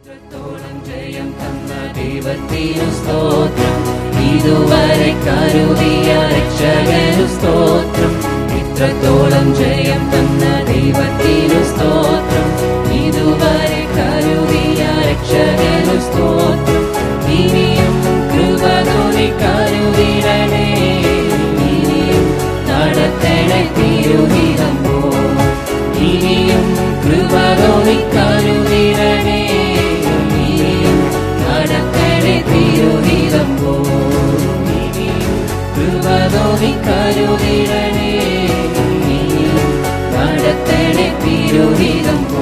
ഇത്രത്തോളം ജയം തന്ന ദൈവത്തിനു സ്തോത്രം ഇതുവരെ കരുതിയ രക്ഷകനു സ്തോത്രം ഇത്രത്തോളം ജയം തന്ന ദൈവത്തിനു സ്തോത്രം ഇതുവരെ കരുതിയ രക്ഷകനു സ്തോത്രം ഇനിയും കൃപ തോന്നി കരുതിടണേ ഇനിയും നടത്തണേ തിരുഹിതം പോ ഇനിയും കൃപ തോന്നി കരുതിടണേ ഇനിയും നടത്തണേ തിരുഹിതം പോ ഇനിയും കൃപ തോന്നി കരുതിടണേ ഇനിയും നടത്തണേ തിരുഹിതം പോ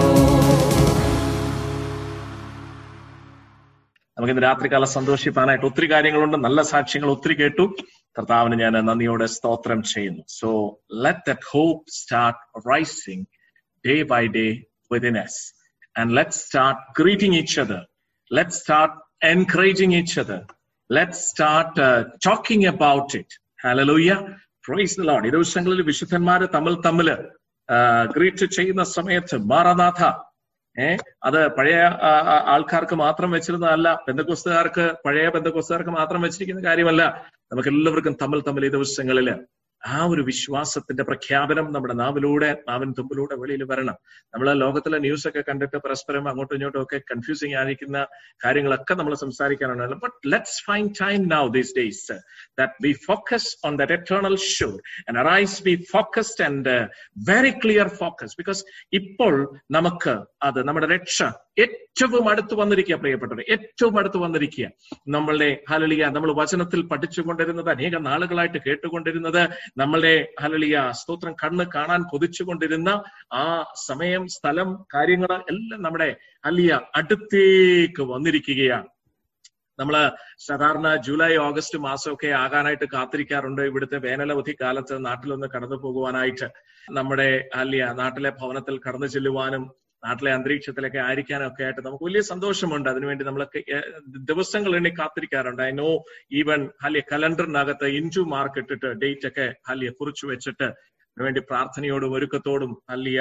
നമുക്ക് ഇന്ന് രാത്രികാലം സന്തോഷിപ്പാനായിട്ട് ഒത്തിരി കാര്യങ്ങളുണ്ട് നല്ല സാക്ഷ്യങ്ങൾ ഒത്തിരി കേട്ടു കർത്താവിന് ഞാൻ നന്ദിയോടെ സ്തോത്രം ചെയ്യുന്നു so let that hope start rising day by day within us and let start greeting each other let start encouraging each other let start talking about it hallelujah praise Lord ഈ ദിവസങ്ങളിൽ വിശുദ്ധന്മാര് തമ്മിൽ തമ്മില് ഗ്രീറ്റ് ചെയ്യുന്ന സമയത്ത് Maranatha ഏ അത് പഴയ ആ, ആ, ആൾക്കാർക്ക് മാത്രം വെച്ചിരുന്നതല്ല ബന്ധുക്കുസ്തുകാർക്ക് പഴയ ബന്ധുക്കുസ്തുകാർക്ക് മാത്രം വെച്ചിരിക്കുന്ന കാര്യമല്ല നമുക്ക് എല്ലാവർക്കും തമ്മിൽ തമ്മിൽ ഈ ദിവസങ്ങളില് ആ ഒരു വിശ്വാസത്തിന്റെ പ്രഖ്യാപനം നമ്മുടെ നാവിലൂടെ നാവിൻ തുമ്പിലൂടെ വെളിയിൽ വരണം നമ്മൾ ലോകത്തിലെ ന്യൂസ് ഒക്കെ കണ്ടിട്ട് പരസ്പരം അങ്ങോട്ടും ഇങ്ങോട്ടും ഒക്കെ കൺഫ്യൂസിങ് ആയിരിക്കുന്ന കാര്യങ്ങളൊക്കെ നമ്മൾ സംസാരിക്കാനുണ്ടല്ലോ but let's find time now these days that we focus on that eternal sure and arise be focused and very clear focus because ഇപ്പോൾ നമുക്ക് അത് നമ്മുടെ രക്ഷ ഏറ്റവും അടുത്ത് വന്നിരിക്കുക പ്രിയപ്പെട്ടവർ ഏറ്റവും അടുത്ത് വന്നിരിക്കുക നമ്മളുടെ ഹലളിയ നമ്മൾ വചനത്തിൽ പഠിച്ചുകൊണ്ടിരുന്നത് അനേക നാളുകളായിട്ട് കേട്ടുകൊണ്ടിരുന്നത് നമ്മളുടെ ഹലളിയ സ്തോത്രം കണ്ണ് കാണാൻ കൊതിച്ചുകൊണ്ടിരുന്ന ആ സമയം സ്ഥലം കാര്യങ്ങൾ എല്ലാം നമ്മുടെ അലിയ അടുത്തേക്ക് വന്നിരിക്കുകയാണ് നമ്മള് സാധാരണ ജൂലൈ ഓഗസ്റ്റ് മാസമൊക്കെ ആകാനായിട്ട് കാത്തിരിക്കാറുണ്ട് ഇവിടുത്തെ വേനലവധി കാലത്ത് നാട്ടിലൊന്ന് കടന്നു പോകുവാനായിട്ട് നമ്മുടെ അല്ലിയ നാട്ടിലെ ഭവനത്തിൽ കടന്നു ചെല്ലുവാനും നാട്ടിലെ അന്തരീക്ഷത്തിലൊക്കെ ആയിരിക്കാനും ഒക്കെ ആയിട്ട് നമുക്ക് വലിയ സന്തോഷമുണ്ട് അതിനുവേണ്ടി നമ്മളൊക്കെ ഏഹ്, ദിവസങ്ങൾ എണ്ണി കാത്തിരിക്കാറുണ്ട് ഐ നോ ഈവൻ ഹലിയ കലണ്ടറിനകത്ത് ഇൻറ്റു മാർക്ക് ഇട്ടിട്ട് ഡേറ്റ് ഒക്കെ ഹലിയ കുറിച്ചു വെച്ചിട്ട് അതിനുവേണ്ടി പ്രാർത്ഥനയോടും ഒരുക്കത്തോടും അല്ലിയ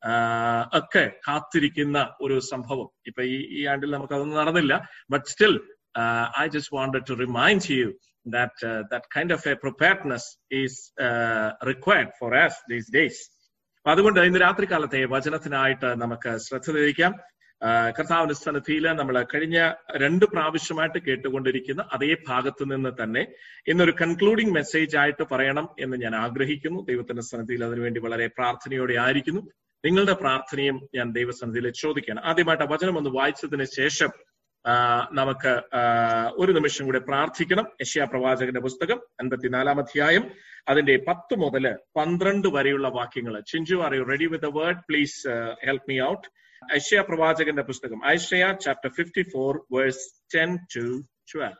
ഒക്കെ കാത്തിരിക്കുന്ന ഒരു സംഭവം ഇപ്പൊ ഈ ഈ ആണ്ടിൽ നമുക്ക് അതൊന്നും നടന്നില്ല but still uh, I just wanted to remind you that uh, that kind of a preparedness is uh, required for us these days. അപ്പൊ അതുകൊണ്ട് ഇന്ന് രാത്രി കാലത്തെ വചനത്തിനായിട്ട് നമുക്ക് ശ്രദ്ധ തിരിക്കാം ആ, കർത്താവിന്റെ സന്നിധിയിൽ നമ്മൾ കഴിഞ്ഞ രണ്ട് പ്രാവശ്യമായിട്ട് കേട്ടുകൊണ്ടിരിക്കുന്ന അതേ ഭാഗത്ത് നിന്ന് തന്നെ ഇന്നൊരു കൺക്ലൂഡിംഗ് മെസ്സേജ് ആയിട്ട് പറയണം എന്ന് ഞാൻ ആഗ്രഹിക്കുന്നു ദൈവത്തിന്റെ സന്നിധിയിൽ അതിനുവേണ്ടി വളരെ പ്രാർത്ഥനയോടെ ആയിരിക്കുന്നു നിങ്ങളുടെ പ്രാർത്ഥനയും ഞാൻ ദൈവസന്നിധിയിൽ ചോദിക്കുകയാണ് ആദ്യമായിട്ട് ആ വചനം ഒന്ന് വായിച്ചതിന് ശേഷം ആ, നമുക്ക് ആ, ഒരു നിമിഷം കൂടെ പ്രാർത്ഥിക്കണം യശ്യാ പ്രവാചകന്റെ പുസ്തകം അൻപത്തിനാലാം അധ്യായം അതിന്റെ പത്ത് മുതൽ പന്ത്രണ്ട് വരെയുള്ള വാക്യങ്ങൾ Chinchu are you ready with the word please help me out Isaiah പ്രവാചകന്റെ പുസ്തകം Isaiah chapter fifty four verse ten to twelve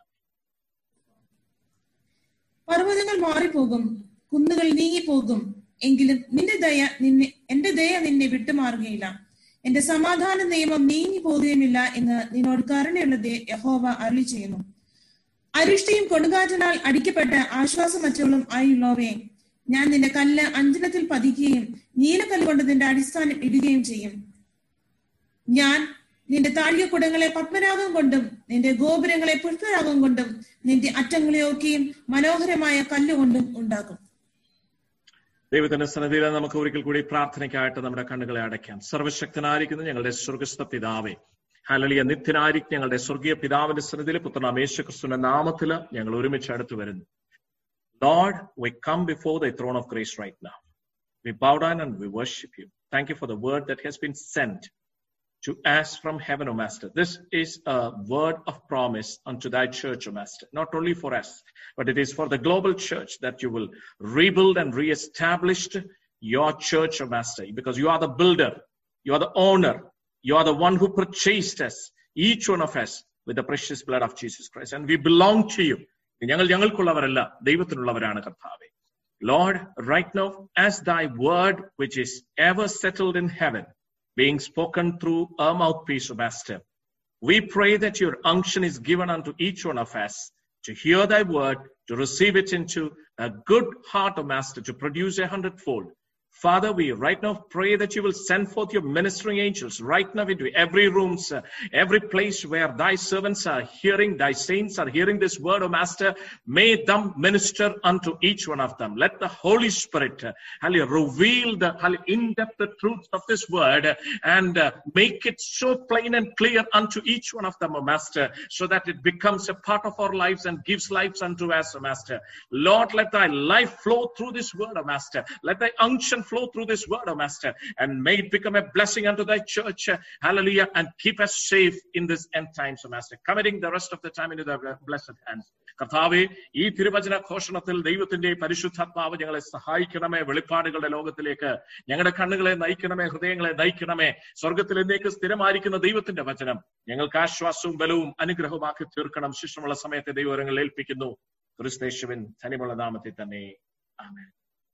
പർവ്വതങ്ങൾ മാറിപ്പോകും കുന്നുകൾ നീങ്ങിപ്പോകും എങ്കിലും നിന്റെ ദയ നിന്നെ എന്റെ ദയ നിന്നെ വിട്ടുമാറുകയില്ല എന്റെ സമാധാന നിയമം നീങ്ങി പോകുകയുമില്ല എന്ന് നിന്നോട് കരുണയുള്ള ദേ- യഹോവ അരുളി ചെയ്യുന്നു അരിഷ്ടിയും കൊടുങ്കാറ്റിനാൽ അടിക്കപ്പെട്ട ആശ്വാസമറ്റകളും ആയുള്ളവയെ ഞാൻ നിന്റെ കല്ല് അഞ്ജനത്തിൽ പതിക്കുകയും നീലക്കല്ല് കൊണ്ട് നിന്റെ അടിസ്ഥാനം ഇടുകയും ചെയ്യും ഞാൻ നിന്റെ താഴ്യക്കുടങ്ങളെ പത്മരാഗം കൊണ്ടും നിന്റെ ഗോപുരങ്ങളെ പുഷ്പരാഗം കൊണ്ടും നിന്റെ അറ്റങ്ങളെയൊക്കെയും മനോഹരമായ കല്ലുകൊണ്ടും ഉണ്ടാക്കും ദൈവത്തിന്റെ സന്നിധിയിൽ നമുക്ക് ഒരിക്കൽ കൂടി പ്രാർത്ഥനയ്ക്കായിട്ട് നമ്മുടെ കണ്ണുകളെ അടയ്ക്കാം സർവശക്തനായിരിക്കുന്ന ഞങ്ങളുടെ സ്വർഗസ്ഥ പിതാവേ ഹലളിയ നിത്യനായിരിക്കും ഞങ്ങളുടെ സ്വർഗീയ പിതാവിന്റെ സന്നിധിയിൽ പുത്രനാം യേശു ക്രിസ്തുവിന്റെ നാമത്തില് ഞങ്ങൾ ഒരുമിച്ച് അടുത്ത് വരുന്നു Lord we come before the throne of grace right now we bow down and we worship you thank you for the word that has been sent to us from heaven, O Master. This is a word of promise unto thy church, O Master, not only for us, but it is for the global church that you will rebuild and reestablish your church, O Master, because you are the builder, you are the owner, you are the one who purchased us, each one of us, with the precious blood of Jesus Christ, and we belong to you. ഞങ്ങൾ ഞങ്ങൾക്കുള്ളവരല്ല ദൈവത്തിനുള്ളവരാണ് കർത്താവെ Lord, right now, as thy word, which is ever settled in heaven, being spoken through a mouthpiece, O Master. We pray that your unction is given unto each one of us to hear thy word, to receive it into a good heart, O Master, to produce a hundredfold Father, we right now pray that you will send forth your ministering angels right now into every rooms, uh, every place where thy servants are hearing, thy saints are hearing this word, O Master. May them minister unto each one of them. Let the Holy Spirit, uh, hallelujah, reveal the hallelujah, in-depth the truths of this word uh, and uh, make it so plain and clear unto each one of them, O Master, so that it becomes a part of our lives and gives lives unto us, O Master. Lord, let thy life flow through this word, O Master. Let thy unction flow through this word, O Master, and may it become a blessing unto thy church. uh, Hallelujah. And keep us safe in this end times, O Master. Committing the rest of the time into the blessed hands. കർത്താവെ ഈ തിരുവചന ഘോഷണത്തിൽ ദൈവത്തിന്റെ പരിശുദ്ധാത്മാവ് ഞങ്ങളെ സഹായിക്കണമേ വെളിപ്പാടുകളുടെ ലോകത്തിലേക്ക് ഞങ്ങളുടെ കണ്ണുകളെ നയിക്കണമേ ഹൃദയങ്ങളെ നയിക്കണമേ സ്വർഗത്തിൽ എന്നേക്ക് സ്ഥിരമായിരിക്കുന്ന ദൈവത്തിന്റെ വചനം ഞങ്ങൾക്ക് ആശ്വാസവും ബലവും അനുഗ്രഹവുമാക്കി തീർക്കണം ശിഷ്ടമുള്ള സമയത്തെ ദൈവങ്ങൾ ഏൽപ്പിക്കുന്നു ക്രിസ്തേശുവിൻ ധനിമുള്ള നാമത്തിൽ തന്നെ ആമേൻ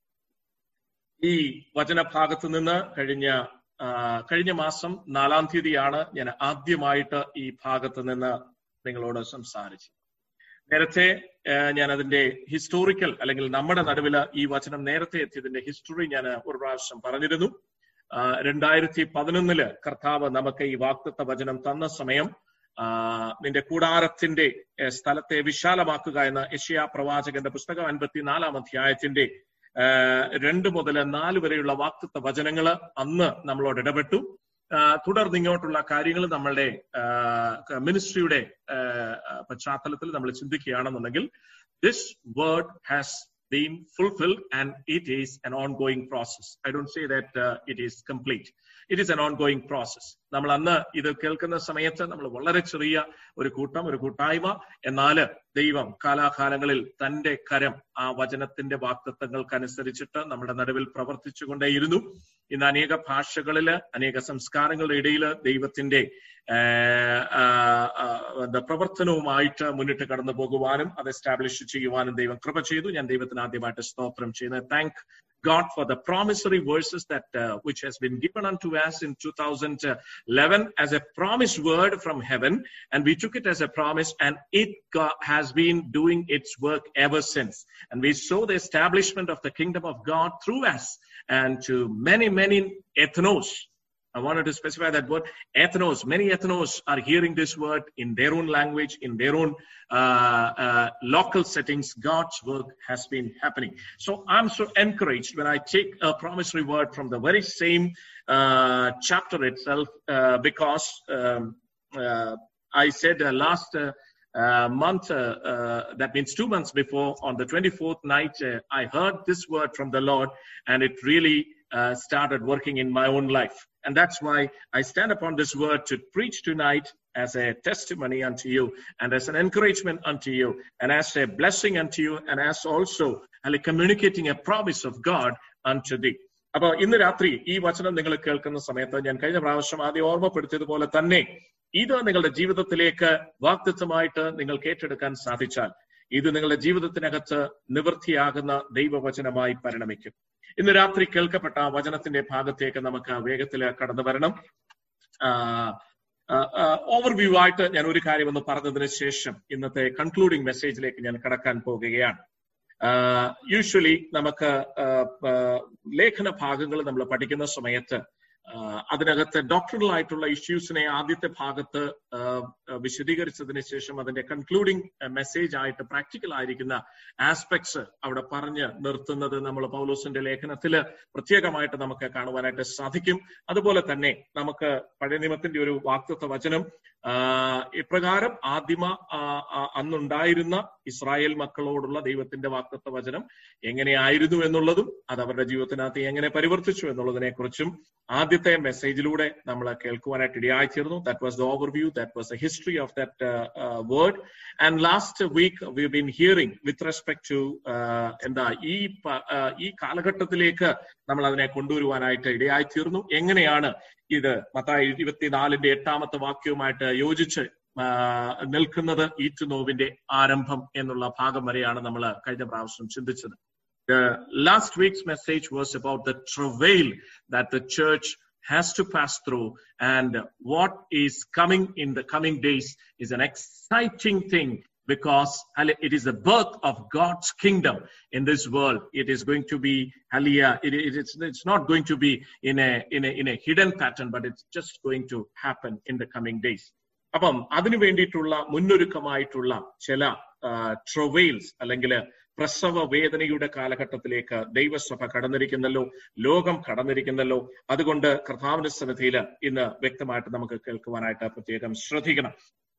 ഈ വചനഭാഗത്ത് നിന്ന് കഴിഞ്ഞ ആ, കഴിഞ്ഞ മാസം നാലാം തീയതിയാണ് ഞാൻ ആദ്യമായിട്ട് ഈ ഭാഗത്ത് നിന്ന് നിങ്ങളോട് സംസാരിച്ചത് നേരത്തെ ആ, ഞാൻ അതിന്റെ ഹിസ്റ്റോറിക്കൽ അല്ലെങ്കിൽ നമ്മുടെ നടുവിൽ ഈ വചനം നേരത്തെ എത്തിയതിന്റെ ഹിസ്റ്ററി ഞാൻ ഒരു പ്രാവശ്യം പറഞ്ഞിരുന്നു ആ, രണ്ടായിരത്തി പതിനൊന്നില് കർത്താവ് നമുക്ക് ഈ വാക്തത്വ വചനം തന്ന സമയം ആ, നിന്റെ കൂടാരത്തിന്റെ ഏ, സ്ഥലത്തെ വിശാലമാക്കുക എന്ന യശയാ പ്രവാചകന്റെ പുസ്തകം അൻപത്തിനാലാം അധ്യായത്തിന്റെ ആ, രണ്ട് മുതൽ നാല് വരെയുള്ള വാക്തത്വ വചനങ്ങള് അന്ന് നമ്മളോട് ഇടപെട്ടു ആ, തുടർന്ന് ഇങ്ങോട്ടുള്ള കാര്യങ്ങൾ നമ്മളുടെ മിനിസ്ട്രിയുടെ പശ്ചാത്തലത്തിൽ നമ്മൾ ചിന്തിക്കുകയാണെന്നുണ്ടെങ്കിൽ this word has been fulfilled and it is an ongoing process. I don't say that uh, it is complete. It is an ongoing process. നമ്മൾ അന്ന് ഇത് കേൾക്കുന്ന സമയത്ത് നമ്മൾ വളരെ ചെറിയ ഒരു കൂട്ടം ഒരു കൂട്ടായ്മ എന്നാല് ദൈവം കാലാകാലങ്ങളിൽ തന്റെ കരം ആ വചനത്തിന്റെ വാക്തത്വങ്ങൾക്കനുസരിച്ചിട്ട് നമ്മുടെ നടുവിൽ പ്രവർത്തിച്ചുകൊണ്ടേയിരുന്നു ഇന്ന് അനേക ഭാഷകളില് അനേക സംസ്കാരങ്ങളുടെ ഇടയിൽ ദൈവത്തിന്റെ ആഹ്, ആഹ്, ആഹ്, എന്താ പ്രവർത്തനവുമായിട്ട് മുന്നിട്ട് കടന്നു പോകുവാനും അത് എസ്റ്റാബ്ലിഷ് ചെയ്യുവാനും ദൈവം കൃപ ചെയ്തു ഞാൻ ദൈവത്തിന് ആദ്യമായിട്ട് സ്തോത്രം ചെയ്യുന്നത് thank God for the promissory verses that uh, which has been given unto us in 2011 as a promised word from heaven, and we took it as a promise, and it go- has been doing its work ever since. And we saw the establishment of the kingdom of God through us, and to many many ethnos. I wanted to specify that word ethnos. Many ethnos are hearing this word in their own language, in their own uh, uh, local settings. God's work has been happening. So I'm so encouraged when I take a promissory word from the very same uh, chapter itself, uh, because um, uh, I said uh, last. Uh, uh, month, uh, uh, that means two months before, on the 24th night, uh, I heard this word from the Lord, and it really uh, started working in my own life. And that's why I stand upon this word to preach tonight as a testimony unto you, and as an encouragement unto you, and as a blessing unto you, and as also like communicating a promise of God unto thee. അപ്പൊ ഇന്ന് രാത്രി ഈ വചനം നിങ്ങൾ കേൾക്കുന്ന സമയത്ത് ഞാൻ കഴിഞ്ഞ പ്രാവശ്യം ആദ്യം ഓർമ്മപ്പെടുത്തിയതുപോലെ തന്നെ ഇത് നിങ്ങളുടെ ജീവിതത്തിലേക്ക് വാക്തത്വമായിട്ട് നിങ്ങൾക്ക് ഏറ്റെടുക്കാൻ സാധിച്ചാൽ ഇത് നിങ്ങളുടെ ജീവിതത്തിനകത്ത് നിവൃത്തിയാകുന്ന ദൈവവചനമായി പരിണമിക്കും ഇന്ന് രാത്രി കേൾക്കപ്പെട്ട ആ വചനത്തിന്റെ ഭാഗത്തേക്ക് നമുക്ക് വേഗത്തിൽ കടന്നു വരണം ഓവർവ്യൂ ആയിട്ട് ഞാൻ ഒരു കാര്യം ഒന്ന് പറഞ്ഞതിന് ശേഷം ഇന്നത്തെ കൺക്ലൂഡിംഗ് മെസ്സേജിലേക്ക് ഞാൻ കടക്കാൻ പോകുകയാണ് യൂഷ്വലി നമുക്ക് ലേഖന ഭാഗങ്ങൾ നമ്മൾ പഠിക്കുന്ന സമയത്ത് അതിനകത്ത് ഡോക്ടറൽ ആയിട്ടുള്ള ഇഷ്യൂസിനെ ആദ്യത്തെ ഭാഗത്ത് വിശദീകരിച്ചതിന് ശേഷം അതിന്റെ കൺക്ലൂഡിംഗ് മെസ്സേജ് ആയിട്ട് പ്രാക്ടിക്കൽ ആയിരിക്കുന്ന ആസ്പെക്ട്സ് അവിടെ പറഞ്ഞ് നിർത്തുന്നത് നമ്മൾ പൗലോസിന്റെ ലേഖനത്തിൽ പ്രത്യേകമായിട്ട് നമുക്ക് കാണുവാനായിട്ട് സാധിക്കും അതുപോലെ തന്നെ നമുക്ക് പഴയ നിയമത്തിന്റെ ഒരു വാക്തത്വ വചനം ഇപ്രകാരം ആദിമ അന്നുണ്ടായിരുന്ന ഇസ്രായേൽ മക്കളോടുള്ള ദൈവത്തിന്റെ വാക്തത്വ വചനം എങ്ങനെയായിരുന്നു എന്നുള്ളതും അത് അവരുടെ ജീവിതത്തിനകത്ത് എങ്ങനെ പരിവർത്തിച്ചു എന്നുള്ളതിനെ കുറിച്ചും ആദ്യത്തെ മെസ്സേജിലൂടെ നമ്മൾ കേൾക്കുവാനായിട്ട് ഇടയായി തീർന്നു that was the overview that was the history of that word and last week we been hearing with respect to എന്താ ഈ ഈ കാലഘട്ടത്തിലേക്ക് നമ്മൾ അതിനെ കൊണ്ടുവരുവാനായിട്ട് ഇടയായി തീർന്നു എങ്ങനെയാണ് ഇത് മത്തായി ഇരുപത്തിനാലിന്റെ എട്ടാമത്തെ വാക്യവുമായിട്ട് യോജിച്ച് നിൽക്കുന്നത് ഈറ്റുനോവിന്റെ ആരംഭം എന്നുള്ള ഭാഗം വരെയാണ് നമ്മൾ കഴിഞ്ഞ പ്രാവശ്യം ചിന്തിച്ചത് The last week's message was about the travail that the church has to pass through and what is coming in the coming days is an exciting thing because hallelujah, it is the birth of God's kingdom in this world. It is going to be, hallelujah, it, it, it's, it's not going to be in a, in, a, in a hidden pattern, but it's just going to happen in the coming days. അപ്പം അതിനു വേണ്ടിയിട്ടുള്ള മുന്നൊരുക്കമായിട്ടുള്ള ചില ട്രൊവെയിൽസ് അല്ലെങ്കിൽ പ്രസവ വേദനയുടെ കാലഘട്ടത്തിലേക്ക് ദൈവസഭ കടന്നിരിക്കുന്നല്ലോ ലോകം കടന്നിരിക്കുന്നല്ലോ അതുകൊണ്ട് കർത്താവിന്റെ സന്നിധിയിൽ ഇന്ന് വ്യക്തമായിട്ട് നമുക്ക് കേൾക്കുവാനായിട്ട് പ്രത്യേകം ശ്രദ്ധിക്കണം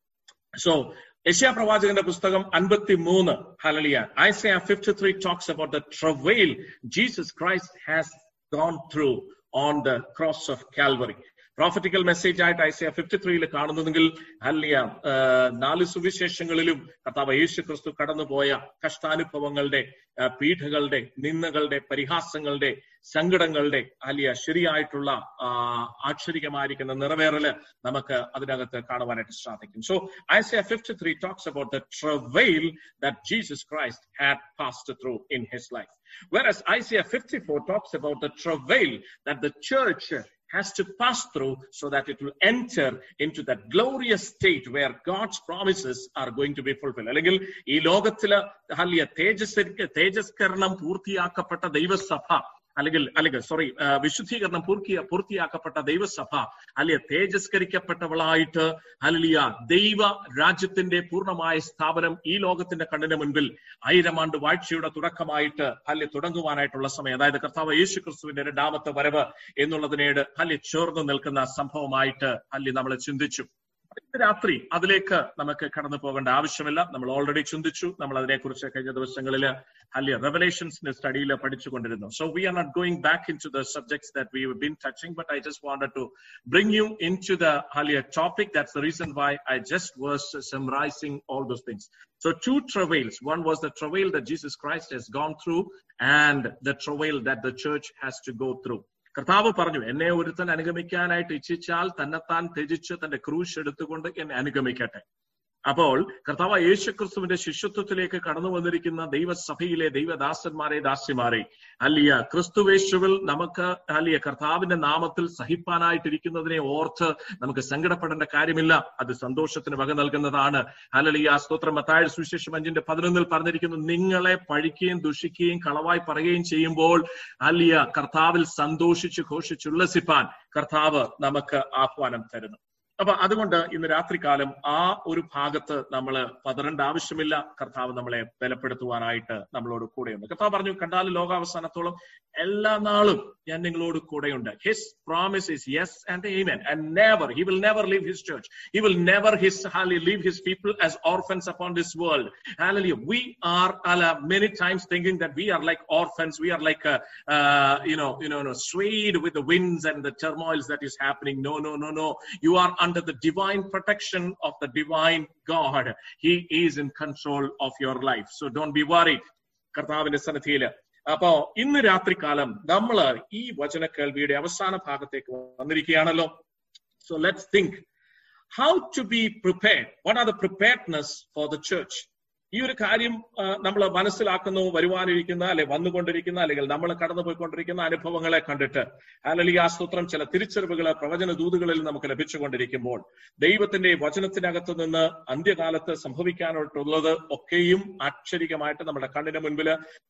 സോ യശയ പ്രവാചകന്റെ പുസ്തകം അൻപത്തി മൂന്ന് hallelujah Isaiah fifty three talks about the travail Jesus Christ has gone through on the cross of Calvary prophetical message ആയിട്ട് ഐസിയ ഫിഫ്റ്റി ത്രീയിൽ കാണുന്നതെങ്കിൽ അല്ലിയ നാല് സുവിശേഷങ്ങളിലും കർത്താവ് യേശു ക്രിസ്തു കടന്നുപോയ കഷ്ടാനുഭവങ്ങളുടെ പീഠകളുടെ നിന്ദകളുടെ പരിഹാസങ്ങളുടെ സങ്കടങ്ങളുടെ അല്ലിയ ശരിയായിട്ടുള്ള ആക്ഷരികമായിരിക്കുന്ന നിറവേറല് നമുക്ക് അതിനകത്ത് കാണുവാനായിട്ട് സാധിക്കും so Isaiah fifty three talks about the travail that Jesus Christ had passed through in his life Whereas Isaiah 54 talks about the travail that the church has to pass through so that it will enter into that glorious state where God's promises are going to be fulfilled. അല്ലെങ്കിൽ ഈ ലോകത്തില് ഹല്ലിയ തേജസ് തേജസ്കരണം പൂർത്തിയാക്കപ്പെട്ട ദൈവസഭ അല്ലെങ്കിൽ അല്ലെങ്കിൽ sorry വിശുദ്ധീകരണം പൂർത്തിയ പൂർത്തിയാക്കപ്പെട്ട ദൈവസഭ അല്ലെ തേജസ്കരിക്കപ്പെട്ടവളായിട്ട് അല്ലിയ ദൈവ രാജ്യത്തിന്റെ പൂർണ്ണമായ സ്ഥാപനം ഈ ലോകത്തിന്റെ കണ്ണിന് മുൻപിൽ ആയിരം ആണ്ട് വാഴ്ചയുടെ തുടക്കമായിട്ട് അല്ലെ തുടങ്ങുവാനായിട്ടുള്ള സമയം അതായത് കർത്താവ് യേശു ക്രിസ്തുവിന്റെ രണ്ടാമത്തെ വരവ് എന്നുള്ളതിനേട് അല്ലെ ചേർന്ന് നിൽക്കുന്ന സംഭവമായിട്ട് അല്ലെ നമ്മൾ ചിന്തിച്ചു ഇന്ന് രാത്രി അതിലേക്ക് നമുക്ക് കടന്നു പോകേണ്ട ആവശ്യമില്ല നമ്മൾ ഓൾറെഡി ചിന്തിച്ചു നമ്മൾ അതിനെക്കുറിച്ച് കഴിഞ്ഞ ദിവസങ്ങളിൽ അല്ലെ റെവലേഷൻസിന്റെ സ്റ്റഡിയിൽ പഠിച്ചുകൊണ്ടിരുന്നു so we are not going back in to the subjects that we been touching but I just wanted to bring you in to the അല്ലെ topic that's the reason why I just was summarising all those things So two travails. One was the travail that Jesus Christ has gone through and the travail that the church has to go through. കർത്താവ് പറഞ്ഞു എന്നെ ഒരുത്തൻ അനുഗമിക്കാനായിട്ട് ഇച്ഛിച്ചാൽ തന്നെത്താൻ ത്യജിച്ച് തന്റെ ക്രൂശ് എടുത്തുകൊണ്ട് എന്നെ അനുഗമിക്കട്ടെ അപ്പോൾ കർത്താവ് യേശുക്രിസ്തുവിന്റെ ശിഷ്യത്വത്തിലേക്ക് കടന്നു വന്നിരിക്കുന്ന ദൈവസഭയിലെ ദൈവദാസന്മാരെ ദാസ്യമാരെ അല്ലിയ ക്രിസ്തുവേശുവിൽ നമുക്ക് അല്ലിയ കർത്താവിന്റെ നാമത്തിൽ സഹിപ്പാനായിട്ടിരിക്കുന്നതിനെ ഓർത്ത് നമുക്ക് സങ്കടപ്പെടേണ്ട കാര്യമില്ല അത് സന്തോഷത്തിന് വക നൽകുന്നതാണ് അല്ലലിയ സ്തോത്രം മത്തായ സുവിശേഷം അഞ്ചിന്റെ പതിനൊന്നിൽ പറഞ്ഞിരിക്കുന്നു നിങ്ങളെ പഴിക്കുകയും ദുഷിക്കുകയും കളവായി പറയുകയും ചെയ്യുമ്പോൾ അല്ലിയ കർത്താവിൽ സന്തോഷിച്ച് ഘോഷിച്ചുല്ലസിപ്പാൻ കർത്താവ് നമുക്ക് ആഹ്വാനം തരുന്നു അപ്പൊ അതുകൊണ്ട് ഇന്ന് രാത്രികാലം ആ ഒരു ഭാഗത്ത് നമ്മൾ പതറേണ്ട ആവശ്യമില്ല കർത്താവ് നമ്മളെ ബലപ്പെടുത്തുവാനായിട്ട് നമ്മളോട് കൂടെയുണ്ട് കർത്താവ് പറഞ്ഞു കണ്ടാൽ ലോകാവസാനത്തോളം എല്ലാ നാളും ഞാൻ നിങ്ങളോട് കൂടെയുണ്ട് his promise is yes and amen and never he will never leave his church he will never his ഹാലി leave his people as orphans upon this world ഹാലി വി ആർ അല many times thinking that we are like orphans we are like you know you know no, swayed with the winds and the turmoils that is happening no no no no you are under the divine protection of the divine God. He is in control of your life. So don't be worried. കർത്താവിന്റെ സന്നിധിയില് അപ്പോ ഇന്ന് രാത്രികാലം നമ്മൾ ഈ വചന കേൾവിയുടെ അവസാന ഭാഗത്തേക്ക് വന്നിരിക്കുകയാണല്ലോ so let's think how to be prepared what are the preparedness for the church ഈ ഒരു കാര്യം നമ്മൾ മനസ്സിലാക്കുന്നു വരുവാനിരിക്കുന്ന അല്ലെ വന്നുകൊണ്ടിരിക്കുന്ന അല്ലെങ്കിൽ നമ്മൾ കടന്നുപോയിക്കൊണ്ടിരിക്കുന്ന അനുഭവങ്ങളെ കണ്ടിട്ട് അല്ലെങ്കിൽ ആ സൂത്രം ചില തിരിച്ചറിവുകൾ പ്രവചന ദൂതുകളിൽ നമുക്ക് ലഭിച്ചുകൊണ്ടിരിക്കുമ്പോൾ ദൈവത്തിന്റെ വചനത്തിനകത്ത് നിന്ന് അന്ത്യകാലത്ത് സംഭവിക്കാനായിട്ടുള്ളത് ഒക്കെയും അക്ഷരികമായിട്ട് നമ്മുടെ കണ്ണിന് മുൻപിൽ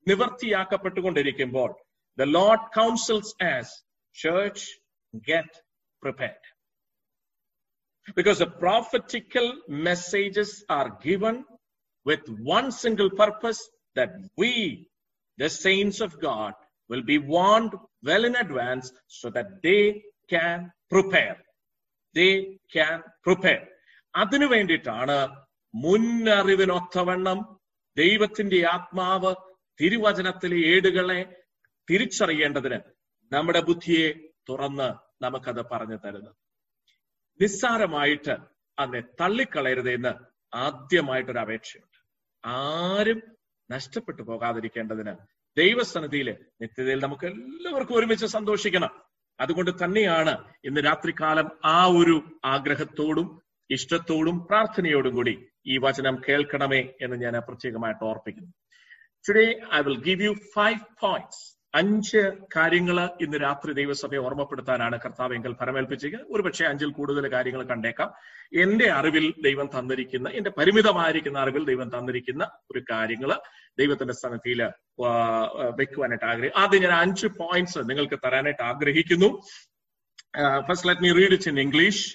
നിവർത്തിയാക്കപ്പെട്ടുകൊണ്ടിരിക്കുമ്പോൾ the Lord counsels us church get prepared because the prophetical messages are given with one single purpose that we, the saints of God, will be warned well in advance so that they can prepare. They can prepare. അതിനു വേണ്ടിയിട്ടാണ് മുന്നറിവിനൊത്തവണ്ണം ദൈവത്തിന്റെ ആത്മാവ് തിരുവചനത്തിലെ ഏടുകളെ തിരിച്ചറിയേണ്ടതിന് നമ്മുടെ ബുദ്ധിയെ തുറന്ന് നമുക്കത് പറഞ്ഞു തരുന്നത് നിസ്സാരമായിട്ട് അതിനെ തള്ളിക്കളയരുതെന്ന് ആദ്യമായിട്ടൊരു അപേക്ഷയുണ്ട് ആരും നഷ്ടപ്പെട്ടു പോകാതിരിക്കേണ്ടതിന് ദൈവസന്നിധിയില് നിത്യതയിൽ നമുക്ക് എല്ലാവർക്കും ഒരുമിച്ച് സന്തോഷിക്കണം അതുകൊണ്ട് തന്നെയാണ് ഇന്ന് രാത്രികാലം ആ ഒരു ആഗ്രഹത്തോടും ഇഷ്ടത്തോടും പ്രാർത്ഥനയോടും കൂടി ഈ വചനം കേൾക്കണമേ എന്ന് ഞാൻ പ്രത്യേകമായിട്ട് ഓർപ്പിക്കുന്നു today I will give you five points അഞ്ച് കാര്യങ്ങൾ ഇന്ന് രാത്രി ദൈവസഭയെ ഓർമ്മപ്പെടുത്താനാണ് കർത്താവ് എങ്കിൽ ഫലമേൽപ്പിച്ചിരിക്കുന്നത് ഒരുപക്ഷെ അഞ്ചിൽ കൂടുതൽ കാര്യങ്ങൾ കണ്ടേക്കാം എന്റെ അറിവിൽ ദൈവം തന്നിരിക്കുന്ന എന്റെ പരിമിതമായിരിക്കുന്ന അറിവിൽ ദൈവം തന്നിരിക്കുന്ന ഒരു കാര്യങ്ങൾ ദൈവത്തിന്റെ സ്ഥാനത്തിൽ വെക്കുവാനായിട്ട് ആഗ്രഹിക്കും ആദ്യം ഞാൻ അഞ്ച് പോയിന്റ്സ് നിങ്ങൾക്ക് തരാനായിട്ട് ആഗ്രഹിക്കുന്നു first let me read it in English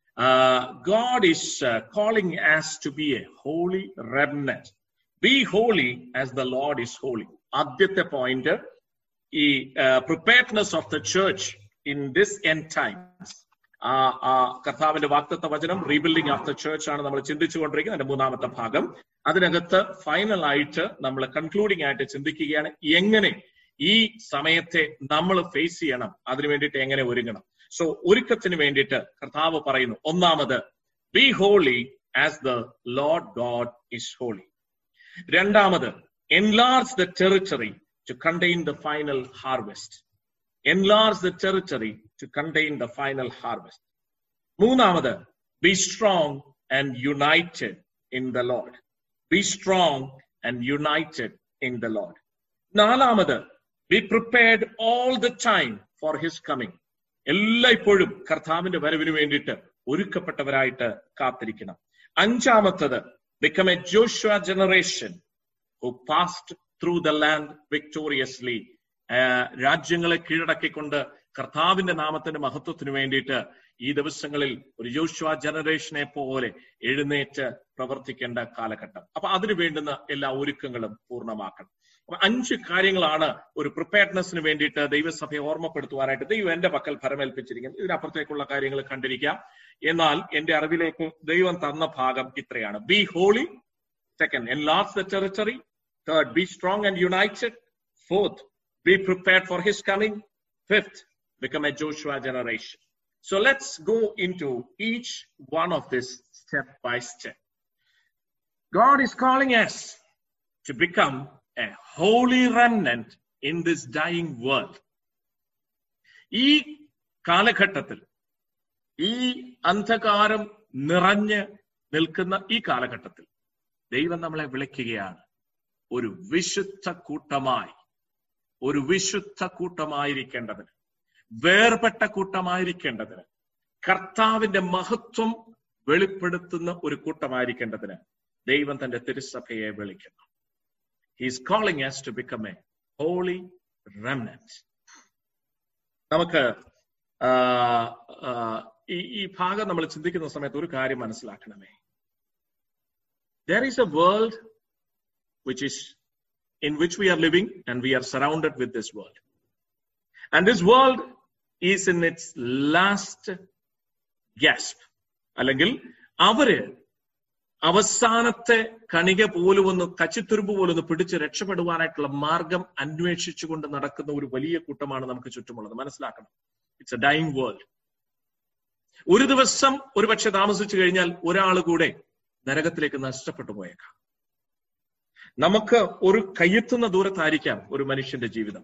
God is calling us to be a holy remnant be holy as the Lord is holy ആദ്യത്തെ പോയിന്റ് ഈ preparedness of the church in this end times ആ ആ കർത്താവിന്റെ വാക്തത്വ വചനം rebuilding of the church ആണ് നമ്മൾ ചിന്തിച്ചുകൊണ്ടിരിക്കുന്നത് അതിന്റെ മൂന്നാമത്തെ ഭാഗം അതിനകത്ത് ഫൈനൽ ആയിട്ട് നമ്മൾ കൺക്ലൂഡിംഗ് ആയിട്ട് ചിന്തിക്കുകയാണ് എങ്ങനെ ഈ സമയത്തെ നമ്മൾ ഫേസ് ചെയ്യണം അതിനു വേണ്ടിയിട്ട് എങ്ങനെ ഒരുങ്ങണം സോ ഒരുക്കത്തിന് വേണ്ടിയിട്ട് കർത്താവ് പറയുന്നു ഒന്നാമത് be holy as the Lord God is holy രണ്ടാമത് enlarge the territory to contain the final harvest. Enlarge the territory to contain the final harvest. മൂന്നാമത് be strong and united in the Lord. Be strong and united in the Lord. നാലാമത് be prepared all the time for his coming. എല്ലായ്പ്പോഴും കർത്താവിന്റെ വരവിന് വേണ്ടിയിട്ട് ഒരുക്കപ്പെട്ടവരായിട്ട് കാത്തിരിക്കണം അഞ്ചാമത്തത് become a Joshua generation who passed through the land victoriously രാജ്യങ്ങളെ കീഴടക്കിക്കൊണ്ട് കർത്താവിന്റെ നാമത്തിന്റെ മഹത്വത്തിന് വേണ്ടിയിട്ട് ഈ ദിവസങ്ങളിൽ ഒരു യോശുവ ജനറേഷനെ പോലെ എഴുന്നേറ്റ് പ്രവർത്തിക്കേണ്ട കാലഘട്ടം അപ്പൊ അതിനു വേണ്ടുന്ന എല്ലാ ഒരുക്കങ്ങളും പൂർണ്ണമാക്കണം അപ്പൊ അഞ്ച് കാര്യങ്ങളാണ് ഒരു പ്രിപ്പയർനെസ്സിന് വേണ്ടിയിട്ട് ദൈവസഭയെ ഓർമ്മപ്പെടുത്തുവാനായിട്ട് ദൈവം എന്റെ പക്കൽ ഫലമേൽപ്പിച്ചിരിക്കുന്നത് ഇതിനപ്പുറത്തേക്കുള്ള കാര്യങ്ങൾ കണ്ടിരിക്കാം എന്നാൽ എന്റെ അറിവിലേക്ക് ദൈവം തന്ന ഭാഗം ഇത്രയാണ് be holy Second, enlarge the territory. Third, be strong and united. Fourth, be prepared for his coming. Fifth, become a Joshua generation. So let's go into each one of this step by step. God is calling us to become a holy remnant in this dying world. ഈ കാലഘട്ടത്തിൽ ഈ അന്ധകാരം നിറഞ്ഞ് നിൽക്കുന്ന ഈ കാലഘട്ടത്തിൽ ദൈവം നമ്മളെ വിളിക്കുകയാണ് ഒരു വിശുദ്ധ കൂട്ടമായി ഒരു വിശുദ്ധ കൂട്ടമായിരിക്കേണ്ടതിന് വേർപെട്ട കൂട്ടമായിരിക്കേണ്ടതിന് കർത്താവിന്റെ മഹത്വം വെളിപ്പെടുത്തുന്ന ഒരു കൂട്ടമായിരിക്കേണ്ടതിന് ദൈവം തന്റെ തിരുസഭയെ വിളിക്കുന്നു he's calling us to become a holy remnant നമുക്ക് ഈ ഈ ഭാഗം നമ്മൾ ചിന്തിക്കുന്ന സമയത്ത് ഒരു കാര്യം മനസ്സിലാക്കണമേ there is a world which is in which we are living and we are surrounded with this world and this world is in its last gasp അല്ലെങ്കിൽ അവര് അവസാനത്തെ കണിക പോലും ഒന്ന് കച്ചിത്തുരുമ്പ് പോലും ഒന്ന് പിടിച്ച് രക്ഷപ്പെടുവാനായിട്ടുള്ള മാർഗം അന്വേഷിച്ചുകൊണ്ട് നടക്കുന്ന ഒരു വലിയ കൂട്ടമാണ് നമുക്ക് ചുറ്റുമുള്ളത് മനസ്സിലാക്കണം ഇറ്റ്സ് എ ഡൈങ് വേൾഡ് ഒരു ദിവസം ഒരുപക്ഷെ താമസിച്ചു കഴിഞ്ഞാൽ ഒരാൾ കൂടെ നരകത്തിലേക്ക് നഷ്ടപ്പെട്ടു പോയേക്കാം നമുക്ക് ഒരു കയ്യെത്തുന്ന ദൂരത്തായിരിക്കാം ഒരു മനുഷ്യന്റെ ജീവിതം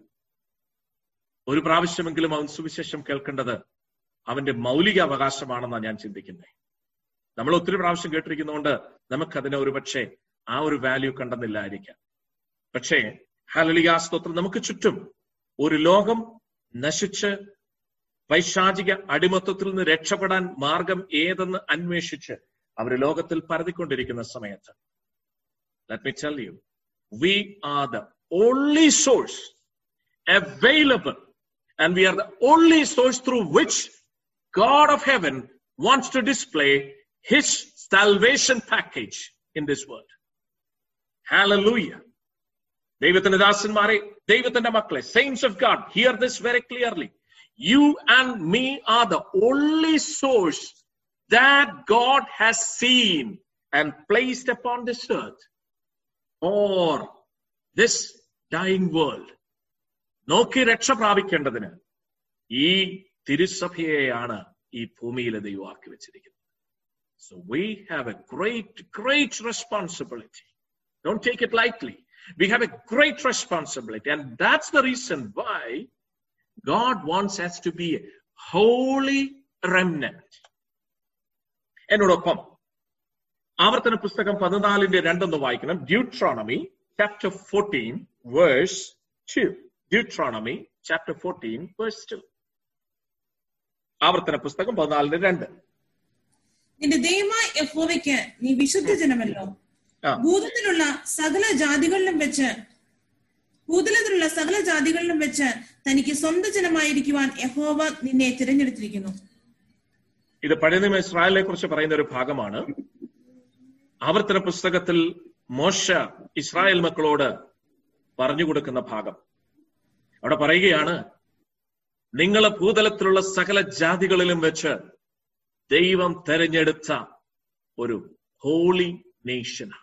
ഒരു പ്രാവശ്യമെങ്കിലും അവൻ സുവിശേഷം കേൾക്കേണ്ടത് അവന്റെ മൗലിക അവകാശമാണെന്നാണ് ഞാൻ ചിന്തിക്കുന്നത് നമ്മൾ ഒത്തിരി പ്രാവശ്യം കേട്ടിരിക്കുന്നതുകൊണ്ട് നമുക്കതിനെ ഒരുപക്ഷെ ആ ഒരു വാല്യൂ കണ്ടെന്നില്ലായിരിക്കാം പക്ഷേ ഹലലികാസ്തോത്രം നമുക്ക് ചുറ്റും ഒരു ലോകം നശിച്ച് പൈശാചിക അടിമത്വത്തിൽ നിന്ന് രക്ഷപ്പെടാൻ മാർഗം ഏതെന്ന് അന്വേഷിച്ച് അവർ ലോകത്തിൽ പരതിക്കൊണ്ടിരിക്കുന്ന സമയത്ത് let me tell you we are the only source available and we are the only source through which God of heaven wants to display his salvation package in this world hallelujah ദൈവത്തിന്റെ ദാസന്മാരെ ദൈവത്തിന്റെ മക്കളെ saints of God hear this very clearly you and me are the only source that God has seen and placed upon this earth or this dying world. നോക്കി രക്ഷ പ്രാപിക്കേണ്ടതിന് ഈ തിരുസഭയെയാണ് ഈ ഭൂമിയിലെ ദൈവമാക്കി വെച്ചിരിക്കുന്നത് so we have a great great responsibility don't take it lightly we have a great responsibility and that's the reason why God wants us to be a holy remnant എന്നോടൊപ്പം ആവർത്തന പുസ്തകം പതിനാലിന്റെ രണ്ടൊന്ന് വായിക്കണം Deuteronomy chapter fourteen verse two Deuteronomy chapter 14, verse 2. ആവർത്തന പുസ്തകം പതിനാലിന് രണ്ട് നിന്റെ ദൈവമായ യഹോവയ്ക്ക് നീ വിശുദ്ധ ജനമല്ലോ ആ. ഭൂതത്തിലുള്ള സകല ജാതികളിലും വെച്ച് ഭൂതലത്തിലുള്ള സകല ജാതികളിലും വെച്ച് തനിക്ക് സ്വന്തം ജനമായിരിക്കുവാൻ യഹോവ നിന്നെ തിരഞ്ഞെടുത്തിരിക്കുന്നു ഇത് പഴയ നിയമ ഇസ്രായേലിനെ കുറിച്ച് പറയുന്ന ഒരു ഭാഗമാണ് ആവർത്തന പുസ്തകത്തിൽ മോശ ഇസ്രായേൽ മക്കളോട് പറഞ്ഞു കൊടുക്കുന്ന ഭാഗം അവിടെ പറയുകയാണ് നിങ്ങളെ ഭൂതലത്തിലുള്ള സകല ജാതികളിലും വെച്ച് ദൈവം തെരഞ്ഞെടുത്ത ഒരു ഹോളി നേഷനാണ്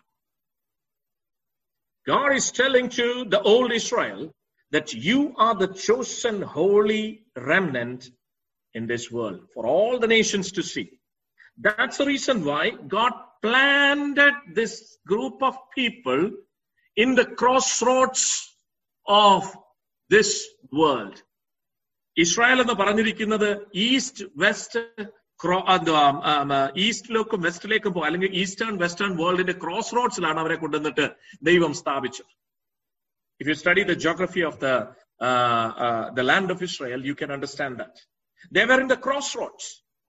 God is telling to the old Israel that you are the chosen holy remnant in this world for all the nations to see. That's the reason why God planted this group of people in the crossroads of this world. Israel എന്ന് പറഞ്ഞിരിക്കുന്നത് east west ഈസ്റ്റിലേക്കും വെസ്റ്റിലേക്കും പോകും അല്ലെങ്കിൽ eastern western വേൾഡിന്റെ ക്രോസ് റോഡ്സിലാണ് അവരെ കൊണ്ടുവന്നിട്ട് ദൈവം സ്ഥാപിച്ചത് if you study the geography of the the land of Israel you can understand that they were in the crossroads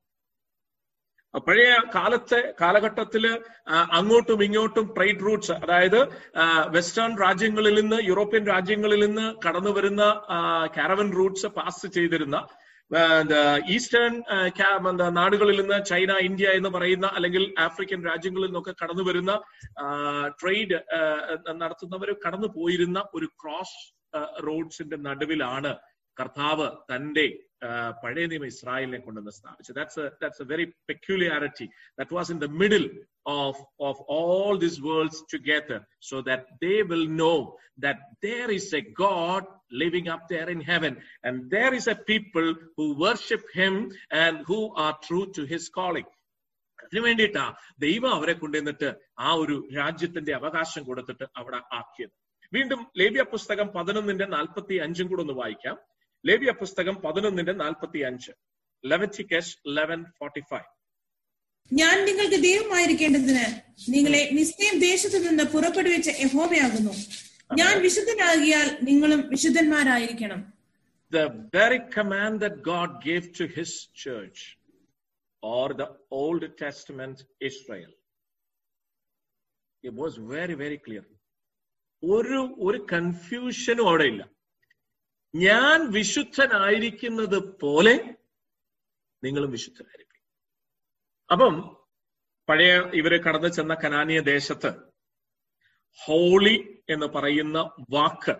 പഴയ കാലത്തെ കാലഘട്ടത്തില് ആ, അങ്ങോട്ടും ഇങ്ങോട്ടും ട്രേഡ് റൂട്ട്സ് അതായത് ആ, വെസ്റ്റേൺ രാജ്യങ്ങളിൽ നിന്ന് യൂറോപ്യൻ രാജ്യങ്ങളിൽ നിന്ന് കടന്നു വരുന്ന കാരവൻ റൂട്ട്സ് പാസ് ചെയ്തിരുന്ന ആ, the ഈസ്റ്റേൺ ആ, ca- എന്താ, നാടുകളിൽ നിന്ന് ചൈന ഇന്ത്യ എന്ന് പറയുന്ന അല്ലെങ്കിൽ ആഫ്രിക്കൻ രാജ്യങ്ങളിൽ നിന്നൊക്കെ കടന്നു വരുന്ന ട്രേഡ് നടത്തുന്നവർ കടന്നു പോയിരുന്ന ഒരു ക്രോസ് റോഡ്സിന്റെ നടുവിലാണ് കർത്താവ് തന്റെ ആ, പഴയ നിയമ ഇസ്രായേലിനെ കൊണ്ടുവന്ന് സ്ഥാപിച്ചത് that's that's a very peculiarity that was in the middle of of all these worlds together so that they will know that there is a god living up there in heaven and there is a people who worship him and who are true to his calling അതിനു വേണ്ടിയിട്ടാ ദൈവം അവരെ കൊണ്ടുവന്നിട്ട് ആ ഒരു രാജ്യത്തിന്റെ അവകാശം കൊടുത്തിട്ട് അവിടെ ആക്കിയത് വീണ്ടും ലേവ്യ പുസ്തകം പതിനൊന്നിന്റെ നാൽപ്പത്തി അഞ്ചും കൂടെ ഒന്ന് വായിക്കാം ലേവ്യ പുസ്തകം പതിനൊന്നിന്റെ നാൽപ്പത്തി അഞ്ച് ലെവറ്റിക്കസ് ലെവൻ ഫോർട്ടി ഫൈവ് ഞാൻ നിങ്ങൾക്ക് ദൈവമായിരിക്കേണ്ടതിന് നിങ്ങളെ നിശ്ചയം ദേശത്തു നിന്ന് പുറപ്പെടുവിച്ച യഹോവയാകുന്നു ഞാൻ വിശുദ്ധനാകിയാൽ നിങ്ങളും വിശുദ്ധന്മാരായിരിക്കണം the very command that God gave to his church or the Old Testament Israel. It was very, very clear. ഒരു ഒരു കൺഫ്യൂഷനും അവിടെ ഇല്ല ഞാൻ വിശുദ്ധനായിരിക്കുന്നത് പോലെ നിങ്ങളും വിശുദ്ധനായിരിക്കും അപ്പം പഴയ ഇവര് കടന്നു ചെന്ന കനാനിയ ദേശത്ത് ഹോളി എന്ന് പറയുന്ന വാക്ക്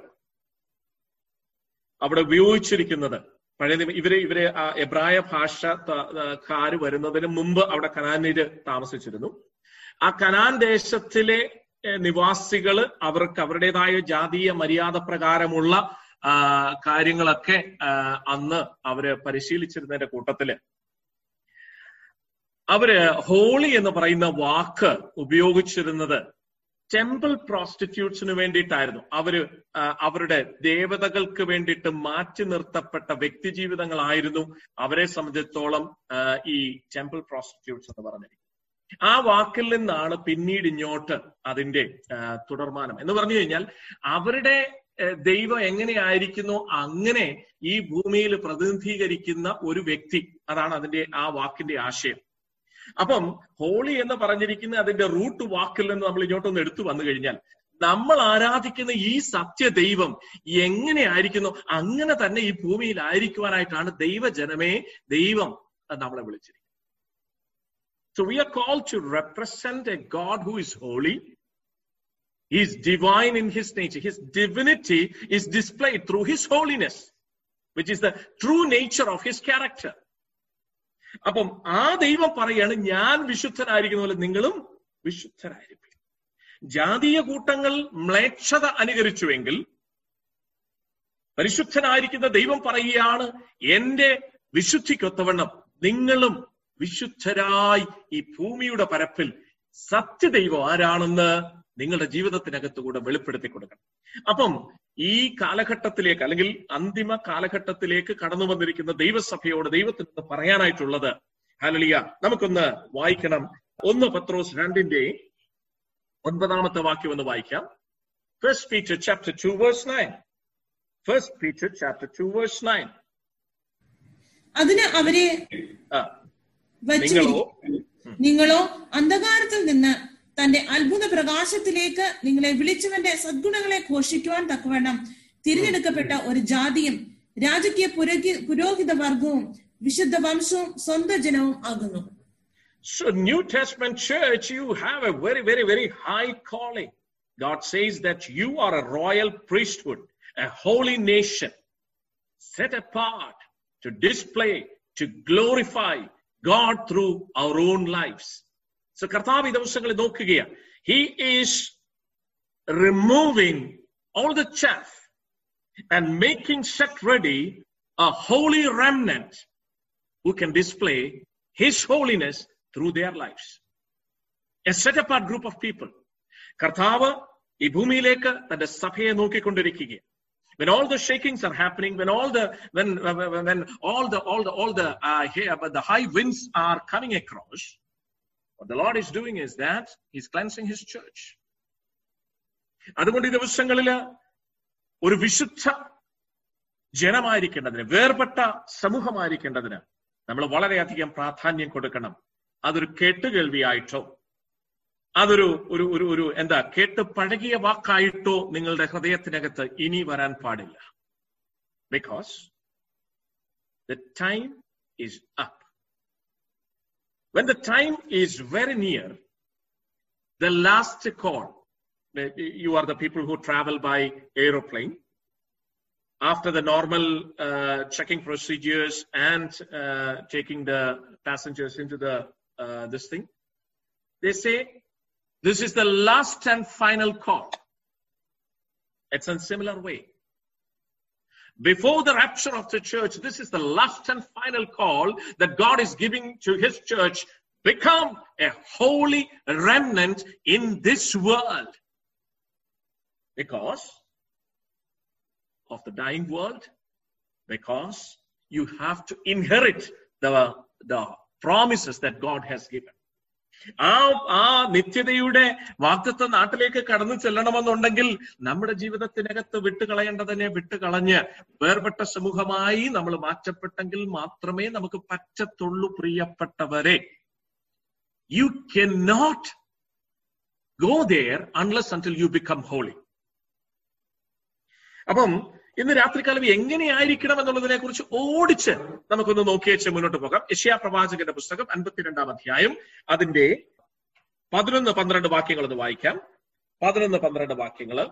അവിടെ ഉപയോഗിച്ചിരിക്കുന്നത് പഴയ നിയമ- ഇവര് ഇവര് ആ എബ്രായ ഭാഷ ത- ആ, കാര് വരുന്നതിന് മുമ്പ് അവിടെ കനാനില് താമസിച്ചിരുന്നു ആ കനാൻ ദേശത്തിലെ ഏഹ്, നിവാസികള് അവർക്ക് അവരുടേതായ ജാതീയ മര്യാദ പ്രകാരമുള്ള ആ, കാര്യങ്ങളൊക്കെ ആ, അന്ന് അവര് പരിശീലിച്ചിരുന്നതിന്റെ കൂട്ടത്തില് അവര് ഹോളി എന്ന് പറയുന്ന വാക്ക് ഉപയോഗിച്ചിരുന്നത് ടെമ്പിൾ പ്രോസ്റ്റിറ്റ്യൂട്ട്സിന് വേണ്ടിയിട്ടായിരുന്നു അവര് ആ, അവരുടെ ദേവതകൾക്ക് വേണ്ടിയിട്ട് മാറ്റി നിർത്തപ്പെട്ട വ്യക്തി ജീവിതങ്ങളായിരുന്നു അവരെ സംബന്ധിച്ചിടത്തോളം ആ, ഈ ടെമ്പിൾ പ്രോസ്റ്റിറ്റ്യൂട്ട്സ് എന്ന് പറഞ്ഞിരിക്കുന്നത് ആ വാക്കിൽ നിന്നാണ് പിന്നീട് ഇങ്ങോട്ട് അതിന്റെ ആ, തുടർമാനം എന്ന് പറഞ്ഞു കഴിഞ്ഞാൽ അവരുടെ ആ, ദൈവം എങ്ങനെയായിരിക്കുന്നോ അങ്ങനെ ഈ ഭൂമിയിൽ പ്രതിനിധീകരിക്കുന്ന ഒരു വ്യക്തി അതാണ് അതിന്റെ ആ വാക്കിന്റെ ആശയം അപ്പം ഹോളി എന്ന് പറഞ്ഞിരിക്കുന്ന അതിന്റെ റൂട്ട് വാക്കിൽ നിന്ന് നമ്മൾ ഇങ്ങോട്ടൊന്ന് എടുത്തു വന്നു കഴിഞ്ഞാൽ നമ്മൾ ആരാധിക്കുന്ന ഈ സത്യ ദൈവം എങ്ങനെയായിരിക്കുന്നു അങ്ങനെ തന്നെ ഈ ഭൂമിയിൽ ആയിരിക്കുവാനായിട്ടാണ് ദൈവജനമേ ദൈവം നമ്മളെ വിളിച്ചിരിക്കുന്നത് So we are called to represent a God who is holy. He is divine in his nature. His divinity is displayed through his holiness, which is the true nature of his character. അപ്പം ആ ദൈവം പറയാണ് ഞാൻ വിശുദ്ധനായിരിക്കുന്ന പോലെ നിങ്ങളും വിശുദ്ധരായിരിക്കും ജാതീയ കൂട്ടങ്ങൾ മ്ലേച്ഛത അനുകരിച്ചുവെങ്കിൽ പരിശുദ്ധനായിരിക്കുന്ന ദൈവം പറയുകയാണ് എന്റെ വിശുദ്ധിക്കൊത്തവണ്ണം നിങ്ങളും വിശുദ്ധരായി ഈ ഭൂമിയുടെ പരപ്പിൽ സത്യദൈവം ആരാണെന്ന് നിങ്ങളുടെ ജീവിതത്തിനകത്തുകൂടെ വെളിപ്പെടുത്തി കൊടുക്കണം അപ്പം ഈ കാലഘട്ടത്തിലേക്ക് അല്ലെങ്കിൽ അന്തിമ കാലഘട്ടത്തിലേക്ക് കടന്നു വന്നിരിക്കുന്ന ദൈവസഭയോട് ദൈവത്തിന് പറയാനായിട്ടുള്ളത് ഹലലിയ നമുക്കൊന്ന് വായിക്കണം ഒന്ന് പത്രോസ് രണ്ടിന്റെ ഒൻപതാമത്തെ വാക്യം ഒന്ന് വായിക്കാം first Peter chapter two verse nine First Peter chapter 2 verse 9. അതിന് അവരെ Ah, വച്ചു നിങ്ങളോ നിങ്ങളോ അന്ധകാരത്തിൽ നിന്ന് തന്റെ അത്ഭുത പ്രകാശത്തിലേക്ക് നിങ്ങളെ വിളിച്ചവന്റെ സദ്ഗുണങ്ങളെ ഘോഷിക്കുവാൻ തക്കവണ്ണം തിരഞ്ഞെടുക്കപ്പെട്ട ഒരു ജാതിയും രാജകീയ പുരോഗി- പുരോഹിത വർഗവും വിശുദ്ധ വംശവും സ്വന്തം ജനവും ആകുന്നു So, New Testament church, you have a very, very, very high calling. God says that you are a royal priesthood, a holy nation, set apart to display, to glorify God through our own lives. So, കർത്താവ് ഈ ദിവസങ്ങളിൽ നോക്കുകയാണ് He is removing all the chaff and making set ready a holy remnant who can display His holiness through their lives. A set apart group of people. കർത്താവ് ഈ ഭൂമിയിലേക്ക് തന്റെ സഭയെ നോക്കിക്കൊണ്ടിരിക്കുകയാണ് when all the shakings are happening when all the when when, when all the all the all the uh, here, but the high winds are coming across what the lord is doing is that he's cleansing his church അതുകൊണ്ട് ഈ ദിവസങ്ങളില് ഒരു വിശുദ്ധ ജനമായിരിക്കേണ്ടതിന് വേർപെട്ട സമൂഹമായിരിക്കേണ്ടതിന് നമ്മൾ വളരെയധികം പ്രാധാന്യം കൊടുക്കണം അതൊരു കേട്ടുകേൾവിയായിട്ടോ അതൊരു ഒരു ഒരു ഒരു എന്താ കേട്ട് പഴകിയ വാക്കായിട്ടോ നിങ്ങളുടെ ഹൃദയത്തിനകത്ത് ഇനി വരാൻ പാടില്ല because the time is up when the time is very near the last call you are the people who travel by aeroplane after the normal uh, checking procedures and uh, taking the passengers into the uh, this thing they say this is the last and final call it's in similar way before the rapture of the church this is the last and final call that god is giving to his church become a holy remnant in this world because of the dying world because you have to inherit the, the promises that God has given. ആ ആ നിത്യതയുടെ വാക്തത്വ നാട്ടിലേക്ക് കടന്നു ചെല്ലണമെന്നുണ്ടെങ്കിൽ നമ്മുടെ ജീവിതത്തിനകത്ത് വിട്ടുകളയേണ്ടതിനെ വിട്ടുകളഞ്ഞ് വേർപെട്ട സമൂഹമായി നമ്മൾ മാറ്റപ്പെട്ടെങ്കിൽ മാത്രമേ നമുക്ക് പറ്റത്തുള്ളൂ പ്രിയപ്പെട്ടവരെ you can not go there unless until you become holy അപ്പം ഇന്ന് രാത്രികാലം എങ്ങനെയായിരിക്കണം എന്നുള്ളതിനെ കുറിച്ച് ഓടിച്ച് നമുക്കൊന്ന് നോക്കിയേച്ച് മുന്നോട്ട് പോകാം യഷ്യാ പ്രവാചകന്റെ പുസ്തകം അൻപത്തിരണ്ടാം അധ്യായം അതിന്റെ പതിനൊന്ന് പന്ത്രണ്ട് വാക്യങ്ങൾ ഒന്ന് വായിക്കാം പതിനൊന്ന് പന്ത്രണ്ട് വാക്യങ്ങള്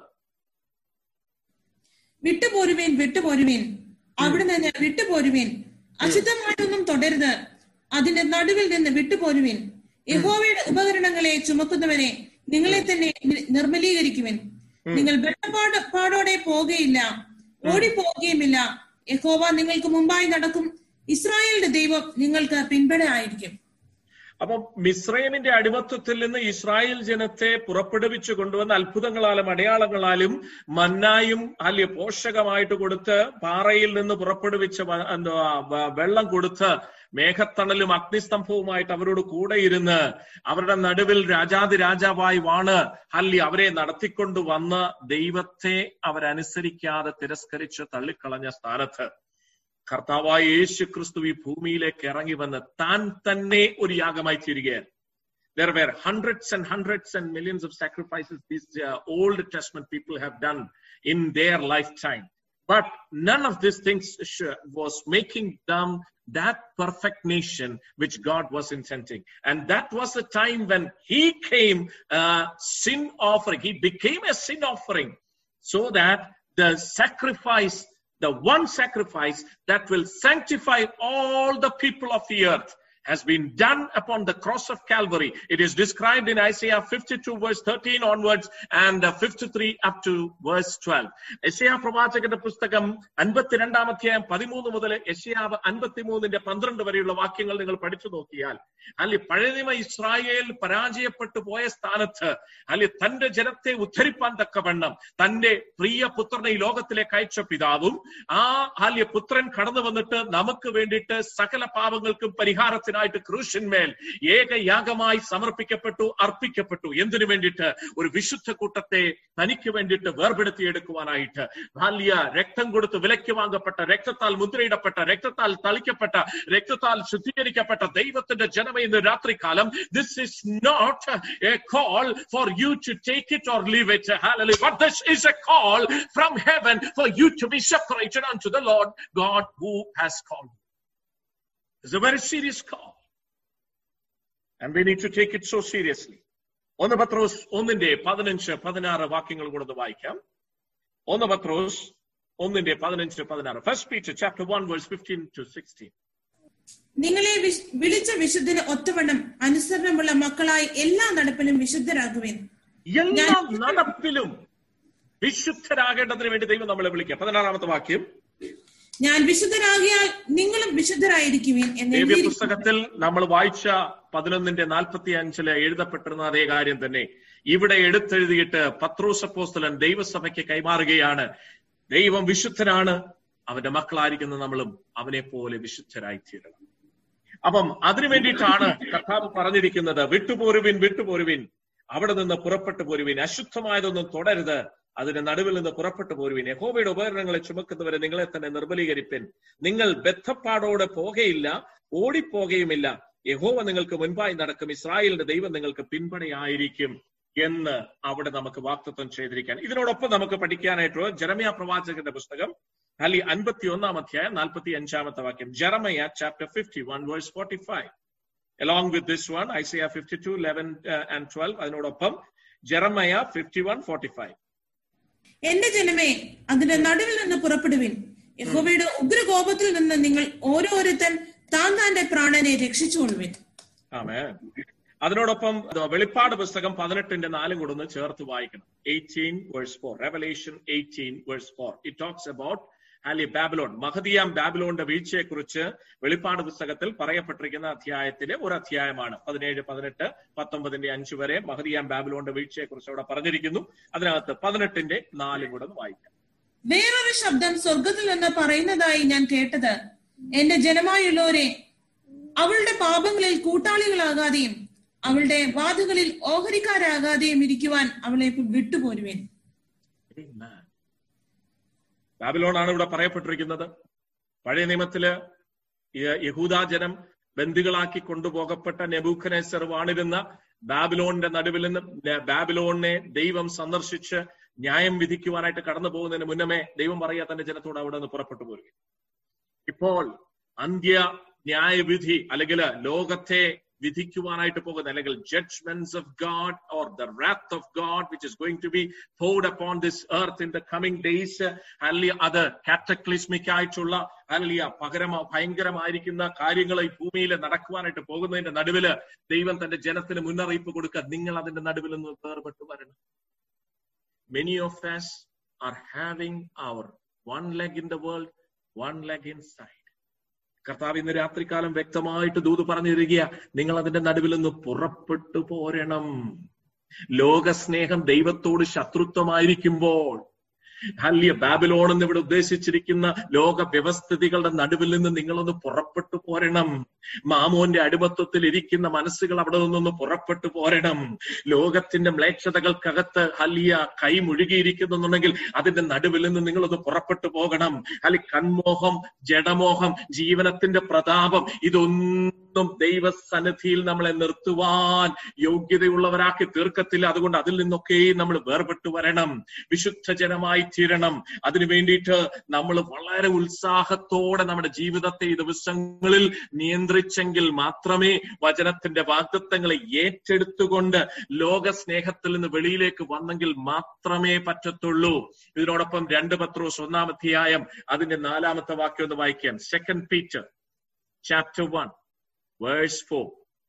വിട്ടുപോരുവേൻ വിട്ടുപോരുവേൻ അവിടെ നിന്ന് വിട്ടുപോരുവേൻ അശുദ്ധമായിട്ടൊന്നും തുടരുത് അതിന്റെ നടുവിൽ നിന്ന് വിട്ടുപോരുവേൻ യഹോവയുടെ ഉപകരണങ്ങളെ ചുമക്കുന്നവനെ നിങ്ങളെ തന്നെ നി- നിർമ്മലീകരിക്കുവിൻ നിങ്ങൾ വെള്ളപ്പാട് പാടോടെ പോകുകയില്ല ഓടിപ്പോകുകയുമില്ല യഹോവ നിങ്ങൾക്ക് മുമ്പായി നടക്കും ഇസ്രായേലിന്റെ ദൈവം നിങ്ങൾക്ക് പിൻപട ആയിരിക്കും അപ്പൊ മിസ്രൈമിന്റെ അടിമത്വത്തിൽ നിന്ന് ഇസ്രായേൽ ജനത്തെ പുറപ്പെടുവിച്ചു കൊണ്ടുവന്ന അത്ഭുതങ്ങളാലും അടയാളങ്ങളാലും മന്നായും അല്ലെ പോഷകമായിട്ട് കൊടുത്ത് പാറയിൽ നിന്ന് പുറപ്പെടുവിച്ച വ- എന്തുവാ വ- വെള്ളം കൊടുത്ത് മേഘത്തണലും അഗ്നിസ്തംഭവുമായിട്ട് അവരോട് കൂടെ ഇരുന്ന് അവരുടെ നടുവിൽ രാജാതി രാജാവായി വാണ് അല്ലി അവരെ നടത്തിക്കൊണ്ടു വന്ന് ദൈവത്തെ അവരനുസരിക്കാതെ തിരസ്കരിച്ച് തള്ളിക്കളഞ്ഞ സ്ഥാനത്ത് കർത്താവായ യേശു ക്രിസ്തു ഈ ഭൂമിയിലേക്ക് ഇറങ്ങി വന്ന് താൻ തന്നെ ഒരു യാഗമായി തീരുകയാണ് There were hundreds and hundreds and millions of sacrifices these uh, Old Testament people have done in their lifetime. But none of these things sh- was making them that perfect nation which God was intending. And that was the time when He came, uh, sin offering. He became a sin offering so that the sacrifice the one sacrifice that will sanctify all the people of the earth has been done upon the cross of Calvary. It is described in Isaiah 52 verse 13 onwards and uh, 53 up to verse 12. യശയാ പ്രവാചകന്റെ പുസ്തകം അൻപത്തിരണ്ടാം അധ്യായം പതിമൂന്ന് മുതൽ യശയാവ് അൻപത്തിമൂന്നിന്റെ പന്ത്രണ്ട് വരെയുള്ള വാക്യങ്ങൾ നിങ്ങൾ പഠിച്ചു നോക്കിയാൽ അല്ലെ പഴയനിമ ഇസ്രായേൽ പരാജയപ്പെട്ടു പോയ സ്ഥാനത്ത് അല്ലെ തന്റെ ജനത്തെ ഉദ്ധരിപ്പാൻ തക്കവണ്ണം തന്റെ പ്രിയ പുത്രനെ ഈ ലോകത്തിലേക്ക് അയച്ച പിതാവും ആ അല്ലെ പുത്രൻ കടന്നു വന്നിട്ട് നമുക്ക് വേണ്ടിയിട്ട് സകല പാപങ്ങൾക്കും പരിഹാരത്തിന് പാപത്തിനായിട്ട് ക്രൂശന്മേൽ ഏകയാഗമായി സമർപ്പിക്കപ്പെട്ടു അർപ്പിക്കപ്പെട്ടു എന്തിനു വേണ്ടിയിട്ട് ഒരു വിശുദ്ധ കൂട്ടത്തെ തനിക്ക് വേണ്ടിയിട്ട് വേർപെടുത്തിയെടുക്കുവാനായിട്ട് ബാല്യ രക്തം കൊടുത്ത് വിലയ്ക്ക് വാങ്ങപ്പെട്ട രക്തത്താൽ മുദ്രയിടപ്പെട്ട രക്തത്താൽ തളിക്കപ്പെട്ട രക്തത്താൽ ശുദ്ധീകരിക്കപ്പെട്ട ദൈവത്തിന്റെ ജനമേ ഇന്ന് രാത്രികാലം this is not a call for you to take it or leave it ഹാലലി but this is a call from heaven for you to be separated unto the Lord God who has called It's a very serious call. And we need to take it so seriously. ഒന്ന് പത്രോസ് ഒന്നിന്റെ പതിനഞ്ച് പതിനാറ് വാക്യങ്ങൾ കൂടെ ഒന്ന് വായിക്കാം ഒന്ന് പത്രോസ് ഒന്നിന്റെ പതിനഞ്ച് പതിനാറ് first Peter chapter one verse fifteen to sixteen നിങ്ങളെ വിശ്- വിളിച്ച വിശുദ്ധന് ഒത്തവണ്ണം അനുസരണമുള്ള മക്കളായി എല്ലാ നടപ്പിലും വിശുദ്ധരാകുവേൻ എല്ലാ നടപ്പിലും വിശുദ്ധരാകേണ്ടതിന് വേണ്ടി ദൈവം നമ്മളെ വിളിക്കുക പതിനാറാമത്തെ വാക്യം ഞാൻ വിശുദ്ധരാകിയാൽ നിങ്ങളും വിശുദ്ധരായിരിക്കുവേൻ എന്ന് ദേവ്യ എഴുതിയിരിക്കുന്നു. പുസ്തകത്തിൽ നമ്മൾ വായിച്ച പതിനൊന്നിന്റെ നാൽപ്പത്തി അഞ്ചില് എഴുതപ്പെട്ടിരുന്ന അതേ കാര്യം തന്നെ ഇവിടെ എടുത്തെഴുതിയിട്ട് പത്രോസപ്പോസ്തലൻ ദൈവസഭയ്ക്ക് കൈമാറുകയാണ് ദൈവം വിശുദ്ധനാണ് അവന്റെ മക്കളായിരിക്കുന്ന നമ്മളും അവനെ പോലെ വിശുദ്ധരായി തീരണം അപ്പം അതിനു വേണ്ടിയിട്ടാണ് കർത്താവ് പറഞ്ഞിരിക്കുന്നത് വിട്ടുപോരുവിൻ വിട്ടുപോരുവിൻ അവിടെ നിന്ന് പുറപ്പെട്ടു പോരുവിൻ അശുദ്ധമായതൊന്നും തുടരുത് അതിന്റെ നടുവിൽ നിന്ന് പുറപ്പെട്ടു പോരുവിൻ യഹോവയുടെ ഉപകരണങ്ങളെ ചുമക്കുന്നവരെ നിങ്ങളെ തന്നെ നിർബലീകരിപ്പിൻ നിങ്ങൾ ബദ്ധപ്പാടോടെ പോകയില്ല ഓടിപ്പോകയുമില്ല യഹോവ നിങ്ങൾക്ക് മുൻപായി നടക്കും ഇസ്രായേലിന്റെ ദൈവം നിങ്ങൾക്ക് പിൻപടയായിരിക്കും എന്ന് അവിടെ നമുക്ക് വാക്തത്വം ചെയ്തിരിക്കാൻ ഇതിനോടൊപ്പം നമുക്ക് പഠിക്കാനായിട്ട് ജെറമിയ പ്രവാചകന്റെ പുസ്തകം അല്ലി അൻപത്തി ഒന്നാം അധ്യായം നാൽപ്പത്തി അഞ്ചാമത്തെ വാക്യം Jeremiah chapter fifty one verse forty five along with this one Isaiah 52 11 uh, and 12 അതിനോടൊപ്പം ജെറമയ 51 45 എന്റെ ജനമേ അതിന്റെ നടുവിൽ നിന്ന് പുറപ്പെടുവിൻ യഹോവയുടെ ഉഗ്രകോപത്തിൽ നിന്ന് നിങ്ങൾ ഓരോരുത്തൻ താൻ താന്റെ പ്രാണനെ രക്ഷിച്ചുകൊള്ളുവിൻ ആമേ അതിനോടൊപ്പം ഇത് വെളിപ്പാട് പുസ്തകം പതിനെട്ടിന്റെ നാലും കൂടെ ഒന്ന് ചേർത്ത് വായിക്കണം eighteen verse four Revelation eighteen verse four it talks about അല്ലെ ബാബിലോൺ മഹദിയാം ബാബിലോണിന്റെ വീഴ്ചയെ കുറിച്ച് വെളിപ്പാട് പുസ്തകത്തിൽ പറയപ്പെട്ടിരിക്കുന്ന അധ്യായത്തിലെ ഒരു അധ്യായമാണ് പതിനേഴ് പതിനെട്ട് പത്തൊമ്പതിന്റെ അഞ്ച് വരെ മഹദിയാം ബാബിലോണിന്റെ വീഴ്ചയെ കുറിച്ച് അവിടെ പറഞ്ഞിരിക്കുന്നു അതിനകത്ത് പതിനെട്ടിന്റെ നാലും കൂടെ ഒന്ന് വായിക്കാം വേറൊരു ശബ്ദം സ്വർഗത്തിൽ നിന്ന് പറയുന്നതായി ഞാൻ കേട്ടത് എന്റെ ജനമായുള്ളവരെ അവളുടെ പാപങ്ങളിൽ കൂട്ടാളികളാകാതെയും അവളുടെ വാതുകളിൽ ഓഹരിക്കാരാകാതെയും ഇരിക്കുവാൻ അവളെ വിട്ടുപോരുവേൻ Amen. ബാബിലോണാണ് ഇവിടെ പറയപ്പെട്ടിരിക്കുന്നത് പഴയ നിയമത്തില് യ- യഹൂദാ ജനം ബന്ദികളാക്കി കൊണ്ടുപോകപ്പെട്ട നെബൂഖനേസർ വാണിരുന്ന ബാബിലോണിന്റെ നടുവിൽ നിന്ന് ന- ബാബിലോണിനെ ദൈവം സന്ദർശിച്ച് ന്യായം വിധിക്കുവാനായിട്ട് കടന്നു പോകുന്നതിന് മുന്നമേ ദൈവം പറയാ തന്റെ ജനത്തോട് അവിടെ നിന്ന് പുറപ്പെട്ടു പോരുക ഇപ്പോൾ അന്ത്യ ന്യായവിധി അല്ലെങ്കിൽ ലോകത്തെ വിധിക്കുവാനായിട്ട് പോകുന്ന അല്ലെങ്കിൽ judgments of God or the wrath of God which is going to be poured upon this earth in the coming days അല്ലെങ്കിൽ അത് കാറ്റക്ലിസ്മിക് ആയിട്ടുള്ള അല്ലെങ്കിൽ പകരമ ഭയങ്കരമായിരിക്കുന്ന കാര്യങ്ങൾ ഈ ഭൂമിയിൽ നടക്കുവാനായിട്ട് പോകുന്നതിന്റെ നടുവില് ദൈവം തന്റെ ജനത്തിന് മുന്നറിയിപ്പ് കൊടുക്കുക നിങ്ങൾ അതിന്റെ നടുവിൽ നിന്ന് വേർപെട്ട് വരണം many of us are having our one leg in the world one leg in side കർത്താവ് ഇന്ന് രാത്രികാലം വ്യക്തമായിട്ട് ദൂത് പറഞ്ഞു തരിക നിങ്ങൾ അതിന്റെ നടുവിൽ നിന്ന് പുറപ്പെട്ടു പോരണം ലോകസ്നേഹം ദൈവത്തോട് ശത്രുത്വമായിരിക്കുമ്പോൾ ഹല്യ ബാബിലോൺ എന്ന് ഇവിടെ ഉദ്ദേശിച്ചിരിക്കുന്ന ലോക വ്യവസ്ഥിതികളുടെ നടുവിൽ നിന്ന് നിങ്ങളൊന്ന് പുറപ്പെട്ടു പോരണം മാമോന്റെ അടിമത്വത്തിൽ ഇരിക്കുന്ന മനസ്സുകൾ അവിടെ നിന്നൊന്ന് പുറപ്പെട്ടു പോരണം ലോകത്തിന്റെ മ്ലേച്ഛതകൾക്കകത്ത് ഹല്യ കൈ മുഴുകിയിരിക്കുന്നുണ്ടെങ്കിൽ അതിന്റെ നടുവിൽ നിന്ന് നിങ്ങളൊന്ന് പുറപ്പെട്ടു പോകണം അല്ലെ കൺമോഹം ജഡമോഹം ജീവനത്തിന്റെ പ്രതാപം ഇതൊന്നും ദൈവസന്നിധിയിൽ നമ്മളെ നിർത്തുവാൻ യോഗ്യതയുള്ളവരാക്കി തീർക്കത്തില്ല അതുകൊണ്ട് അതിൽ നിന്നൊക്കെ നമ്മൾ വേർപെട്ടു വരണം വിശുദ്ധ ജനമായി തീരണം അതിനു വേണ്ടിയിട്ട് നമ്മൾ വളരെ ഉത്സാഹത്തോടെ നമ്മുടെ ജീവിതത്തെ ഈ ദിവസങ്ങളിൽ നിയന്ത്രിച്ചെങ്കിൽ മാത്രമേ വചനത്തിന്റെ വാഗ്ദത്തങ്ങളെ ഏറ്റെടുത്തുകൊണ്ട് ലോക സ്നേഹത്തിൽ നിന്ന് വെളിയിലേക്ക് വന്നെങ്കിൽ മാത്രമേ പറ്റത്തുള്ളൂ ഇതിനോടൊപ്പം രണ്ട് പത്രോസ് ഒന്നാം അധ്യായം അതിന്റെ നാലാമത്തെ വാക്യം ഒന്ന് വായിക്കാം second Peter chapter one verse four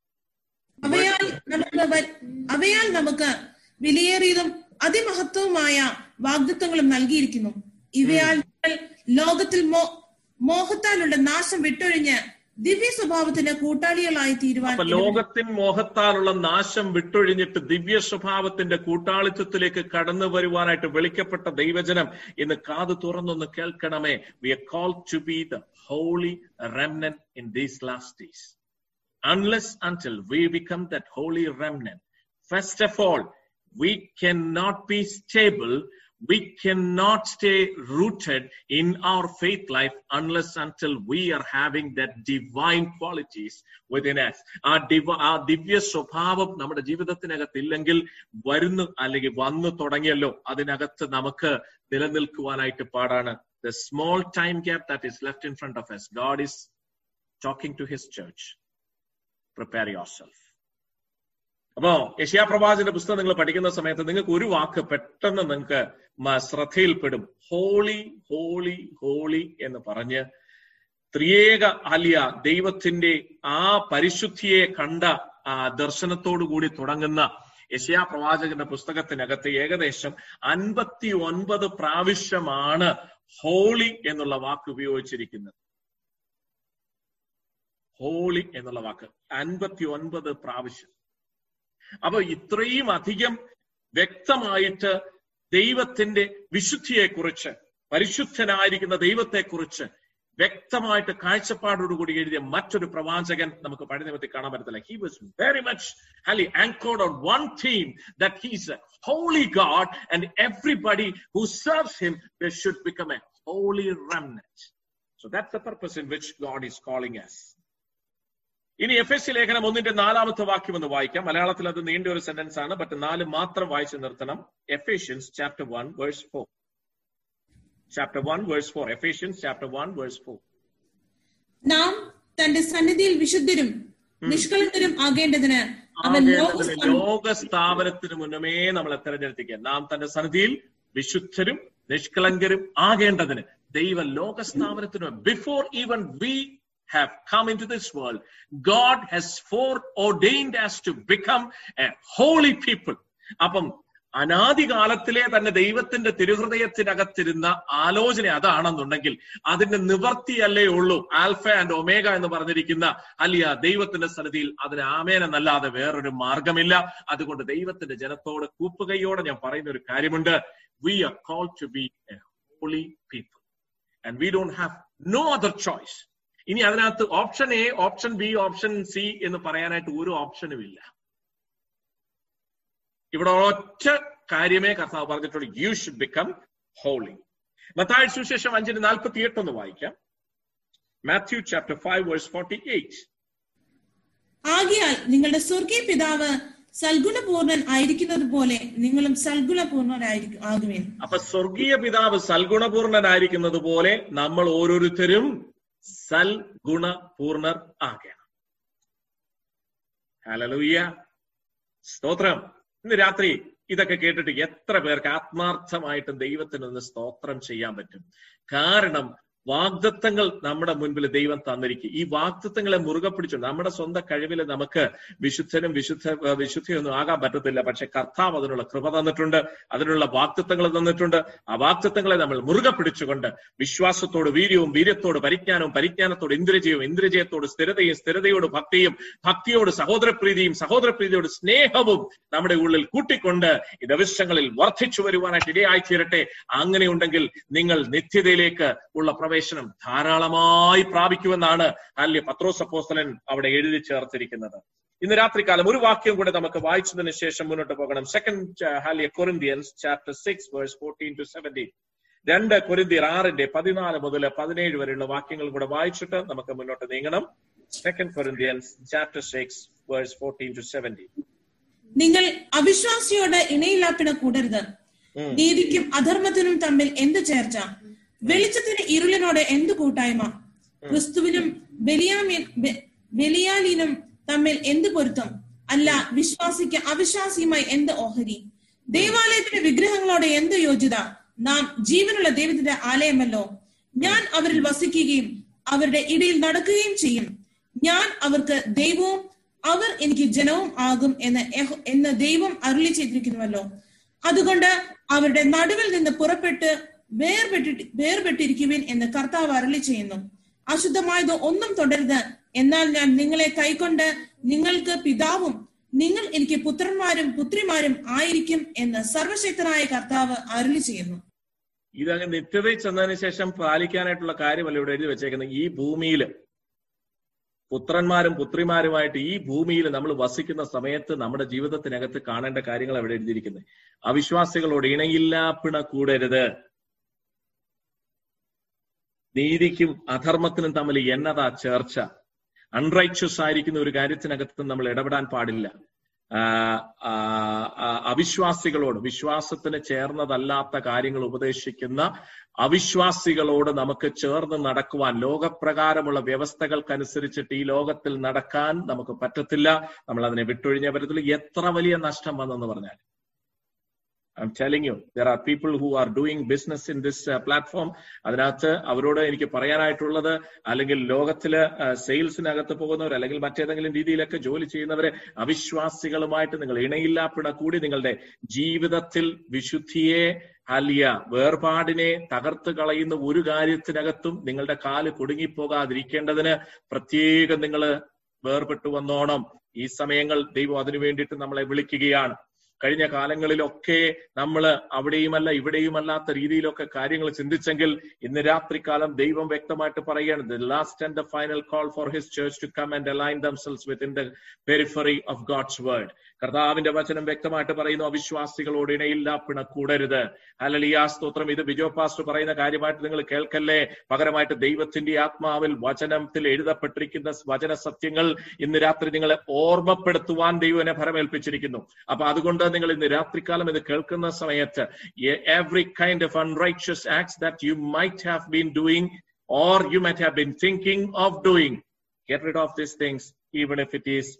അവയാൽ നമുക്ക് വ- അവയാൽ നമുക്ക് വിലയേറിയതും അതിമഹത്വവുമായ വാഗ്ദത്വങ്ങളും നൽകിയിരിക്കുന്നു ഇവയാൽ നിങ്ങൾ ലോകത്തിൽ മോ മോഹത്താലുള്ള നാശം വിട്ടൊഴിഞ്ഞ് ദിവ്യ സ്വഭാവത്തിന്റെ കൂട്ടാളികളായി തീരുവാൻ അപ്പൊ ലോകത്തിൻ മോഹത്താലുള്ള നാശം വിട്ടൊഴിഞ്ഞിട്ട് ദിവ്യ സ്വഭാവത്തിന്റെ കൂട്ടാളിത്വത്തിലേക്ക് കടന്നു വരുവാനായിട്ട് വിളിക്കപ്പെട്ട ദൈവജനം ഇന്ന് കാത് തുറന്നൊന്ന് കേൾക്കണമേ we are call to be the holy remnant in these last days unless until we become that holy remnant. First of all, we cannot be stable. We cannot stay rooted in our faith life unless until we are having that divine qualities within us. ആ div ആ ദിവ്യ സ്വഭാവം നമ്മുടെ ജീവിതത്തിനകത്ത് ഇല്ലെങ്കിൽ വരുന്നു അല്ലെങ്കിൽ വന്നു തുടങ്ങിയല്ലോ അതിനകത്ത് നമുക്ക് നിലനിൽക്കുവാനായിട്ട് പാടാണ് the small time gap that is left in front of us. God is talking to his church. Prepare yourself. അപ്പോ യശയാ പ്രവാചന്റെ പുസ്തകം നിങ്ങൾ പഠിക്കുന്ന സമയത്ത് നിങ്ങൾക്ക് ഒരു വാക്ക് പെട്ടെന്ന് നിങ്ങൾക്ക് മ- ശ്രദ്ധയിൽപ്പെടും ഹോളി ഹോളി ഹോളി എന്ന് പറഞ്ഞ് ത്രിയേക അലിയ ദൈവത്തിന്റെ ആ പരിശുദ്ധിയെ കണ്ട ആ ദർശനത്തോടു കൂടി തുടങ്ങുന്ന യശയാ പ്രവാചകന്റെ പുസ്തകത്തിനകത്ത് ഏകദേശം അൻപത്തി ഒൻപത് പ്രാവശ്യമാണ് ഹോളി എന്നുള്ള വാക്ക് ഉപയോഗിച്ചിരിക്കുന്നത് ഹോളി എന്നുള്ള വാക്ക് അൻപത്തി ഒൻപത് പ്രാവശ്യം അപ്പൊ ഇത്രയും അധികം വ്യക്തമായിട്ട് ദൈവത്തിന്റെ വിശുദ്ധിയെക്കുറിച്ച് പരിശുദ്ധനായിരിക്കുന്ന ദൈവത്തെക്കുറിച്ച് വ്യക്തമായിട്ട് കാഴ്ചപ്പാടോടുകൂടി എഴുതിയ മറ്റൊരു പ്രവാചകൻ നമുക്ക് പഴയ നിയമത്തിൽ കാണാൻ പറ്റത്തില്ല he was very much holy anchored on one theme that he's a holy God and everybody who serves him should become a holy remnant so that's the purpose in which God is calling us ഇനി F S C ലേഖനം ഒന്നിന്റെ നാലാമത്തെ വാക്യം ഒന്ന് വായിക്കാം മലയാളത്തിൽ അത് നീണ്ട ഒരു സെന്റൻസ് ആണ് ബട്ട് നാല് മാത്രം വായിച്ചു നിർത്തണം Ephesians chapter one verse four chapter one verse four Ephesians chapter one verse four നാം തന്റെ സന്നിധിയിൽ വിശുദ്ധരും നിഷ്കളങ്കരും ആകേണ്ടതിന് അവൻ ലോകസ്ഥാനം ലോക സ്ഥാപനത്തിന് മുന്നമേ നമ്മളെ തെരഞ്ഞെടുത്തിക്കുക നാം തന്റെ സന്നിധിയിൽ വിശുദ്ധരും നിഷ്കളങ്കരും ആകേണ്ടതിന് ദൈവ ലോക സ്ഥാപനത്തിന് before even we have come into this world, God has foreordained us to become a holy people. അപ്പം അനാദികാലത്തിലെ തന്നെ ദൈവത്തിന്റെ തിരുഹൃദയത്തിനകത്തിരുന്ന ആലോചന അതാണെന്നുണ്ടെങ്കിൽ അതിന്റെ നിവർത്തിയല്ലേ ഉള്ളൂ ആൽഫ ആൻഡ് ഒമേഗ എന്ന് പറഞ്ഞിരിക്കുന്ന അലിയ ദൈവത്തിന്റെ സന്നിധിയിൽ അതിന് ആമേനെന്നല്ലാതെ വേറൊരു മാർഗമില്ല അതുകൊണ്ട് ദൈവത്തിന്റെ ജനത്തോട് കൂപ്പുകയോടെ ഞാൻ പറയുന്ന ഒരു കാര്യമുണ്ട് we are call to be a holy people and we don't have no other choice ഇനി അതിനകത്ത് option A option B option C എന്ന് പറയാനായിട്ട് ഒരു ഓപ്ഷനും ഇല്ല ഇവിടെ ഒറ്റ കാര്യമേ കർത്താവ് പറഞ്ഞിട്ടുള്ളൂ യു ഷുഡ് ബിക്കം ഹോളി മത്തായ സുശേഷം അഞ്ചിന് നാൽപ്പത്തി എട്ട് ഒന്ന് വായിക്കാം Matthew chapter five verse forty eight ആകിയാൽ നിങ്ങളുടെ സ്വർഗീയ പിതാവ് സൽഗുണപൂർണൻ ആയിരിക്കുന്നത് പോലെ നിങ്ങളും സൽഗുണപൂർണരായിരിക്കും ആകുവേൻ അപ്പൊ സ്വർഗീയ പിതാവ് സൽഗുണപൂർണനായിരിക്കുന്നത് പോലെ നമ്മൾ ഓരോരുത്തരും സൽഗുണപൂർണർ ആകണം ഹലലൂയ സ്തോത്രം ഇന്ന് രാത്രി ഇതൊക്കെ കേട്ടിട്ട് എത്ര പേർക്ക് ആത്മാർത്ഥമായിട്ടും ദൈവത്തിനൊന്ന് സ്തോത്രം ചെയ്യാൻ പറ്റും കാരണം വാഗ്ദത്തങ്ങൾ നമ്മുടെ മുൻപിൽ ദൈവം തന്നിരിക്കും ഈ വാഗ്ദത്തങ്ങളെ മുറുകെ പിടിച്ചു നമ്മുടെ സ്വന്തം കഴിവിൽ നമുക്ക് വിശുദ്ധനും വിശുദ്ധ വിശുദ്ധിയൊന്നും ആകാൻ പറ്റത്തില്ല പക്ഷെ കർത്താവ് അതിനുള്ള കൃപ തന്നിട്ടുണ്ട് അതിനുള്ള വാഗ്ദത്തങ്ങൾ തന്നിട്ടുണ്ട് ആ വാഗ്ദത്തങ്ങളെ നമ്മൾ മുറുകെ പിടിച്ചുകൊണ്ട് വിശ്വാസത്തോട് വീര്യവും വീര്യത്തോട് പരിജ്ഞാനവും പരിജ്ഞാനത്തോട് ഇന്ദ്രജയവും ഇന്ദ്രജയത്തോട് സ്ഥിരതയും സ്ഥിരതയോട് ഭക്തിയും ഭക്തിയോട് സഹോദരപ്രീതിയും സഹോദരപ്രീതിയോട് സ്നേഹവും നമ്മുടെ ഉള്ളിൽ കൂട്ടിക്കൊണ്ട് ഈ ദിവസങ്ങളിൽ വർദ്ധിച്ചു വരുവാനായിട്ട് ഇടയായി തീരട്ടെ അങ്ങനെയുണ്ടെങ്കിൽ നിങ്ങൾ നിത്യതയിലേക്ക് ഉള്ള പ്രവേശനം ധാരാളമായി പ്രാപിക്കുമെന്നാണ് അല്ലെ പത്രോസ് അപ്പോസ്തലൻ അവിടെ എഴുതി ചേർത്തിരിക്കുന്നത് ഇന്ന് രാത്രികാലം ഒരു വാക്യം കൂടെ നമുക്ക് വായിച്ചതിന് ശേഷം മുന്നോട്ട് പോകണം സെക്കൻഡ് ഹാലിയ Corinthians chapter six verse fourteen to seventeen രണ്ട് കൊരിന്തിയർ ആറിന്റെ പതിനാല് മുതൽ പതിനേഴ് വരെയുള്ള വാക്യങ്ങൾ കൂടെ വായിച്ചിട്ട് നമുക്ക് മുന്നോട്ട് നീങ്ങണം second Corinthians chapter six verse fourteen to seventeen നിങ്ങൾ അവിശ്വാസിയോട് ഇണയില്ലാപ്പിണ കൂടരുത് നീതിക്കും അധർമ്മത്തിനും തമ്മിൽ എന്ത് ചേർച്ച വെളിച്ചത്തിന് ഇരുളിനോട് എന്ത് കൂട്ടായ്മ ക്രിസ്തുവിനും ബലിയാമി- ബെ- ബലിയാലിനും തമ്മിൽ എന്ത് പൊരുത്തം അല്ല വിശ്വാസിക്ക് അവിശ്വാസിയുമായി എന്ത് ഓഹരി ദേവാലയത്തിന്റെ വിഗ്രഹങ്ങളോട് എന്ത് യോഗ്യത നാം ജീവനുള്ള ദൈവത്തിന്റെ ആലയമല്ലോ ഞാൻ അവരിൽ വസിക്കുകയും അവരുടെ ഇടയിൽ നടക്കുകയും ചെയ്യും ഞാൻ അവർക്ക് ദൈവവും അവർ എനിക്ക് ജനവും ആകും എന്ന് യഹോ- എന്ന് ദൈവം അരുളി ചെയ്തിരിക്കുന്നുവല്ലോ അതുകൊണ്ട് അവരുടെ നടുവിൽ നിന്ന് പുറപ്പെട്ട് വേർപെട്ടി വേർപെട്ടിരിക്കുവിൻ എന്ന് കർത്താവ് അരളി ചെയ്യുന്നു അശുദ്ധമായത് ഒന്നും തുടരുത് എന്നാൽ ഞാൻ നിങ്ങളെ കൈക്കൊണ്ട് നിങ്ങൾക്ക് പിതാവും നിങ്ങൾ എനിക്ക് പുത്രന്മാരും പുത്രിമാരും ആയിരിക്കും എന്ന് സർവശക്തനായ കർത്താവ് അരുളി ചെയ്യുന്നു ഇതങ്ങ് നിത്യതയിൽ ചെന്നതിന് ശേഷം പാലിക്കാനായിട്ടുള്ള കാര്യമല്ല ഇവിടെ എഴുതി വെച്ചേക്കുന്നത് ഈ ഭൂമിയിൽ പുത്രന്മാരും പുത്രിമാരുമായിട്ട് ഈ ഭൂമിയിൽ നമ്മൾ വസിക്കുന്ന സമയത്ത് നമ്മുടെ ജീവിതത്തിനകത്ത് കാണേണ്ട കാര്യങ്ങൾ അവിടെ എഴുതിയിരിക്കുന്നത് അവിശ്വാസികളോട് ഇണയില്ലാപ്പിണ കൂടരുത് നീതിക്കും അധർമ്മത്തിനും തമ്മിൽ എന്നതാ ചേർച്ച അൺറൈച്ചസ് ആയിരിക്കുന്ന ഒരു കാര്യത്തിനകത്ത് നമ്മൾ ഇടപെടാൻ പാടില്ല അവിശ്വാസികളോട് വിശ്വാസത്തിന് ചേർന്നതല്ലാത്ത കാര്യങ്ങൾ ഉപദേശിക്കുന്ന അവിശ്വാസികളോട് നമുക്ക് ചേർന്ന് നടക്കുവാൻ ലോകപ്രകാരമുള്ള വ്യവസ്ഥകൾക്കനുസരിച്ചിട്ട് ഈ ലോകത്തിൽ നടക്കാൻ നമുക്ക് പറ്റത്തില്ല നമ്മൾ അതിനെ വിട്ടൊഴിഞ്ഞ പറ്റത്തില്ല എത്ര വലിയ നഷ്ടം വന്നെന്ന് പറഞ്ഞാൽ I'm telling you there are people who are doing business in this platform അതിനകത്ത് അവരോട് എനിക്ക് പറയാനായിട്ടുള്ളത് അല്ലെങ്കിൽ ലോകത്തില് സെയിൽസിനകത്ത് പോകുന്നവർ അല്ലെങ്കിൽ മറ്റേതെങ്കിലും രീതിയിലൊക്കെ ജോലി ചെയ്യുന്നവരെ അവിശ്വാസികളുമായിട്ട് നിങ്ങൾ ഇണയില്ലാപ്പിട കൂടി നിങ്ങളുടെ ജീവിതത്തിൽ വിശുദ്ധിയെ അലിയ വേർപാടിനെ തകർത്ത് കളയുന്ന ഒരു കാര്യത്തിനകത്തും നിങ്ങളുടെ കാല് കുടുങ്ങിപ്പോകാതിരിക്കേണ്ടതിന് പ്രത്യേകം നിങ്ങൾ വേർപെട്ടു വന്നോണം ഈ സമയങ്ങൾ ദൈവം അതിനു വേണ്ടിയിട്ട് നമ്മളെ വിളിക്കുകയാണ് കഴിഞ്ഞ കാലങ്ങളിലൊക്കെ നമ്മൾ അവിടെയുമല്ല ഇവിടെയുമല്ലാത്ത രീതിയിലൊക്കെ കാര്യങ്ങൾ ചിന്തിച്ചെങ്കിൽ ഇന്ന് രാത്രികാലം ദൈവം വ്യക്തമായിട്ട് പറയുകയാണ് the last and the final call for his church to come and align themselves within the periphery of God's word കർത്താവിന്റെ വചനം വ്യക്തമായിട്ട് പറയുന്നു അവിശ്വാസികളോട് ഇണയില്ല പിണക്കൂടരുത് അലലിയാ സ്തോത്രം ഇത് ബിജോ പാസ്റ്റർ പറയുന്ന കാര്യമായിട്ട് നിങ്ങൾ കേൾക്കല്ലേ പകരമായിട്ട് ദൈവത്തിന്റെ ആത്മാവിൽ വചനത്തിൽ എഴുതപ്പെട്ടിരിക്കുന്ന വചന സത്യങ്ങൾ ഇന്ന് രാത്രി നിങ്ങളെ ഓർമ്മപ്പെടുത്തുവാൻ ദൈവനെ ഫലമേൽപ്പിച്ചിരിക്കുന്നു അപ്പൊ അതുകൊണ്ട് നിങ്ങൾ ഇന്ന് രാത്രികാലം ഇത് കേൾക്കുന്ന സമയത്ത് every kind of unrighteous acts that you might have been doing or you might have been thinking of doing get rid of this things even if it is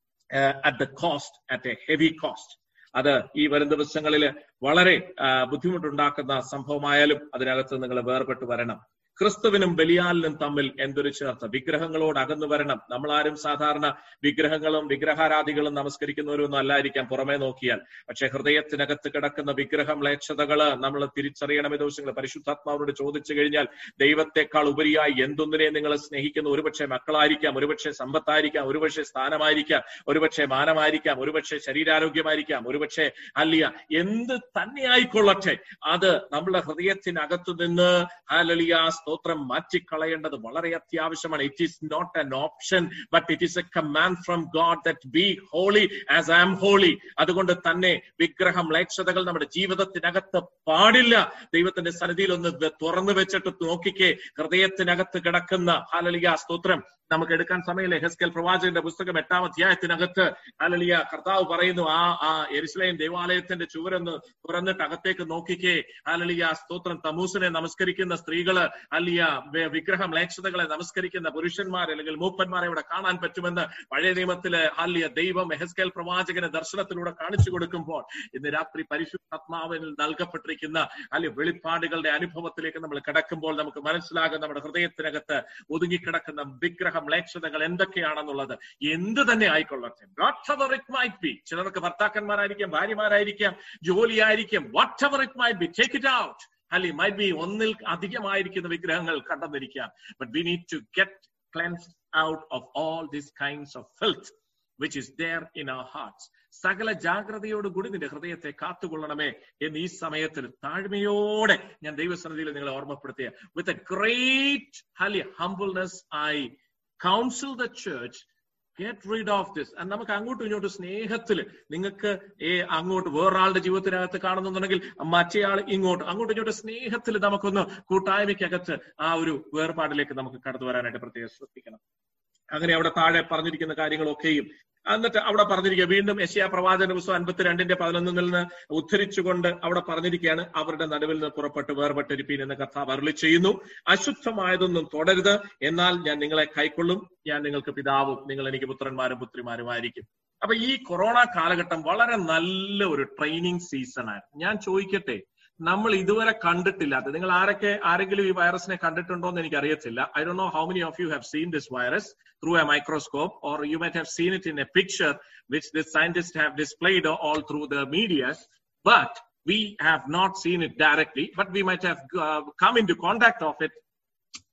at the cost at a heavy cost അത് ഈ വരും ദിവസങ്ങളിൽ വളരെ ബുദ്ധിമുട്ടുണ്ടാക്കുന്ന സംഭവമായാലും അതിനകത്ത് നിങ്ങൾ വേർപെട്ട് വരണം ക്രിസ്തുവിനും ബലിയാലിനും തമ്മിൽ എന്തൊരു ചേർത്ത വിഗ്രഹങ്ങളോട് അകന്നു വരണം നമ്മളാരും സാധാരണ വിഗ്രഹങ്ങളും വിഗ്രഹാരാധികളും നമസ്കരിക്കുന്നവരൊന്നും അല്ലായിരിക്കാം പുറമേ നോക്കിയാൽ പക്ഷെ ഹൃദയത്തിനകത്ത് കിടക്കുന്ന വിഗ്രഹം ലേച്ഛതകള് നമ്മൾ തിരിച്ചറിയണമേ ദിവസങ്ങൾ പരിശുദ്ധാത്മാവോട് ചോദിച്ചു കഴിഞ്ഞാൽ ദൈവത്തെക്കാൾ ഉപരിയായി എന്തൊന്നിനെ നിങ്ങൾ സ്നേഹിക്കുന്ന ഒരുപക്ഷെ മക്കളായിരിക്കാം ഒരുപക്ഷെ സമ്പത്തായിരിക്കാം ഒരുപക്ഷെ സ്ഥാനമായിരിക്കാം ഒരുപക്ഷെ മാനമായിരിക്കാം ഒരുപക്ഷെ ശരീരാരോഗ്യമായിരിക്കാം ഒരുപക്ഷെ അല്ലിയ എന്ത് തന്നെ ആയിക്കൊള്ളട്ടെ അത് നമ്മുടെ ഹൃദയത്തിനകത്തു നിന്ന് ഹാലലിയ സ്തോത്രം മാറ്റിക്കളയേണ്ടത് വളരെ അത്യാവശ്യമാണ് it is not an option but it is a command from God that be holy as I am holy അതുകൊണ്ട് തന്നെ വിഗ്രഹം ലേക്ഷതകൾ നമ്മുടെ ജീവിതത്തിനകത്ത് പാടില്ല ദൈവത്തിന്റെ സന്നിധിയിൽ ഒന്ന് തുറന്നു വെച്ചിട്ട് നോക്കിക്കേ ഹൃദയത്തിനകത്ത് കിടക്കുന്ന ഹാലലിയ സ്തോത്രം നമുക്ക് എടുക്കാൻ സമയമില്ല ഹെസ്കൽ പ്രവാചകന്റെ പുസ്തകം എട്ടാം അധ്യായത്തിനകത്ത് അലലിയ കർത്താവ് പറയുന്നു ആ ആ എരുസലേം ദേവാലയത്തിന്റെ ചുവരൊന്ന് തുറന്നിട്ട് അകത്തേക്ക് നോക്കിക്കേ അലലിയ സ്തോത്രം തമൂസിനെ നമസ്കരിക്കുന്ന സ്ത്രീകള് അലിയ വിഗ്രഹം ലേക്ഷതകളെ നമസ്കരിക്കുന്ന പുരുഷന്മാർ അല്ലെങ്കിൽ മൂപ്പന്മാരെ ഇവിടെ കാണാൻ പറ്റുമെന്ന് പഴയ നിയമത്തില് അലിയ ദൈവം ഹെസ്കൽ പ്രവാചകന് ദർശനത്തിലൂടെ കാണിച്ചു കൊടുക്കുമ്പോൾ ഇന്ന് രാത്രി പരിശുദ്ധാത്മാവിൽ നൽകപ്പെട്ടിരിക്കുന്ന അല്ലെ വെളിപ്പാടുകളുടെ അനുഭവത്തിലേക്ക് നമ്മൾ കിടക്കുമ്പോൾ നമുക്ക് മനസ്സിലാകും നമ്മുടെ ഹൃദയത്തിനകത്ത് ഒതുങ്ങിക്കിടക്കുന്ന വിഗ്രഹം മ്ലേച്ഛതകൾ എന്തൊക്കെയാണെന്നുള്ളത് എന്ത് തന്നെ ആയിക്കൊള്ളട്ടെ whatever it might be ചിലർക്ക് ഭർത്താക്കന്മാരായിരിക്കാം ഭാര്യമാരായിരിക്കാം ജോലിയായിരിക്കും whatever it might be take it out അല്ലെ മൈറ്റ് ബി ഒന്നിൽ അധികമായിരിക്കുന്ന വിഗ്രഹങ്ങൾ കണ്ടെന്നിരിക്കാം but we need to get cleanse out of all this kinds of filth which is there in our hearts സകല ജാഗ്രതയോടുകൂടി നിന്റെ ഹൃദയത്തെ കാത്തുകൊള്ളണമേ എന്ന് ഈ സമയത്തിൽ താഴ്മയോടെ ഞാൻ ദൈവസന്നിധിയിൽ നിങ്ങളെ ഓർമ്മപ്പെടുത്തിയ വിത്ത് എ ഗ്രേറ്റ് ഹലി humbleness I counsel the church get rid of this നമുക്ക് അങ്ങോട്ടും ഇങ്ങോട്ടും സ്നേഹത്തിൽ നിങ്ങൾക്ക് ഏ അങ്ങോട്ട് വേറൊരാളുടെ ജീവിതത്തിനകത്ത് കാണുന്നുണ്ടെങ്കിൽ മറ്റേയാൾ ഇങ്ങോട്ട് അങ്ങോട്ടും ഇങ്ങോട്ടും സ്നേഹത്തിൽ നമുക്കൊന്ന് കൂട്ടായ്മയ്ക്കകത്ത് ആ ഒരു വേർപാടിലേക്ക് നമുക്ക് കടന്നു വരാനായിട്ട് പ്രത്യേകം ശ്രദ്ധിക്കണം അങ്ങനെ അവിടെ താഴെ പറഞ്ഞിരിക്കുന്ന കാര്യങ്ങളൊക്കെയും എന്നിട്ട് അവിടെ പറഞ്ഞിരിക്കുക വീണ്ടും യശയാ പ്രവാചന പുസ്തകം അൻപത്തിരണ്ടിന്റെ പതിനൊന്നിൽ നിന്ന് ഉദ്ധരിച്ചുകൊണ്ട് അവിടെ പറഞ്ഞിരിക്കുകയാണ് അവരുടെ നടുവിൽ നിന്ന് പുറപ്പെട്ട് വേർപെട്ടിരിപ്പീൻ എന്ന കഥ വരളി ചെയ്യുന്നു അശുദ്ധമായതൊന്നും തുടരുത് എന്നാൽ ഞാൻ നിങ്ങളെ കൈക്കൊള്ളും ഞാൻ നിങ്ങൾക്ക് പിതാവും നിങ്ങൾ എനിക്ക് പുത്രന്മാരും പുത്രിമാരുമായിരിക്കും അപ്പൊ ഈ കൊറോണ കാലഘട്ടം വളരെ നല്ല ഒരു ട്രെയിനിങ് സീസൺ ആയിരുന്നു ഞാൻ ചോദിക്കട്ടെ നമ്മൾ ഇതുവരെ കണ്ടിട്ടില്ലാത്ത നിങ്ങൾ ആരൊക്കെ ആരെങ്കിലും ഈ വൈറസിനെ കണ്ടിട്ടുണ്ടോ എന്ന് എനിക്ക് അറിയത്തില്ല I do know how many of you have seen this virus through a microscope or you might have seen it in a picture which the scientist have displayed all through the medias but we have not seen it directly, but we might have uh, come into contact of it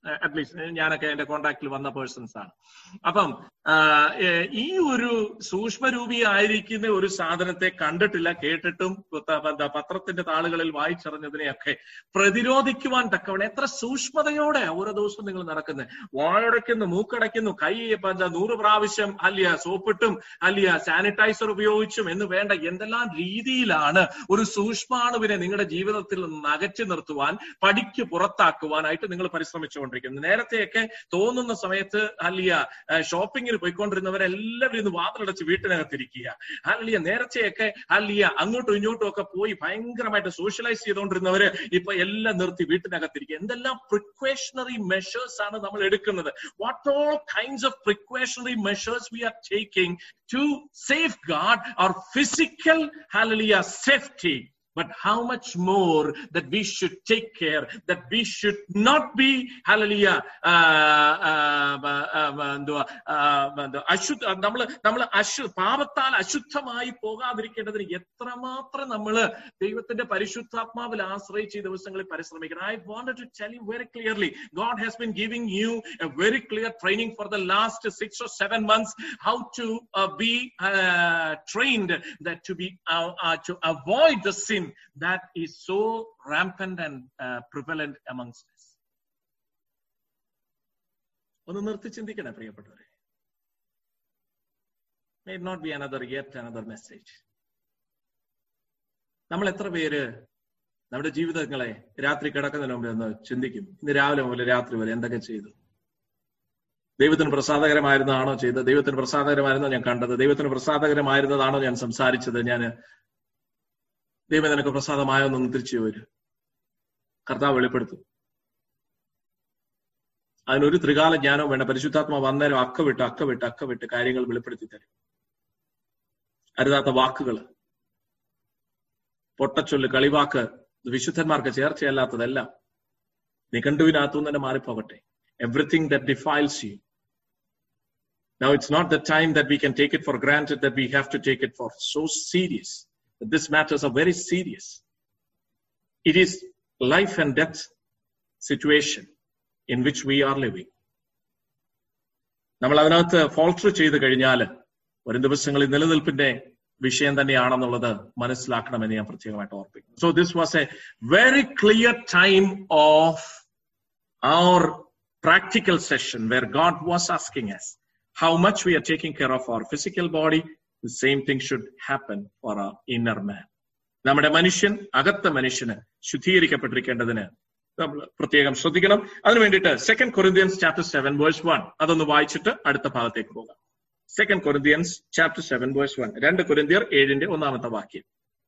at least ഞാനൊക്കെ എന്റെ കോണ്ടാക്റ്റിൽ വന്ന persons ആണ് അപ്പം ആ, ഏ, ഈ ഒരു സൂക്ഷ്മരൂപി ആയിരിക്കുന്ന ഒരു സാധനത്തെ കണ്ടിട്ടില്ല കേട്ടിട്ടും പ- പ- പത്രത്തിന്റെ താളുകളിൽ വായിച്ചറിഞ്ഞതിനെയൊക്കെ പ്രതിരോധിക്കുവാൻ തക്കവണ്ണം എത്ര സൂക്ഷ്മതയോടെ ഓരോ ദിവസവും നിങ്ങൾ നടക്കുന്നത് വാഴടയ്ക്കുന്നു മൂക്കടയ്ക്കുന്നു കൈ ഇപ്പൊ എന്താ നൂറ് പ്രാവശ്യം അല്ലിയ സോപ്പിട്ടും അല്ലിയ സാനിറ്റൈസർ ഉപയോഗിച്ചും എന്ന് വേണ്ട എന്തെല്ലാം രീതിയിലാണ് ഒരു സൂക്ഷ്മാണുവിനെ നിങ്ങളുടെ ജീവിതത്തിൽ നിന്ന് അകറ്റി നിർത്തുവാൻ പടിക്ക് പുറത്താക്കുവാനായിട്ട് നിങ്ങൾ പരിശ്രമിച്ചുകൊണ്ടിരിക്കുന്നത് നേരത്തെയൊക്കെ തോന്നുന്ന സമയത്ത് അല്ലിയ ഷോപ്പിങ്ങിന് പോയിക്കൊണ്ടിരുന്നവരെല്ലാവരും ഇന്ന് വാതിലടച്ച് വീട്ടിനകത്തിരിക്കുക അല്ലിയ നേരത്തെയൊക്കെ അല്ലിയ അങ്ങോട്ടും ഇങ്ങോട്ടും ഒക്കെ പോയി ഭയങ്കരമായിട്ട് സോഷ്യലൈസ് ചെയ്തുകൊണ്ടിരുന്നവര് ഇപ്പൊ എല്ലാം നിർത്തി വീട്ടിനകത്തിരിക്കുക എന്തെല്ലാം പ്രിക്വേഷണറി മെഷേഴ്സ് ആണ് നമ്മൾ എടുക്കുന്നത് what all kinds of precautionary measures we are taking to safeguard our physical ഹലിയ safety but how much more that we should take care, that we should not be, hallelujah, uh, uh, uh, എന്തുവാ അശുദ്ധ നമ്മൾ നമ്മൾ അശു പാപത്താൽ അശുദ്ധമായി പോകാതിരിക്കേണ്ടതിന് എത്രമാത്രം നമ്മൾ ദൈവത്തിന്റെ പരിശുദ്ധാത്മാവിൽ ആശ്രയിച്ച് ഈ ദിവസങ്ങളിൽ പരിശ്രമിക്കണം I wanted to tell you very clearly God has been giving you a very clear training for the last six or seven months how to be trained that to be to avoid the sin that is so rampant and uh, prevalent amongst us. ഒന്ന് നിർത്തി ചിന്തിക്കണേ പ്രിയപ്പെട്ടവരെ may not be another yet another message നമ്മൾ എത്ര പേര് നമ്മുടെ ജീവിതങ്ങളെ രാത്രി കിടക്കുന്നതിന് മുമ്പ് ഒന്ന് ചിന്തിക്കും ഇന്ന് രാവിലെ മുതൽ രാത്രി വരെ എന്തൊക്കെ ചെയ്തു ദൈവത്തിന് പ്രസാദകരമായിരുന്നതാണോ ചെയ്തത് ദൈവത്തിന് പ്രസാദകരമായിരുന്നോ ഞാൻ കണ്ടത് ദൈവത്തിന് പ്രസാദകരമായിരുന്നതാണോ ഞാൻ സംസാരിച്ചത് ഞാൻ ദൈവം നിനക്ക് പ്രസാദമായോ എന്നൊന്ന് തിരിച്ചു വരും കർത്താവ് വെളിപ്പെടുത്തും അതിനൊരു ത്രികാല ജ്ഞാനവും വേണ്ട പരിശുദ്ധാത്മ വന്നേരം അക്ക വിട്ട് അക്ക വിട്ട് അക്ക വിട്ട് കാര്യങ്ങൾ വെളിപ്പെടുത്തി തരും അരുതാത്ത വാക്കുകൾ പൊട്ടച്ചൊല്ല് കളിവാക്ക് വിശുദ്ധന്മാർക്ക് ചേർച്ചയല്ലാത്തതെല്ലാം നിഘണ്ടുവിനകത്തു തന്നെ മാറിപ്പോകട്ടെ everything that defiles you Now, it's not the time that we can take it for granted that we have to take it for so serious. But this matters are very serious. It is life and death situation in which we are living. നമ്മൾ അതിനകത്ത് ഫോൾട്ടർ ചെയ്ത് കഴിഞ്ഞാൽ വരും ദിവസങ്ങളിൽ നിലനിൽപ്പിന്റെ വിഷയം തന്നെയാണെന്നുള്ളത് മനസ്സിലാക്കണമെന്ന് ഞാൻ പ്രത്യേകമായിട്ട് ഓർപ്പിക്കുന്നു so this was a very clear time of our practical session where God was asking us how much we are taking care of our physical body. The same thing should happen for our inner man. നമ്മുടെ മനുഷ്യൻ അകത്ത മനുഷ്യന് ശുദ്ധീകരിക്കപ്പെട്ടിരിക്കേണ്ടതിന് നമ്മൾ പ്രത്യേകം ശ്രദ്ധിക്കണം അതിനു വേണ്ടിയിട്ട് second Corinthians chapter seven verse one അതൊന്ന് വായിച്ചിട്ട് അടുത്ത ഭാഗത്തേക്ക് പോകാം second Corinthians chapter seven verse one രണ്ട് കൊരിന്ത്യർ ഏഴിന്റെ ഒന്നാമത്തെ വാക്യം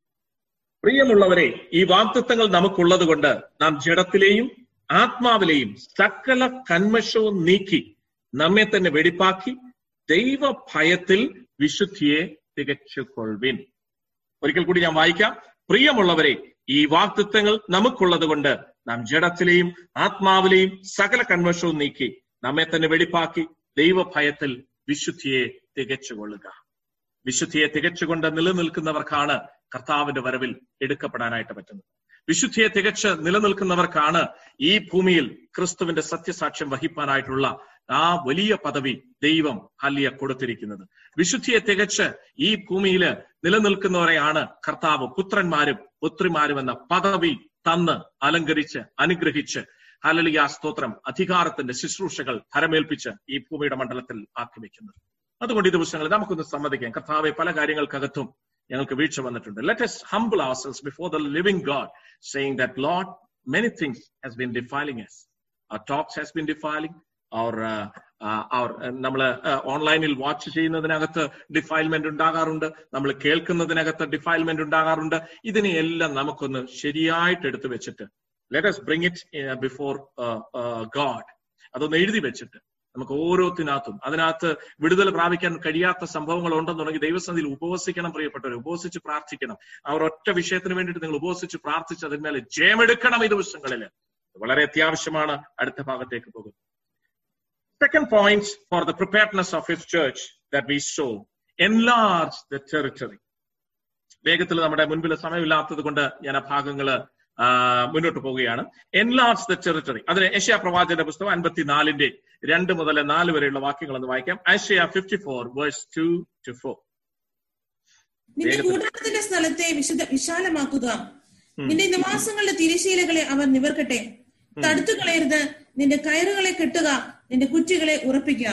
പ്രിയമുള്ളവരെ ഈ വാക്തത്വങ്ങൾ നമുക്കുള്ളത് കൊണ്ട് നാം ജഡത്തിലെയും ആത്മാവിലെയും സകല കന്മഷവും നീക്കി നമ്മെ തന്നെ വെടിപ്പാക്കി ദൈവ ഭയത്തിൽ വിശുദ്ധിയെ തികച്ചുകൊള്ളുവിൻ ഒരിക്കൽ കൂടി ഞാൻ വായിക്കാം പ്രിയമുള്ളവരെ ഈ വാക്തത്വങ്ങൾ നമുക്കുള്ളത് കൊണ്ട് നാം ജഡത്തിലെയും ആത്മാവിലെയും സകല കന്മഷവും നീക്കി നമ്മെ തന്നെ വെടിപ്പാക്കി ദൈവഭയത്തിൽ വിശുദ്ധിയെ തികച്ചുകൊള്ളുക വിശുദ്ധിയെ തികച്ചുകൊണ്ട് നിലനിൽക്കുന്നവർക്കാണ് കർത്താവിന്റെ വരവിൽ എടുക്കപ്പെടാനായിട്ട് പറ്റുന്നത് വിശുദ്ധിയെ തികച്ച് നിലനിൽക്കുന്നവർക്കാണ് ഈ ഭൂമിയിൽ ക്രിസ്തുവിന്റെ സത്യസാക്ഷ്യം വഹിപ്പാനായിട്ടുള്ള ആ വലിയ പദവി ദൈവം ഹല്ലിയ കൊടുത്തിരിക്കുന്നത് വിശുദ്ധിയെ തികച്ച് ഈ ഭൂമിയിൽ നിലനിൽക്കുന്നവരെയാണ് കർത്താവ് പുത്രന്മാരും പുത്രിമാരും എന്ന പദവി തന്ന് അലങ്കരിച്ച് അനുഗ്രഹിച്ച് ഹലലിയ സ്തോത്രം അധികാരത്തിന്റെ ശുശ്രൂഷകൾ ഫലമേൽപ്പിച്ച് ഈ ഭൂമിയുടെ മണ്ഡലത്തിൽ ആക്കി വെക്കുന്നത് അതുകൊണ്ട് ഈ ദിവസങ്ങളിൽ നമുക്കൊന്ന് സമ്മതിക്കാം കർത്താവെ പല കാര്യങ്ങൾക്കകത്തും ഞങ്ങൾക്ക് വീഴ്ച വന്നിട്ടുണ്ട് let's humble ourselves before the living God saying that Lord many things has been defiling us our talks has been defiling our our നമ്മൾ ഓൺലൈനിൽ വാച്ച് ചെയ്യുന്നതിനകത്ത് ഡിഫൈൽമെന്റ് ഉണ്ടാകാറുണ്ട് നമ്മൾ കേൾക്കുന്നതിനകത്ത് ഡിഫൈൽമെന്റ് ഉണ്ടാകാറുണ്ട് ഇതിനെയെല്ലാം നമുക്കൊന്ന് ശരിയായിട്ട് എടുത്തു വെച്ചിട്ട് let's bring it before God അതൊന്ന് എഴുതി വെച്ചിട്ട് നമുക്ക് ഓരോത്തിനകത്തും അതിനകത്ത് വിടുതൽ പ്രാപിക്കാൻ കഴിയാത്ത സംഭവങ്ങൾ ഉണ്ടെന്നുണ്ടെങ്കിൽ ദൈവസന്നിധിയിൽ ഉപവസിക്കണം പ്രിയപ്പെട്ടവർ ഉപവസിച്ച് പ്രാർത്ഥിക്കണം ആ ഒരൊറ്റ വിഷയത്തിന് വേണ്ടിയിട്ട് നിങ്ങൾ ഉപവസിച്ച് പ്രാർത്ഥിച്ച് അതിന്മേലെ ജയമെടുക്കണം ഈ ദിവസങ്ങളിൽ വളരെ അത്യാവശ്യമാണ് അടുത്ത ഭാഗത്തേക്ക് പോകുന്നത് Second point for the preparedness of his church that we saw, enlarge the territory. വേഗത്തിൽ നമ്മുടെ മുൻപിൽ സമയമില്ലാത്തത് കൊണ്ട് ഞാൻ ആ ഭാഗങ്ങള് ആ, മുന്നോട്ട് പോവുകയാണ് എൻലാർജ് ദ ടെറിട്ടറി അതിന് ഏഷ്യ പ്രവാചകന്റെ പുസ്തകം അൻപത്തിനാലിന്റെ രണ്ട് മുതൽ നാല് വരെയുള്ള വാക്യങ്ങൾ ഒന്ന് വായിക്കാം Isaiah fifty four verse two to four നിന്റെ വേഗത്തിൽ. കൂടാരത്തിന്റെ സ്ഥലത്തെ വിശദ വിശാലമാക്കുക നിന്റെ നിവാസങ്ങളുടെ തിരശീലകളെ അവർ നിവർക്കട്ടെ തടുത്തു കളയരുത് നിന്റെ കയറുകളെ കെട്ടുക നിന്റെ കുറ്റികളെ ഉറപ്പിക്കുക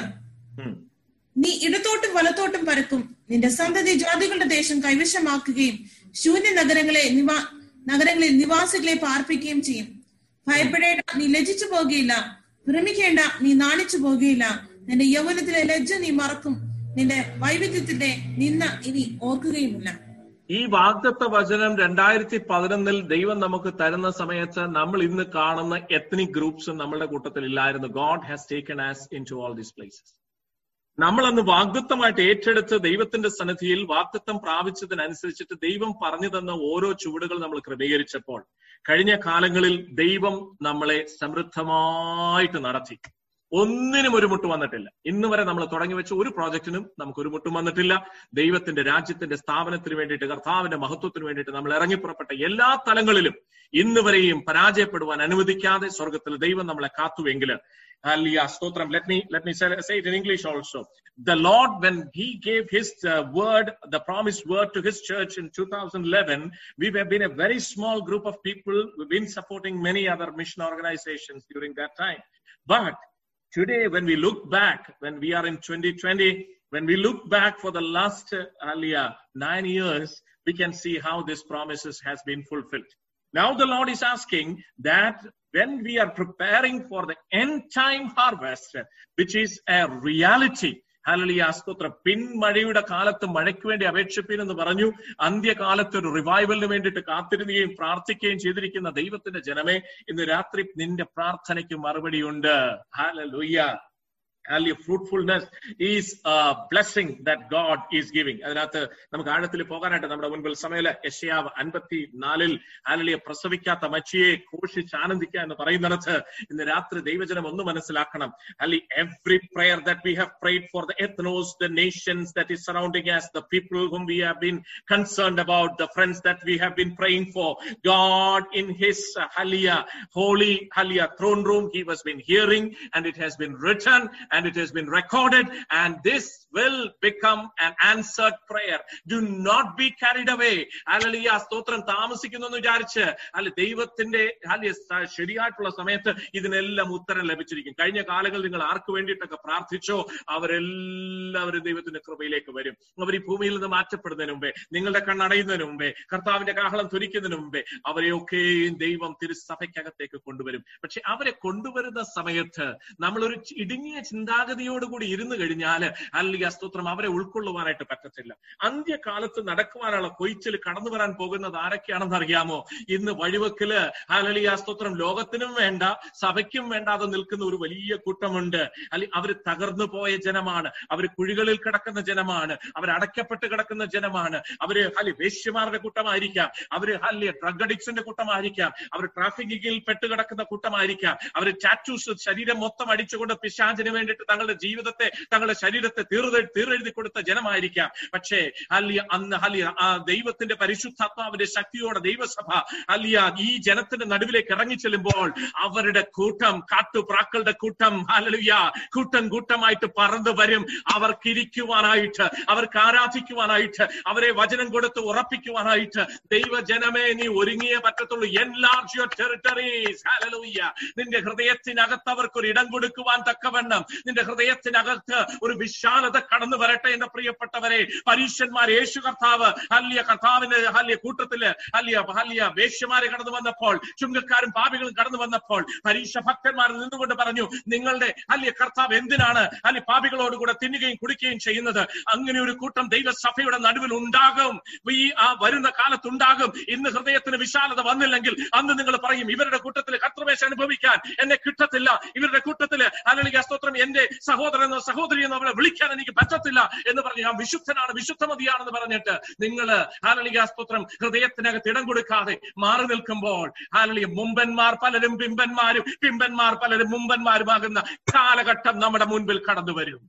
നീ ഇടത്തോട്ടും വലത്തോട്ടും പരക്കും നിന്റെ സന്തതി ജാതികളുടെ ദേശം കൈവശമാക്കുകയും ശൂന്യ നഗരങ്ങളെ നിവാ നഗരങ്ങളിൽ നിവാസികളെ പാർപ്പിക്കുകയും ചെയ്യും ഭയപ്പെടേണ്ട നീ ലജ്ജിച്ചു പോകുകയില്ല ഭ്രമിക്കേണ്ട നീ നാണിച്ചു പോകുകയില്ല നിന്റെ യൗവനത്തിലെ ലജ്ജ നീ മറക്കും നിന്റെ വൈവിധ്യത്തിന്റെ നിന്ന ഇനി ഓർക്കുകയുമില്ല ഈ വാഗ്ദത്ത വചനം രണ്ടായിരത്തി പതിനൊന്നിൽ ദൈവം നമുക്ക് തരുന്ന സമയത്ത് നമ്മൾ ഇന്ന് കാണുന്ന എത്നിക് ഗ്രൂപ്പ്സ് നമ്മളുടെ കൂട്ടത്തിൽ ഇല്ലായിരുന്നു God has taken us into all these places നമ്മൾ അന്ന് വാഗ്ദത്തമായിട്ട് ഏറ്റെടുത്ത് ദൈവത്തിന്റെ സന്നിധിയിൽ വാഗ്ദത്തം പ്രാപിച്ചതിനനുസരിച്ചിട്ട് ദൈവം പറഞ്ഞു തന്ന ഓരോ ചുവടുകൾ നമ്മൾ ക്രമീകരിച്ചപ്പോൾ കഴിഞ്ഞ കാലങ്ങളിൽ ദൈവം നമ്മളെ സമൃദ്ധമായിട്ട് നടത്തി ഒന്നിനും ഒരു മുട്ട് വന്നിട്ടില്ല ഇന്ന് വരെ നമ്മൾ തുടങ്ങി വെച്ച ഒരു പ്രോജക്റ്റിനും നമുക്ക് ഒരു മുട്ടും വന്നിട്ടില്ല ദൈവത്തിന്റെ രാജ്യത്തിന്റെ സ്ഥാപനത്തിന് വേണ്ടിയിട്ട് കർത്താവിന്റെ മഹത്വത്തിന് വേണ്ടിയിട്ട് നമ്മൾ ഇറങ്ങിപ്പുറപ്പെട്ട എല്ലാ തലങ്ങളിലും ഇന്ന് വരെയും പരാജയപ്പെടുവാൻ അനുവദിക്കാതെ സ്വർഗത്തിൽ ദൈവം നമ്മളെ കാത്തുവെങ്കിൽ Hallelujah. Stotram. Let me let me say, say it in English also. The Lord, when He gave His uh, word, the promised word to His church in 2011, we have been a very small group of people. We've been supporting many other mission organizations during that time. But today, when we look back, when we are in 2020, when we look back for the last uh, hallelujah, nine years, we can see how this promises has been fulfilled. Now the Lord is asking that when we are preparing for the end time harvest, which is a reality, ഹലലിയ സ്തോത്രം പിൻമഴയുടെ കാലത്ത് മഴയ്ക്ക് വേണ്ടി അപേക്ഷിപ്പീൻ എന്ന് പറഞ്ഞു അന്ത്യകാലത്ത് ഒരു റിവൈവലിന് വേണ്ടിയിട്ട് കാത്തിരുന്നുകയും പ്രാർത്ഥിക്കുകയും ചെയ്തിരിക്കുന്ന ദൈവത്തിന്റെ ജനമേ ഇന്ന് രാത്രി നിന്റെ പ്രാർത്ഥനയ്ക്ക് മറുപടിയുണ്ട് ഹാലലുയ്യ Hallelujah. Fruitfulness is a blessing that God is giving. അതിനകത്ത് നമുക്ക് ആഴത്തിൽ പോകാനായിട്ട് നമ്മുടെ മുൻപിൽ സമയത്ത് യശയാവ് അൻപത്തി നാലിൽ ഹാലലിയ പ്രസവിക്കാത്ത മച്ചിയെ ഘോഷിച്ച് ആനന്ദിക്കുക എന്ന് പറയുന്നിടത്ത് ഇന്ന് രാത്രി ദൈവജനം ഒന്ന് മനസ്സിലാക്കണം അല്ലി every prayer that we have prayed for the ethnos the nations that is surrounding us the people whom we have been concerned about the friends that we have been praying for God in his uh, Hallelujah, holy Hallelujah throne room, he has been hearing and it has been written and it has been recorded and this will become an answered prayer. Do not be carried away. Hallelujah, സ്തോത്രം താമസിക്കുന്നു എന്ന് വിചാരിച്ച് അല്ല ദൈവത്തിന്റെ hallelujah, സ- ശരിയായിട്ടുള്ള സമയത്ത് ഇതിനെല്ലാം ഉത്തരം ലഭിച്ചിരിക്കും കഴിഞ്ഞ കാലങ്ങളിൽ നിങ്ങൾ ആർക്ക് വേണ്ടിയിട്ടൊക്കെ പ്രാർത്ഥിച്ചോ അവരെല്ലാവരും ദൈവത്തിന്റെ കൃപയിലേക്ക് വരും അവർ ഈ ഭൂമിയിൽ നിന്ന് മാറ്റപ്പെടുന്നതിന് മുമ്പേ നിങ്ങളുടെ കണ്ണടയുന്നതിന് മുമ്പേ കർത്താവിന്റെ കാഹളം തുരിക്കുന്നതിന് മുമ്പേ അവരെയൊക്കെയും ദൈവം തിരുസഭയ്ക്കകത്തേക്ക് കൊണ്ടുവരും പക്ഷെ അവരെ കൊണ്ടുവരുന്ന സമയത്ത് നമ്മളൊരു ചി- ഇടുങ്ങിയ ചിന്താഗതിയോടുകൂടി ഇരുന്ന് കഴിഞ്ഞാൽ അല്ലെങ്കിൽ അസ്തോത്രം അവരെ ഉൾക്കൊള്ളുവാനായിട്ട് പറ്റത്തില്ല അന്ത്യകാലത്ത് നടക്കുവാനുള്ള കൊയ്ച്ചിൽ കടന്നു വരാൻ പോകുന്നത് ആരൊക്കെയാണെന്ന് അറിയാമോ ഇന്ന് വഴിവെക്കല് അല്ലെങ്കിൽ അസ്തോത്രം ലോകത്തിനും വേണ്ട സഭയ്ക്കും വേണ്ടാതെ നിൽക്കുന്ന ഒരു വലിയ കൂട്ടമുണ്ട് അല്ലെങ്കിൽ അവർ തകർന്നു പോയ ജനമാണ് അവർ കുഴികളിൽ കിടക്കുന്ന ജനമാണ് അവർ അടയ്ക്കപ്പെട്ട് കിടക്കുന്ന ജനമാണ് അവര് ഹലി വേശ്യമാരുടെ കൂട്ടമായിരിക്കാം അവര് ഹല്ലി ഡ്രഗ് അഡിക്സിന്റെ കൂട്ടമായിരിക്കാം അവർ ട്രാഫിക്കിങ്ങിൽ പെട്ട് കിടക്കുന്ന കൂട്ടമായിരിക്കാം അവർ ടാറ്റൂസ് ശരീരം മൊത്തം അടിച്ചുകൊണ്ട് പിശാചിന് വേണ്ടിയിട്ട് തങ്ങളുടെ ജീവിതത്തെ തങ്ങളുടെ ശരീരത്തെ തീർതെ തീരെഴുതി കൊടുത്ത ജനമായിരിക്കാം പക്ഷേ അല്ലിയ അന്ന് ഹലിയ ആ ദൈവത്തിന്റെ പരിശുദ്ധാത്മാവിന്റെ ശക്തിയോടെ ദൈവസഭ അല്ലിയ ഈ ജനത്തിന്റെ നടുവിലേക്ക് ഇറങ്ങി ചെല്ലുമ്പോൾ അവരുടെ കൂട്ടം കാട്ടുപ്രാക്കളുടെ കൂട്ടം ഹല്ലേലൂയ കൂട്ടം കൂട്ടമായിട്ട് പറന്നു വരും അവർക്ക് ഇരിക്കുവാനായിട്ട് അവർക്ക് ആരാധിക്കുവാനായിട്ട് അവരെ വചനം കൊടുത്ത് ഉറപ്പിക്കുവാനായിട്ട് ദൈവജനമേ നീ ഒരുങ്ങിയേ പറ്റത്തുള്ളൂ enlarge your territories hallelujah നിന്റെ ഹൃദയത്തിനകത്ത് അവർക്ക് ഒരു ഇടം കൊടുക്കുവാൻ തക്കവണ്ണം നിന്റെ ഹൃദയത്തിനകത്ത് ഒരു വിശാലത കടന്നു വരട്ടെ എന്റെ പ്രിയപ്പെട്ടവരെ പരീക്ഷന്മാർ യേശു കർത്താവ് ഹല്ലിയ കർത്താവിന്റെ ഹല്ലിയ കൂട്ടത്തില് ഹല്ലിയ ഹല്ലിയ വേശ്യമാരെ കടന്നു വന്നപ്പോൾ ചുങ്കക്കാരും പാപികളും കടന്നു വന്നപ്പോൾ പരീക്ഷ ഭക്തന്മാർ നിന്നുകൊണ്ട് പറഞ്ഞു നിങ്ങളുടെ ഹല്ലിയ കർത്താവ് എന്തിനാണ് ഹല്ലി പാപികളോട് കൂടെ തിന്നുകയും കുടിക്കുകയും ചെയ്യുന്നത് അങ്ങനെ ഒരു കൂട്ടം ദൈവസഭയുടെ നടുവിൽ ഉണ്ടാകും ഈ ആ വരുന്ന കാലത്തുണ്ടാകും ഇന്ന് ഹൃദയത്തിന് വിശാലത വന്നില്ലെങ്കിൽ അന്ന് നിങ്ങൾ പറയും ഇവരുടെ കൂട്ടത്തിൽ കർത്തൃമേശ അനുഭവിക്കാൻ എന്നെ കിട്ടത്തില്ല ഇവരുടെ കൂട്ടത്തിൽ അല്ലെങ്കിൽ സ്തോത്രം എന്റെ സഹോദരനോ സഹോദരി എന്നോ അവളെ വിളിക്കാൻ എനിക്ക് പറ്റത്തില്ല എന്ന് പറഞ്ഞ് ഞാൻ വിശുദ്ധനാണ് വിശുദ്ധമതിയാണെന്ന് പറഞ്ഞിട്ട് നിങ്ങൾ ഹാലലിക സ്തോത്രം ഹൃദയത്തിനകത്ത് ഇടം കൊടുക്കാതെ മാറി നിൽക്കുമ്പോൾ ഹാലലിയ മുമ്പന്മാർ പലരും പിമ്പന്മാരും പിമ്പന്മാർ പലരും മുമ്പന്മാരുമാകുന്ന കാലഘട്ടം നമ്മുടെ മുൻപിൽ കടന്നു വരും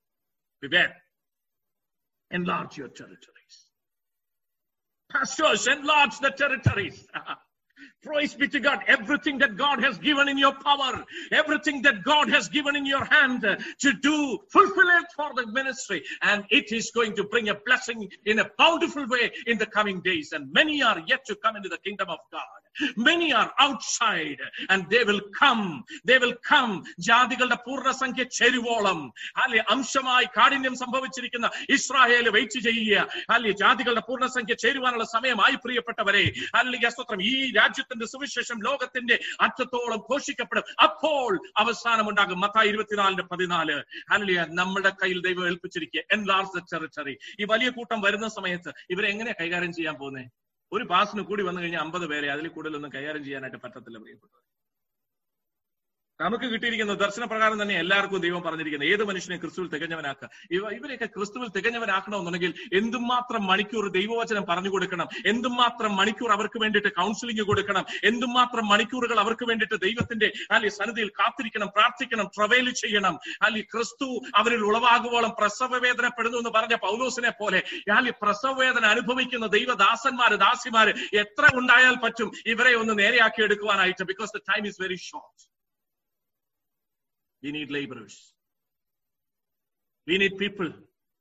Vivek enlarge your territories. Pastors, enlarge the territories. Praise be to God. Everything that God has given in your power, everything that God has given in your hand uh, to do, fulfill it for the ministry. And it is going to bring a blessing in a bountiful way in the coming days. And many are yet to come into the kingdom of God. Many are outside and they will come. They will come. ജാതികളുടെ പൂർണ്ണസംഖ്യ ചെരുവോളം അല്ലെ അംശമായി കാഠിന്യം സംഭവിച്ചിരിക്കുന്ന Israel wait ചെയ്യുക അല്ലെ ജാതികളുടെ പൂർണ്ണസംഖ്യ ചേരുവാനുള്ള സമയമായി പ്രിയപ്പെട്ടവരെ അല്ലെങ്കിൽ സ്തോത്രം ഈ രാജ്യത്തിന്റെ സുവിശേഷം ലോകത്തിന്റെ അറ്റത്തോളം ഘോഷിക്കപ്പെടും അപ്പോൾ അവസാനം ഉണ്ടാകും മത്തായി ഇരുപത്തിനാലിന്റെ പതിനാല് അല്ലെ നമ്മുടെ കയ്യിൽ ദൈവം ഏൽപ്പിച്ചിരിക്കുക എൻലാർജ് ദ ടെറിട്ടറി ഈ വലിയ കൂട്ടം വരുന്ന സമയത്ത് ഇവരെ എങ്ങനെ കൈകാര്യം ചെയ്യാൻ പോകുന്നത് ഒരു പാസിന് കൂടി വന്നു കഴിഞ്ഞാൽ അമ്പത് പേരെ അതിൽ കൂടുതലൊന്നും കൈകാര്യം ചെയ്യാനായിട്ട് പറ്റത്തില്ല പ്രിയപ്പെട്ടവർ നമുക്ക് കിട്ടിയിരിക്കുന്ന ദർശനപ്രകാരം തന്നെ എല്ലാവർക്കും ദൈവം പറഞ്ഞിരിക്കുന്നത് ഏത് മനുഷ്യനെ ക്രിസ്തുവിൽ തികഞ്ഞവനാക്കുക ഇവ ഇവരെയൊക്കെ ക്രിസ്തുവിൽ തികഞ്ഞവനാക്കണമെന്നുണ്ടെങ്കിൽ എന്തുമാത്രം മണിക്കൂർ ദൈവവചനം പറഞ്ഞു കൊടുക്കണം എന്തുമാത്രം മണിക്കൂർ അവർക്ക് വേണ്ടിയിട്ട് കൗൺസിലിംഗ് കൊടുക്കണം എന്തുമാത്രം മണിക്കൂറുകൾ അവർക്ക് വേണ്ടിയിട്ട് ദൈവത്തിന്റെ അല്ലെ സന്നിധിയിൽ കാത്തിരിക്കണം പ്രാർത്ഥിക്കണം ട്രവൽ ചെയ്യണം അല്ലെ ക്രിസ്തു അവരിൽ ഉളവാകുവോളം പ്രസവ വേദനപ്പെടുന്നു എന്ന് പറഞ്ഞ പൗലോസിനെ പോലെ അല്ലെ പ്രസവ വേദന അനുഭവിക്കുന്ന ദൈവദാസന്മാര് ദാസിമാര് എത്ര ഉണ്ടായാൽ പറ്റും ഇവരെ ഒന്ന് നേരെയാക്കി എടുക്കുവാനായിട്ട് because the time is very short We need laborers. We need people.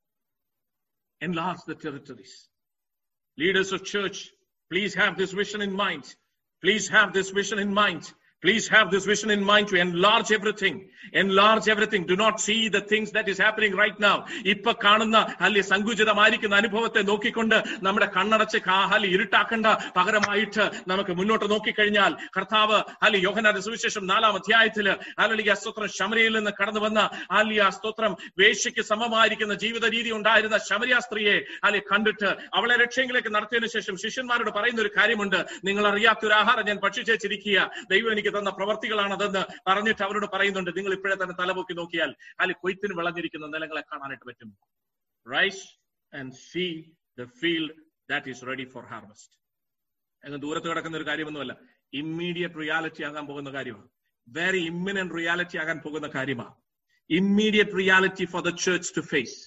Enlarge the territories. Leaders of church, please have this vision in mind. Please have this vision in mind. Please have this vision in mind to enlarge everything. Enlarge everything. Do not see the things that is happening right now. ഇപ്പൊ കാണുന്ന അല്ലെ സങ്കുചിതമായിരിക്കുന്ന അനുഭവത്തെ നോക്കിക്കൊണ്ട് നമ്മുടെ കണ്ണടച്ച് കാഹലി ഇരുട്ടാക്കണ്ട പകരമായിട്ട് നമുക്ക് മുന്നോട്ട് നോക്കിക്കഴിഞ്ഞാൽ കർത്താവ് അല്ലെ യോഹനാന്റെ സുവിശേഷം നാലാം അധ്യായത്തില് അല്ലെ സ്തോത്രം ശമരയിൽ നിന്ന് കടന്നു വന്ന അല്ലെ ആ സ്തോത്രം വേശ്യയ്ക്ക് സമമായിരിക്കുന്ന ജീവിത രീതി ഉണ്ടായിരുന്ന ശമരിയ സ്ത്രീയെ അല്ലെ കണ്ടിട്ട് അവളെ രക്ഷയെങ്കിലേക്ക് നടത്തിയതിനു ശേഷം ശിഷ്യന്മാരോട് പറയുന്ന ഒരു കാര്യമുണ്ട് നിങ്ങൾ അറിയാത്തൊരു ആഹാരം ഞാൻ ഭക്ഷിച്ചിരിക്കുക ദൈവം എനിക്ക് തന്ന പ്രവർത്തികളാണതെന്ന് പറഞ്ഞിട്ട് അവരോട് പറയുന്നുണ്ട് നിങ്ങൾ ഇപ്പോഴേ തന്നെ തലപൊക്കി നോക്കിയാൽ അല്ലെ കൊയ്ത്തിന് വിളഞ്ഞിരിക്കുന്ന നിലങ്ങളെ കാണാനായിട്ട് പറ്റും rise and see the field that is ready for harvest അങ്ങ് ദൂരത്ത് കിടക്കുന്ന ഒരു കാര്യമൊന്നുമല്ല ഇമ്മീഡിയറ്റ് റിയാലിറ്റി ആകാൻ പോകുന്ന കാര്യമാണ് വെരി ഇമ്മിനന്റ് റിയാലിറ്റി ആകാൻ പോകുന്ന കാര്യമാണ് immediate reality for the church to face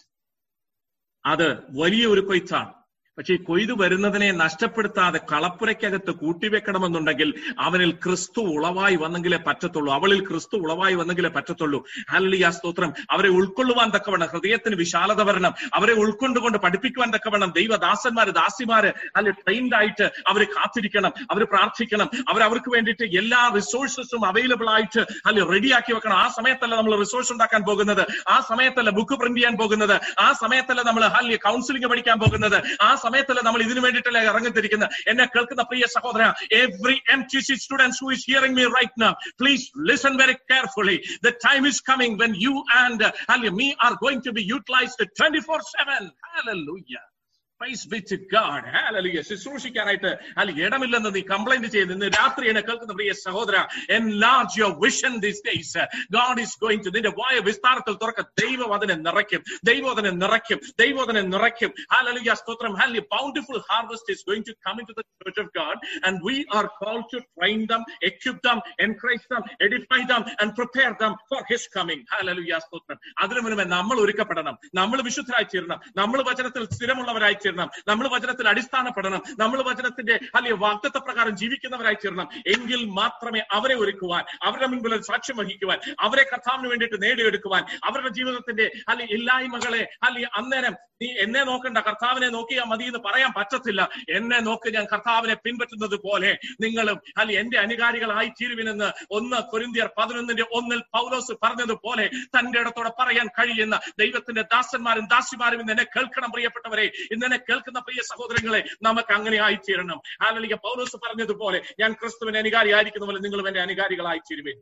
അത് വലിയ ഒരു കൊയ്ത്താണ് പക്ഷേ ഈ കൊയ്തു വരുന്നതിനെ നഷ്ടപ്പെടുത്താതെ കളപ്പുരയ്ക്കകത്ത് കൂട്ടിവെക്കണമെന്നുണ്ടെങ്കിൽ അവനിൽ ക്രിസ്തു ഉളവായി വന്നെങ്കിലേ പറ്റത്തുള്ളൂ അവളിൽ ക്രിസ്തു ഉളവായി വന്നെങ്കിലേ പറ്റത്തുള്ളൂ ഹല്ലിയ സ്തോത്രം അവരെ ഉൾക്കൊള്ളുവാൻ തക്കവണ്ണം ഹൃദയത്തിന് വിശാലത വരണം അവരെ ഉൾക്കൊണ്ടുകൊണ്ട് പഠിപ്പിക്കുവാൻ തക്കവണ്ണം ദൈവദാസന്മാര് ദാസിമാര് അല്ലെ ട്രെയിൻഡ് ആയിട്ട് അവർ കാത്തിരിക്കണം അവർ പ്രാർത്ഥിക്കണം അവർ അവർക്ക് വേണ്ടിയിട്ട് എല്ലാ റിസോഴ്സസും അവൈലബിൾ ആയിട്ട് അല്ലെ റെഡിയാക്കി വെക്കണം ആ സമയത്തല്ല നമ്മൾ റിസോഴ്സ് ഉണ്ടാക്കാൻ പോകുന്നത് ആ സമയത്തല്ല ബുക്ക് പ്രിന്റ് ചെയ്യാൻ പോകുന്നത് ആ സമയത്തല്ല നമ്മൾ അല്ലെ കൗൺസിലിംഗ് പഠിക്കാൻ പോകുന്നത് ആ സമയത്തല്ല നമ്മൾ ഇതിനു വേണ്ടിയിട്ടല്ല ഇറങ്ങിത്തിരിക്കുന്നത് എന്നെ കേൾക്കുന്ന പ്രിയ സഹോദര every M T C students who is hearing me right now please listen very carefully the time is coming when you and അല്ലെ me are going to be utilised twenty four seven hallelujah praise be to God hallelujah ശുശ്രൂഷിക്കാനായിട്ട് അല്ല ഇടമില്ലെന്ന് നീ complaint ചെയ്യുന്നു ഇന്ന് രാത്രി എന്നെ കേൾക്കുന്ന പ്രിയ സഹോദര enlarge your vision these days god is going to നിന്റെ വായ വിസ്താരത്തിൽ തുറക്ക ദൈവം അതിനെ നിറയ്ക്കും ദൈവം അതിനെ നിറയ്ക്കും ദൈവം അതിനെ നിറയ്ക്കും ഹല്ലേലൂയ സ്തോത്രം hallelujah bountiful harvest is going to come into the church of god and we are called to train them equip them encourage them edify them and prepare them for his coming hallelujah സ്തോത്രം അതിനു മുൻപേ നമ്മൾ ഒരുക്കപ്പെടണം നമ്മൾ വിശുദ്ധരായി തീരണം നമ്മൾ വചനത്തിൽ സ്ഥിരമുള്ളവരായി തീരണം നമ്മൾ വചനത്തിൽ അടിസ്ഥാനപ്പെടണം നമ്മൾ വചനത്തിന്റെ അല്ലെങ്കിൽ വാഗ്ദത്ത പ്രകാരം ജീവിക്കുന്നവരായി തീരണം എങ്കിൽ മാത്രമേ അവരെ ഒരുക്കുവാൻ അവരുടെ മുൻപിൽ ഒരു സാക്ഷ്യം വഹിക്കുവാൻ അവരെ കർത്താവിന് വേണ്ടിയിട്ട് നേടിയെടുക്കുവാൻ അവരുടെ ജീവിതത്തിന്റെ അല്ലെങ്കിൽ ഇല്ലായ്മകളെ അല്ലെങ്കിൽ അന്നേരം നീ എന്നെ നോക്കണ്ട കർത്താവിനെ നോക്കിയാൽ മതി എന്ന് പറയാൻ പറ്റത്തില്ല എന്നെ നോക്കി ഞാൻ കർത്താവിനെ പിൻപറ്റുന്നത് പോലെ നിങ്ങളും അല്ലെങ്കിൽ എന്റെ അനുകാരികളായി തീരുവിനെന്ന് ഒന്ന് കൊരിന്തിയർ പതിനൊന്നിന്റെ ഒന്നിൽ പൗലോസ് പറഞ്ഞതുപോലെ തന്റെ ഇടത്തോടെ പറയാൻ കഴിയുന്ന ദൈവത്തിന്റെ ദാസന്മാരും ദാസിമാരും ഇന്ന് എന്നെ കേൾക്കണം പ്രിയപ്പെട്ടവരെ ഇന്ന് എന്നെ കേൾക്കുന്ന പ്രിയ സഹോദരങ്ങളെ നമുക്ക് അങ്ങനെ ആയിത്തീരണം അല്ലെങ്കിൽ പൗലോസ് പറഞ്ഞതുപോലെ ഞാൻ ക്രിസ്തുവിന്റെ അനുകാരി ആയിരിക്കുന്ന പോലെ നിങ്ങളും എന്റെ അനുകാരികളായി തീരുവേൻ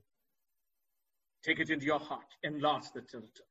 Take it into your heart, enlarge the territory.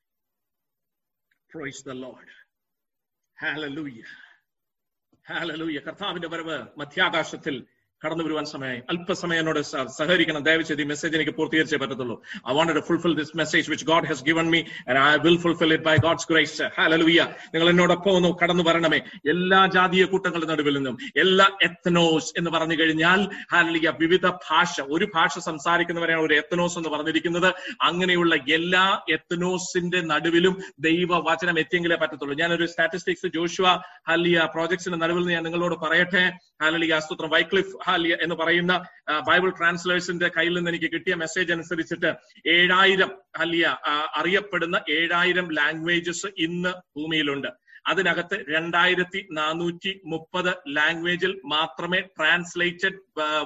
Praise the Lord. Hallelujah. Hallelujah. കർത്താവിന്റെ വരവ് മധ്യാകാശത്തിൽ കടന്നു വരുവാൻ സമയമായി അല്പസമയം എന്നോട് സ- സഹകരിക്കണം ദയവ് ചെയ്ത് ഈ മെസ്സേജ് എനിക്ക് പൂർത്തീകരിച്ചേ പറ്റത്തുള്ളൂ I want to fulfil this message which God has given me and I will fulfil it by God's grace hallelujah നിങ്ങൾ എന്നോടൊപ്പം ഒന്ന് കടന്നു വരണമേ എല്ലാ ജാതീയ കൂട്ടങ്ങളുടെ നടുവിൽ നിന്നും എല്ലാ എത്തനോസ് എന്ന് പറഞ്ഞു കഴിഞ്ഞാൽ ഹല്ലേലൂയ വിവിധ ഭാഷ ഒരു ഭാഷ സംസാരിക്കുന്നവരെയാണ് ഒരു എത്തനോസ് എന്ന് പറഞ്ഞിരിക്കുന്നത് അങ്ങനെയുള്ള എല്ലാ എത്തനോസിന്റെ നടുവിലും ദൈവവചനം എത്തിയെങ്കിലേ പറ്റത്തുള്ളൂ ഞാനൊരു സ്റ്റാറ്റിസ്റ്റിക്സ് ജോഷുവ ഹല്ലിയ പ്രോജക്ട്സിന്റെ നടുവിൽ നിന്ന് ഞാൻ നിങ്ങളോട് പറയട്ടെ ഹല്ലിയ സ്തോത്രം വൈക്ലിഫ് ഹാലിയ എന്ന് പറയുന്ന ആ, ബൈബിൾ ട്രാൻസ്ലേഷന്റെ കയ്യിൽ നിന്ന് എനിക്ക് കിട്ടിയ മെസ്സേജ് അനുസരിച്ചിട്ട് ഏഴായിരം ഹാലിയ ആ, അറിയപ്പെടുന്ന ഏഴായിരം ലാംഗ്വേജസ് ഇന്ന് ഭൂമിയിലുണ്ട് അതിനകത്ത് രണ്ടായിരത്തി നാനൂറ്റി മുപ്പത് ലാംഗ്വേജിൽ മാത്രമേ ട്രാൻസ്ലേറ്റഡ്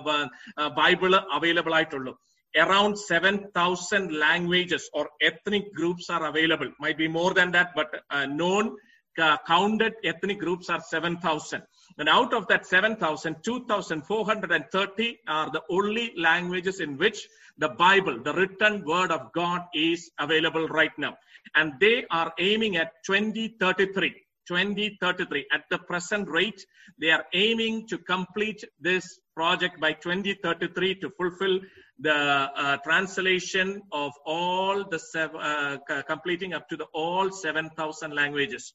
ബൈബിള് അവൈലബിൾ ആയിട്ടുള്ളൂ around 7,000 languages or ethnic groups are available. Might be more than that, but uh, known uh, counted ethnic groups are 7,000. And out of that 7,000, 2,430 are the only languages in which the Bible, the written word of God is available right now. And they are aiming at 2033. 2033 at the present rate they are aiming to complete this project by 2033 to fulfill the uh, translation of all the sev- uh, c- completing up to the all 7000 languages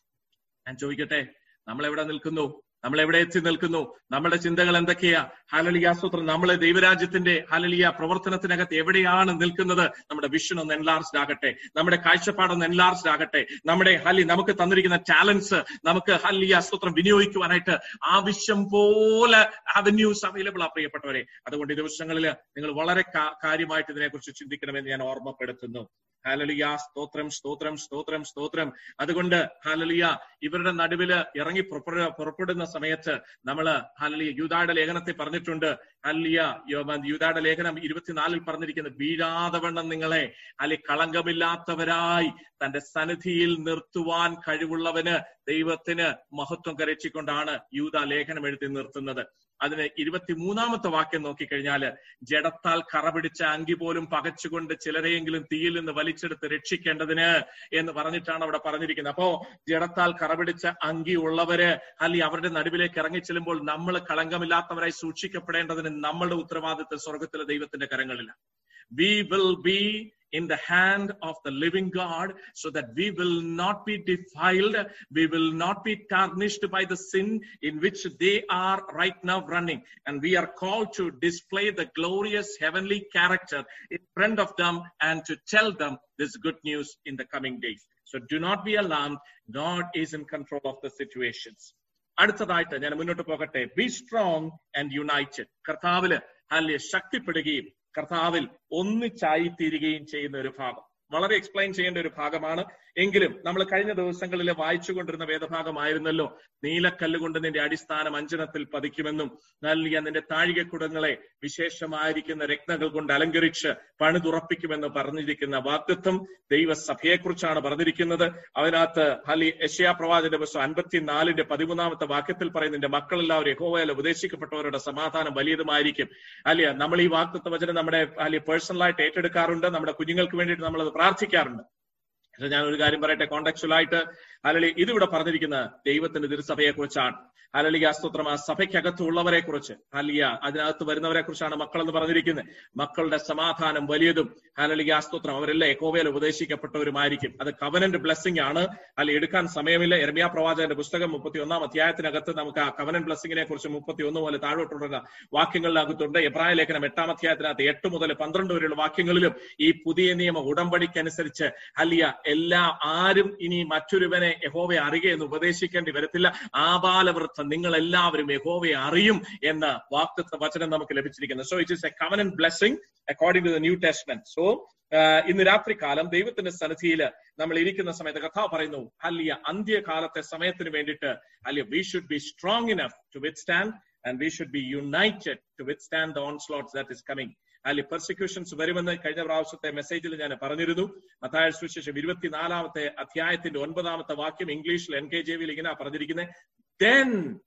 ഞാൻ ചോദിക്കട്ടെ നമ്മൾ എവിടെ നിൽക്കുന്നു നമ്മൾ എവിടെ എത്തി നിൽക്കുന്നു നമ്മുടെ ചിന്തകൾ എന്തൊക്കെയാ ഹാലലിയാസ്ത്രം നമ്മളെ ദൈവരാജ്യത്തിന്റെ ഹാലലിയ പ്രവർത്തനത്തിനകത്ത് എവിടെയാണ് നിൽക്കുന്നത് നമ്മുടെ വിഷൻ ഒന്ന് എൻലാർജ്ഡ് ആകട്ടെ നമ്മുടെ കാഴ്ചപ്പാടൊന്ന് എൻലാർജ്ഡ് ആകട്ടെ നമ്മുടെ ഹലി നമുക്ക് തന്നിരിക്കുന്ന ടാലൻസ് നമുക്ക് ഹലിയ സ്തോത്രം വിനിയോഗിക്കുവാനായിട്ട് ആവശ്യം പോലെ അവന്യൂസ് അവൈലബിൾ ആ പ്രിയപ്പെട്ടവരെ അതുകൊണ്ട് ഈ ദിവസങ്ങളിൽ നിങ്ങൾ വളരെ കാ- കാര്യമായിട്ട് ഇതിനെക്കുറിച്ച് ചിന്തിക്കണമെന്ന് ഞാൻ ഓർമ്മപ്പെടുത്തുന്നു ഹാലലിയ സ്തോത്രം സ്തോത്രം സ്തോത്രം സ്തോത്രം അതുകൊണ്ട് ഹാലലിയ ഇവരുടെ നടുവില് ഇറങ്ങി പുറപ്പെടു പുറപ്പെടുന്ന സമയത്ത് നമ്മള് ഹാലലിയ യൂതായുടെ ലേഖനത്തെ പറഞ്ഞിട്ടുണ്ട് ഹാലിയ യൂതായുടെ ലേഖനം ഇരുപത്തിനാലിൽ പറഞ്ഞിരിക്കുന്നത് വീഴാതെ വണ്ണം നിങ്ങളെ അല്ലെ കളങ്കമില്ലാത്തവരായി തന്റെ സന്നിധിയിൽ നിർത്തുവാൻ കഴിവുള്ളവന് ദൈവത്തിന് മഹത്വം കരച്ചിക്കൊണ്ടാണ് യൂത ലേഖനം എഴുതി നിർത്തുന്നത് അതിന് ഇരുപത്തിമൂന്നാമത്തെ വാക്യം നോക്കിക്കഴിഞ്ഞാല് ജഡത്താൽ കറ പിടിച്ച അങ്കി പോലും പകച്ചുകൊണ്ട് ചിലരെയെങ്കിലും തീയിൽ നിന്ന് വലിച്ചെടുത്ത് രക്ഷിക്കേണ്ടതിന് എന്ന് പറഞ്ഞിട്ടാണ് അവിടെ പറഞ്ഞിരിക്കുന്നത് അപ്പോ ജഡത്താൽ കറ പിടിച്ച അങ്കി ഉള്ളവര് അല്ലെങ്കിൽ അവരുടെ നടുവിലേക്ക് ഇറങ്ങി ചെല്ലുമ്പോൾ നമ്മൾ കളങ്കമില്ലാത്തവരായി സൂക്ഷിക്കപ്പെടേണ്ടതിന് നമ്മളുടെ ഉത്തരവാദിത്വം സ്വർഗത്തിലെ ദൈവത്തിന്റെ കരങ്ങളില്ല we will be in the hand of the living God so that we will not be defiled. We will not be tarnished by the sin in which they are right now running. And we are called to display the glorious heavenly character in front of them and to tell them this good news in the coming days. So do not be alarmed. God is in control of the situations. അടുത്തതായിട്ട് ഞാൻ മുന്നോട്ട് പോകട്ടെ be strong and united കർത്താവില് അല്ലെ ശക്തിപ്പെടുകയും കർത്താവിൽ ഒന്നിച്ചായി തീരുകയും ചെയ്യുന്ന ഒരു ഭാഗം വളരെ എക്സ്പ്ലെയിൻ ചെയ്യേണ്ട ഒരു ഭാഗമാണ് എങ്കിലും നമ്മൾ കഴിഞ്ഞ ദിവസങ്ങളിൽ വായിച്ചുകൊണ്ടിരുന്ന വേദഭാഗമായിരുന്നല്ലോ നീലക്കല്ല് കൊണ്ട് നിന്റെ അടിസ്ഥാനം അഞ്ജനത്തിൽ പതിക്കുമെന്നും നൽകിയ നിന്റെ താഴികക്കുടങ്ങളെ വിശേഷമായിരിക്കുന്ന രത്നങ്ങൾ കൊണ്ട് അലങ്കരിച്ച് പണിതുറപ്പിക്കുമെന്ന് പറഞ്ഞിരിക്കുന്ന വാക്തത്വം ദൈവസഭയെക്കുറിച്ചാണ് പറഞ്ഞിരിക്കുന്നത് അതിനകത്ത് ഹലി യശയാ പ്രവാചന്റെ പുസ്തകം അൻപത്തിനാലിന്റെ പതിമൂന്നാമത്തെ വാക്യത്തിൽ പറയുന്ന നിന്റെ മക്കളെല്ലാവരും യഹോവയാൽ ഉപദേശിക്കപ്പെട്ടവരുടെ സമാധാനം വലിയതുമായിരിക്കും അല്ലെ നമ്മൾ ഈ വാക്തത്വ വചനം നമ്മുടെ അല്ലെ പേഴ്സണലായിട്ട് ഏറ്റെടുക്കാറുണ്ട് നമ്മുടെ കുഞ്ഞുങ്ങൾക്ക് വേണ്ടിയിട്ട് നമ്മൾ അത് പ്രാർത്ഥിക്കാറുണ്ട് പക്ഷെ ഞാൻ ഒരു കാര്യം പറയട്ടെ കോണ്ടക്ച്വൽ ആയിട്ട് അലളി ഇതിവിടെ പറഞ്ഞിരിക്കുന്ന ദൈവത്തിന്റെ തിരുസഭയെ കുറിച്ചാണ് അലളിക സ്തോത്രം ആ സഭയ്ക്കകത്തുള്ളവരെ കുറിച്ച് അലിയ അതിനകത്ത് വരുന്നവരെ കുറിച്ചാണ് മക്കൾ എന്ന് പറഞ്ഞിരിക്കുന്നത് മക്കളുടെ സമാധാനം വലിയതും അലളിക സ്തോത്രം അവരെല്ലാം എക്കോവയിൽ ഉപദേശിക്കപ്പെട്ടവരുമായിരിക്കും അത് കവനന്റ് ബ്ലെസ്സിംഗ് ആണ് അല്ലെ എടുക്കാൻ സമയമില്ല എർമിയ പ്രവാചകന്റെ പുസ്തകം മുപ്പത്തി ഒന്നാം അധ്യായത്തിനകത്ത് നമുക്ക് ആ കവനന്റ് ബ്ലെസ്സിങ്ങിനെ കുറിച്ച് മുപ്പത്തി ഒന്ന് മുതൽ താഴോട്ടുള്ള വാക്യങ്ങളിനകത്തുണ്ട് എബ്രായ ലേഖനം എട്ടാം അധ്യായത്തിനകത്ത് എട്ട് മുതൽ പന്ത്രണ്ട് വരെയുള്ള വാക്യങ്ങളിലും ഈ പുതിയ നിയമ ഉടമ്പടിക്കനുസരിച്ച് അലിയ എല്ലാ ആരും ഇനി മറ്റൊരുവനെ യഹോവയെ അറിയുക എന്ന് ഉപദേശിക്കേണ്ടി വരത്തില്ല ആബാലവൃത്തം നിങ്ങൾ എല്ലാവരും യഹോവയെ അറിയും എന്ന വാക്തത്വ വചനം നമുക്ക് ലഭിച്ചിരിക്കുന്നത് so it is a common blessing according to the New Testament so ഇന്ന് രാത്രികാലം ദൈവത്തിന്റെ സന്നിധിയിൽ നമ്മൾ ഇരിക്കുന്ന സമയത്ത് കഥ പറയുന്നു അല്ലിയ അന്ത്യകാലത്തെ സമയത്തിന് വേണ്ടിയിട്ട് അല്ലിയ we should be strong enough to withstand and we should be united to withstand the onslaughts that is coming അല്ലെ പെർസിക്യൂഷൻസ് വരുമെന്ന് കഴിഞ്ഞ പ്രാവശ്യത്തെ മെസ്സേജിൽ ഞാൻ പറഞ്ഞിരുന്നു മത്തായ സുവിശേഷം ഇരുപത്തിനാലാമത്തെ അധ്യായത്തിന്റെ ഒൻപതാമത്തെ വാക്യം ഇംഗ്ലീഷിൽ എൻ കെ ജെ വിയിൽ ഇങ്ങനെ പറഞ്ഞിരിക്കുന്നത് then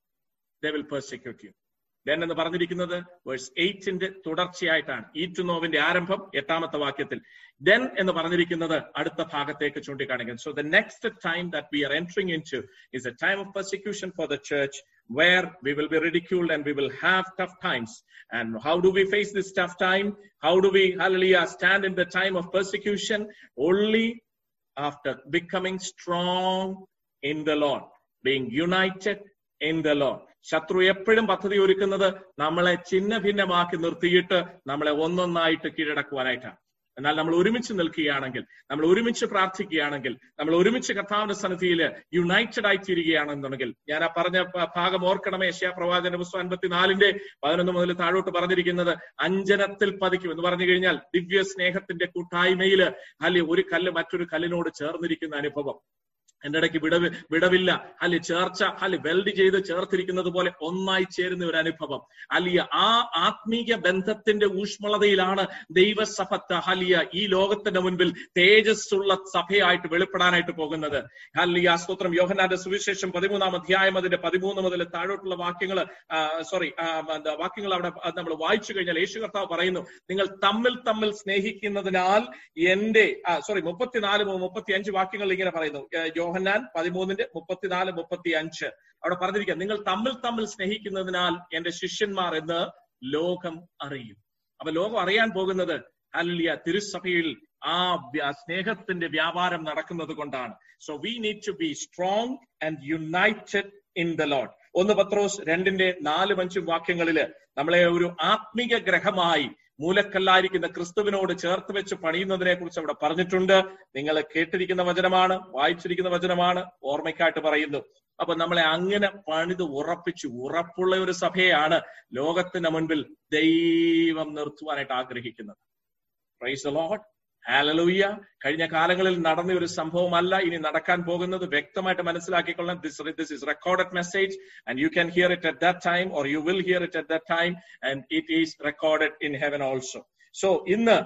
they will persecute you then എന്ന് പറഞ്ഞിരിക്കുന്നത് വേഴ്സ് എയ്റ്റിന്റെ തുടർച്ചയായിട്ടാണ് ഈറ്റു നോവിന്റെ ആരംഭം എട്ടാമത്തെ വാക്യത്തിൽ ദെൻ എന്ന് പറഞ്ഞിരിക്കുന്നത് അടുത്ത ഭാഗത്തേക്ക് ചൂണ്ടിക്കാണിക്കുന്നു so the next time that we are entering into is a time of persecution for the church where we will be ridiculed and we will have tough times. And how do we face this tough time? How do we, hallelujah, stand in the time of persecution? Only after becoming strong in the Lord, being united in the Lord. ശത്രു എപ്പോഴും പദ്ധതി ഒരുക്കുന്നത് നമ്മളെ ചിഹ്ന ഭിന്നമാക്കി നിർത്തിയിട്ട് നമ്മളെ ഒന്നൊന്നായിട്ട് കീഴടക്കുവാനായിട്ടാണ് എന്നാൽ നമ്മൾ ഒരുമിച്ച് നിൽക്കുകയാണെങ്കിൽ നമ്മൾ ഒരുമിച്ച് പ്രാർത്ഥിക്കുകയാണെങ്കിൽ നമ്മൾ ഒരുമിച്ച് കർത്താവിന്റെ സന്നിധിയിൽ യുണൈറ്റഡ് ആയി തീരുകയാണെന്നുണ്ടെങ്കിൽ ഞാൻ ആ പറഞ്ഞ പ- ഭാഗം ഓർക്കണമേ ഏഷ്യാ പ്രവാചന പുസ്തകം അൻപത്തിനാലിന്റെ പതിനൊന്ന് മുതൽ താഴോട്ട് പറഞ്ഞിരിക്കുന്നത് അഞ്ജനത്തിൽ പതിക്കും എന്ന് പറഞ്ഞു കഴിഞ്ഞാൽ ദിവ്യ സ്നേഹത്തിന്റെ കൂട്ടായ്മയില് അല്ലെ ഒരു കല്ല് മറ്റൊരു കല്ലിനോട് ചേർന്നിരിക്കുന്ന അനുഭവം എന്റെ ഇടയ്ക്ക് വിടവ് വിടവില്ല അല്ലെ ചേർച്ച അല്ലെ വെൽഡ് ചെയ്ത് ചേർത്തിരിക്കുന്നത് പോലെ ഒന്നായി ചേരുന്ന ഒരു അനുഭവം അലിയ ആ ആത്മീയ ബന്ധത്തിന്റെ ഊഷ്മളതയിലാണ് ദൈവസഭത്ത് ഹലിയ ഈ ലോകത്തിന്റെ മുൻപിൽ തേജസ്സുള്ള സഭയായിട്ട് വെളിപ്പെടാനായിട്ട് പോകുന്നത് ഹലിയ സ്തോത്രം യോഹനാന്റെ സുവിശേഷം പതിമൂന്നാം അധ്യായം അതിന്റെ പതിമൂന്ന് മുതൽ താഴോട്ടുള്ള വാക്യങ്ങൾ സോറി വാക്യങ്ങൾ അവിടെ നമ്മൾ വായിച്ചു കഴിഞ്ഞാൽ യേശു കർത്താവ് പറയുന്നു നിങ്ങൾ തമ്മിൽ തമ്മിൽ സ്നേഹിക്കുന്നതിനാൽ എന്റെ സോറി മുപ്പത്തിനാല് മുപ്പത്തി അഞ്ച് വാക്യങ്ങൾ ഇങ്ങനെ പറയുന്നു ഏ, യോഹന്നാൻ പതിമൂന്നിന്റെ മുപ്പത്തിനാല് മുപ്പത്തി അഞ്ച് അവിടെ പറഞ്ഞിരിക്കുക നിങ്ങൾ തമ്മിൽ തമ്മിൽ സ്നേഹിക്കുന്നതിനാൽ എന്റെ ശിഷ്യന്മാർ എന്ന് ലോകം അറിയും അപ്പൊ ലോകം അറിയാൻ പോകുന്നത് അല്ലിയ തിരുസഭയിൽ ആ വ്യ- സ്നേഹത്തിന്റെ വ്യാപാരം നടക്കുന്നത് കൊണ്ടാണ് so we need to be strong and united in the Lord ഒന്ന് പത്രോസ് രണ്ടിന്റെ നാലും അഞ്ചും വാക്യങ്ങളില് നമ്മളെ ഒരു ആത്മീക ഗ്രഹമായി മൂലക്കല്ലായിരിക്കുന്ന ക്രിസ്തുവിനോട് ചേർത്ത് വെച്ച് പണിയുന്നതിനെ കുറിച്ച് അവിടെ പറഞ്ഞിട്ടുണ്ട് നിങ്ങൾ കേട്ടിരിക്കുന്ന വചനമാണ് വായിച്ചിരിക്കുന്ന വചനമാണ് ഓർമ്മയ്ക്കായിട്ട് പറയുന്നു അപ്പൊ നമ്മളെ അങ്ങനെ പണിത് ഉറപ്പിച്ചു ഉറപ്പുള്ള ഒരു സഭയാണ് ലോകത്തിന് മുൻപിൽ ദൈവം നിർത്തുവാനായിട്ട് ആഗ്രഹിക്കുന്നത് പ്രൈസ് ലോഡ് ഹാലലൂയ കഴിഞ്ഞ കാലങ്ങളിൽ നടന്ന ഒരു സംഭവമല്ല ഇനി നടക്കാൻ പോകുന്നത് വ്യക്തമായിട്ട് മനസ്സിലാക്കിക്കൊള്ളാം this this is recorded message and you can hear it at that time or you will hear it at that time and it is recorded in heaven also so ഇന്ന്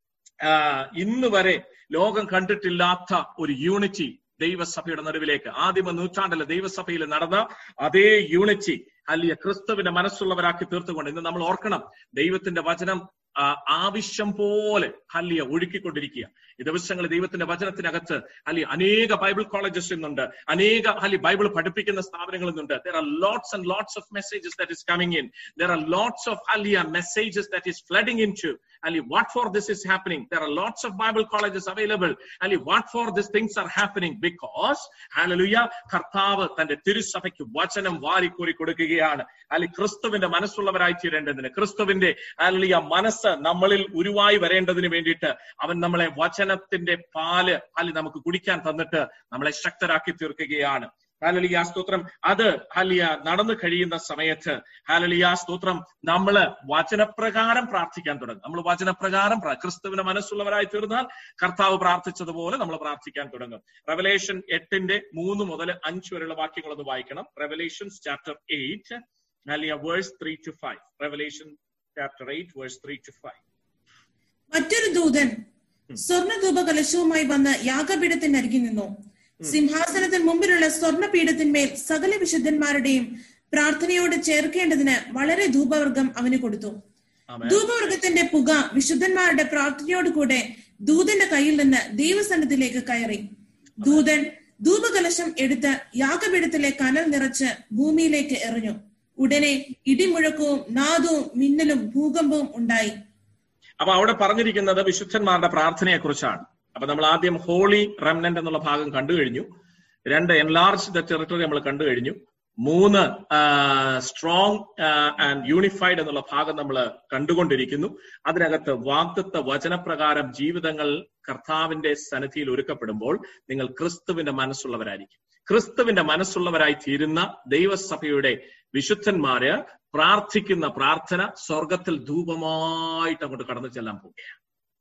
ആ, ഇന്ന് വരെ ലോകം കണ്ടിട്ടില്ലാത്ത ഒരു യൂണിറ്റി ദൈവസഭയുടെ നടുവിലേക്ക് ആദിമ നൂറ്റാണ്ടിലെ ദൈവസഭയിൽ നടന്ന അതേ യൂണിറ്റി അല്ലിയ ക്രിസ്തുവിന്റെ മനസ്സുള്ളവരാക്കി തീർത്തുകൊണ്ട് ഇന്ന് നമ്മൾ ഓർക്കണം ദൈവത്തിന്റെ വചനം ആ, ആവശ്യം പോലെ ഹല്ലിയ ഒഴുക്കിക്കൊണ്ടിരിക്കുക ഈ ദിവസങ്ങളിൽ ദൈവത്തിന്റെ വചനത്തിനകത്ത് അല്ലെ അനേക ബൈബിൾ കോളേജസ് ഇന്നുണ്ട് അനേക അല്ലെ ബൈബിൾ പഠിപ്പിക്കുന്ന സ്ഥാപനങ്ങൾ ഇന്നുണ്ട് there are lots and lots of messages that is coming in there are lots of alien messages that is flooding in to Ali, what for this is happening? There are lots of Bible colleges available. Ali, what for these things are happening? Because, hallelujah, കർത്താവ് തന്റെ തിരുസഭയ്ക്ക് വചനം വാരിക്കോരി കൊടുക്കുകയാണ് അല്ലെ ക്രിസ്തുവിന്റെ മനസ്സുള്ളവരായി തീരേണ്ടതിന് ക്രിസ്തുവിന്റെ അല്ലെ മനസ്സ് നമ്മളിൽ ഉരുവായി വരേണ്ടതിന് വേണ്ടിയിട്ട് അവൻ നമ്മളെ വചനത്തിന്റെ പാല് അല്ലെ നമുക്ക് കുടിക്കാൻ തന്നിട്ട് നമ്മളെ ശക്തരാക്കി തീർക്കുകയാണ് ഹാലലിയ സ്തോത്രം അത് ഹാലിയ നടന്നു കഴിയുന്ന സമയത്ത് ഹാലലിയ സ്തോത്രം നമ്മള് വചനപ്രകാരം പ്രാർത്ഥിക്കാൻ തുടങ്ങും നമ്മൾ വചനപ്രകാരം പ്രാ- ക്രിസ്തുവിന്റെ മനസ്സുള്ളവരായി തീർന്നാൽ കർത്താവ് പ്രാർത്ഥിച്ചതുപോലെ നമ്മൾ പ്രാർത്ഥിക്കാൻ തുടങ്ങും റെവലേഷൻ എട്ടിന്റെ മൂന്ന് മുതൽ അഞ്ച് വരെയുള്ള വാക്യങ്ങൾ ഒന്ന് വായിക്കണം Revelations chapter eight hallelujah verse three to five Revelation chapter eight verse three to five മറ്റൊരു ദൂതൻ സ്വർണ്ണധൂപ കലശവുമായി വന്ന് യാഗപീഠത്തിനരികെ നിന്നു സിംഹാസനത്തിന് മുമ്പിലുള്ള സ്വർണ്ണപീഠത്തിന്മേൽ സകല വിശുദ്ധന്മാരുടെയും പ്രാർത്ഥനയോട് ചേർക്കേണ്ടതിന് വളരെ ധൂപവർഗം അവന് കൊടുത്തു ആമേൻ. ധൂപവർഗത്തിന്റെ പുക വിശുദ്ധന്മാരുടെ പ്രാർത്ഥനയോട് കൂടെ ദൂതന്റെ കയ്യിൽ നിന്ന് ദൈവസന്നിധിയിലേക്ക് കയറി ദൂതൻ ധൂപകലശം എടുത്ത് യാഗപീഠത്തിലെ കനൽ നിറച്ച് ഭൂമിയിലേക്ക് എറിഞ്ഞു ഉടനെ ഇടിമുഴക്കവും നാദവും മിന്നലും ഭൂകമ്പവും ഉണ്ടായി അപ്പൊ അവിടെ പറഞ്ഞിരിക്കുന്നത് വിശുദ്ധന്മാരുടെ പ്രാർത്ഥനയെ കുറിച്ചാണ് അപ്പൊ നമ്മൾ ആദ്യം ഹോളി റെമനന്റ് എന്നുള്ള ഭാഗം കണ്ടു കഴിഞ്ഞു രണ്ട് എൻലാർജ് ദ ടെറിട്ടറി നമ്മൾ കണ്ടു കഴിഞ്ഞു മൂന്ന് സ്ട്രോങ് ആൻഡ് യൂണിഫൈഡ് എന്നുള്ള ഭാഗം നമ്മൾ കണ്ടുകൊണ്ടിരിക്കുന്നു അതിനകത്ത് വാഗ്ദത്ത വചനപ്രകാരം ജീവിതങ്ങൾ കർത്താവിന്റെ സന്നിധിയിൽ ഒരുക്കപ്പെടുമ്പോൾ നിങ്ങൾ ക്രിസ്തുവിന്റെ മനസ്സുള്ളവരായിരിക്കും ക്രിസ്തുവിന്റെ മനസ്സുള്ളവരായി തീരുന്ന ദൈവസഭയുടെ വിശുദ്ധന്മാര് പ്രാർത്ഥിക്കുന്ന പ്രാർത്ഥന സ്വർഗത്തിൽ ധൂപമായിട്ട് അങ്ങോട്ട് കടന്നു ചെല്ലാൻ പോവുകയാണ്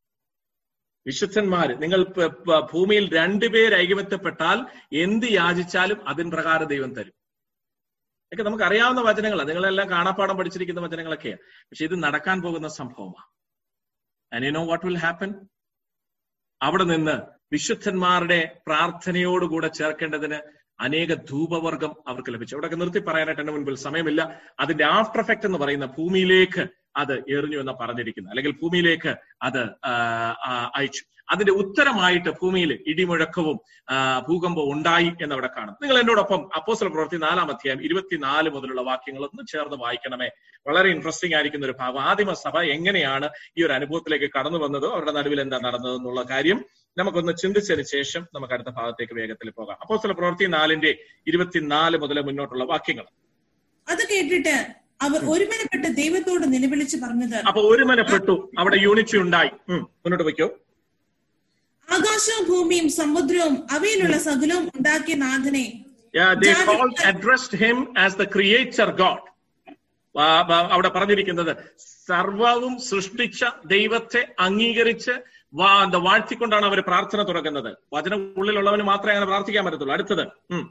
വിശുദ്ധന്മാര് നിങ്ങൾ പ- പ- ഭൂമിയിൽ രണ്ടുപേർ ഐകമത്യപ്പെട്ടാൽ എന്ത് യാചിച്ചാലും അതിൻ പ്രകാരം ദൈവം തരും ഒക്കെ നമുക്ക് അറിയാവുന്ന വചനങ്ങളാണ് നിങ്ങളെല്ലാം കാണാപ്പാടം പഠിച്ചിരിക്കുന്ന വചനങ്ങളൊക്കെയാണ് പക്ഷെ ഇത് നടക്കാൻ പോകുന്ന സംഭവമാണ് and you know what will happen അവിടെ നിന്ന് വിശുദ്ധന്മാരുടെ പ്രാർത്ഥനയോടുകൂടെ ചേർക്കേണ്ടതിന് അനേക ധൂപവർഗം അവർക്ക് ലഭിച്ചു അവിടെയൊക്കെ നിർത്തി പറയാനായിട്ട് എന്റെ മുൻപിൽ സമയമില്ല അതിന്റെ ആഫ്റ്റർ എഫക്ട് എന്ന് പറയുന്ന ഭൂമിയിലേക്ക് അത് എറിഞ്ഞു എന്ന് പറഞ്ഞിരിക്കുന്നു അല്ലെങ്കിൽ ഭൂമിയിലേക്ക് അത് ആ, ആ, അയച്ചു അതിന്റെ ഉത്തരമായിട്ട് ഭൂമിയിൽ ഇടിമുഴക്കവും ആ, ഭൂകമ്പവും ഉണ്ടായി എന്നവിടെ കാണും നിങ്ങൾ എന്നോടൊപ്പം അപ്പോസ്തല പ്രവൃത്തി നാലാം അധ്യായം ഇരുപത്തിനാല് മുതലുള്ള വാക്യങ്ങൾ ഒന്ന് ചേർന്ന് വായിക്കണമേ വളരെ ഇൻട്രസ്റ്റിംഗ് ആയിരിക്കുന്ന ഒരു ഭാഗം ആദിമ സഭ എങ്ങനെയാണ് ഈ ഒരു അനുഭവത്തിലേക്ക് കടന്നു വന്നത് അവരുടെ നടുവിൽ എന്താ നടന്നത് എന്നുള്ള കാര്യം നമുക്കൊന്ന് ചിന്തിച്ചതിന് ശേഷം നമുക്ക് അടുത്ത ഭാഗത്തേക്ക് വേഗത്തിൽ പോകാം അപ്പോസ്തല പ്രവൃത്തി നാലിന്റെ ഇരുപത്തിനാല് മുതൽ മുന്നോട്ടുള്ള വാക്യങ്ങൾ അത് കേട്ടിട്ട് അവർ ഒരുമനപ്പെട്ട് ദൈവത്തോട് നിലവിളിച്ച് പറഞ്ഞത് അപ്പൊ ഒരുമനപ്പെട്ടു അവിടെ യൂണിറ്റി ഉണ്ടായി ഉം, മുന്നോട്ട് വയ്ക്കോ ആകാശവും ഭൂമിയും സമുദ്രവും അവയിലുള്ള സകലവും ഉണ്ടാക്കിയ നാഥനെ Yeah, they ജാതി- called, addressed him as the creator God. ആ, ആ, അവിടെ പറഞ്ഞിരിക്കുന്നത് സർവവും സൃഷ്ടിച്ച ദൈവത്തെ അംഗീകരിച്ച് വാ- എന്താ വാഴ്ത്തിക്കൊണ്ടാണ് അവർ പ്രാർത്ഥന തുടങ്ങുന്നത് വചനം ഉള്ളിലുള്ളവന് മാത്രമേ അങ്ങനെ പ്രാർത്ഥിക്കാൻ പറ്റത്തുള്ളൂ അടുത്തത് ഉം.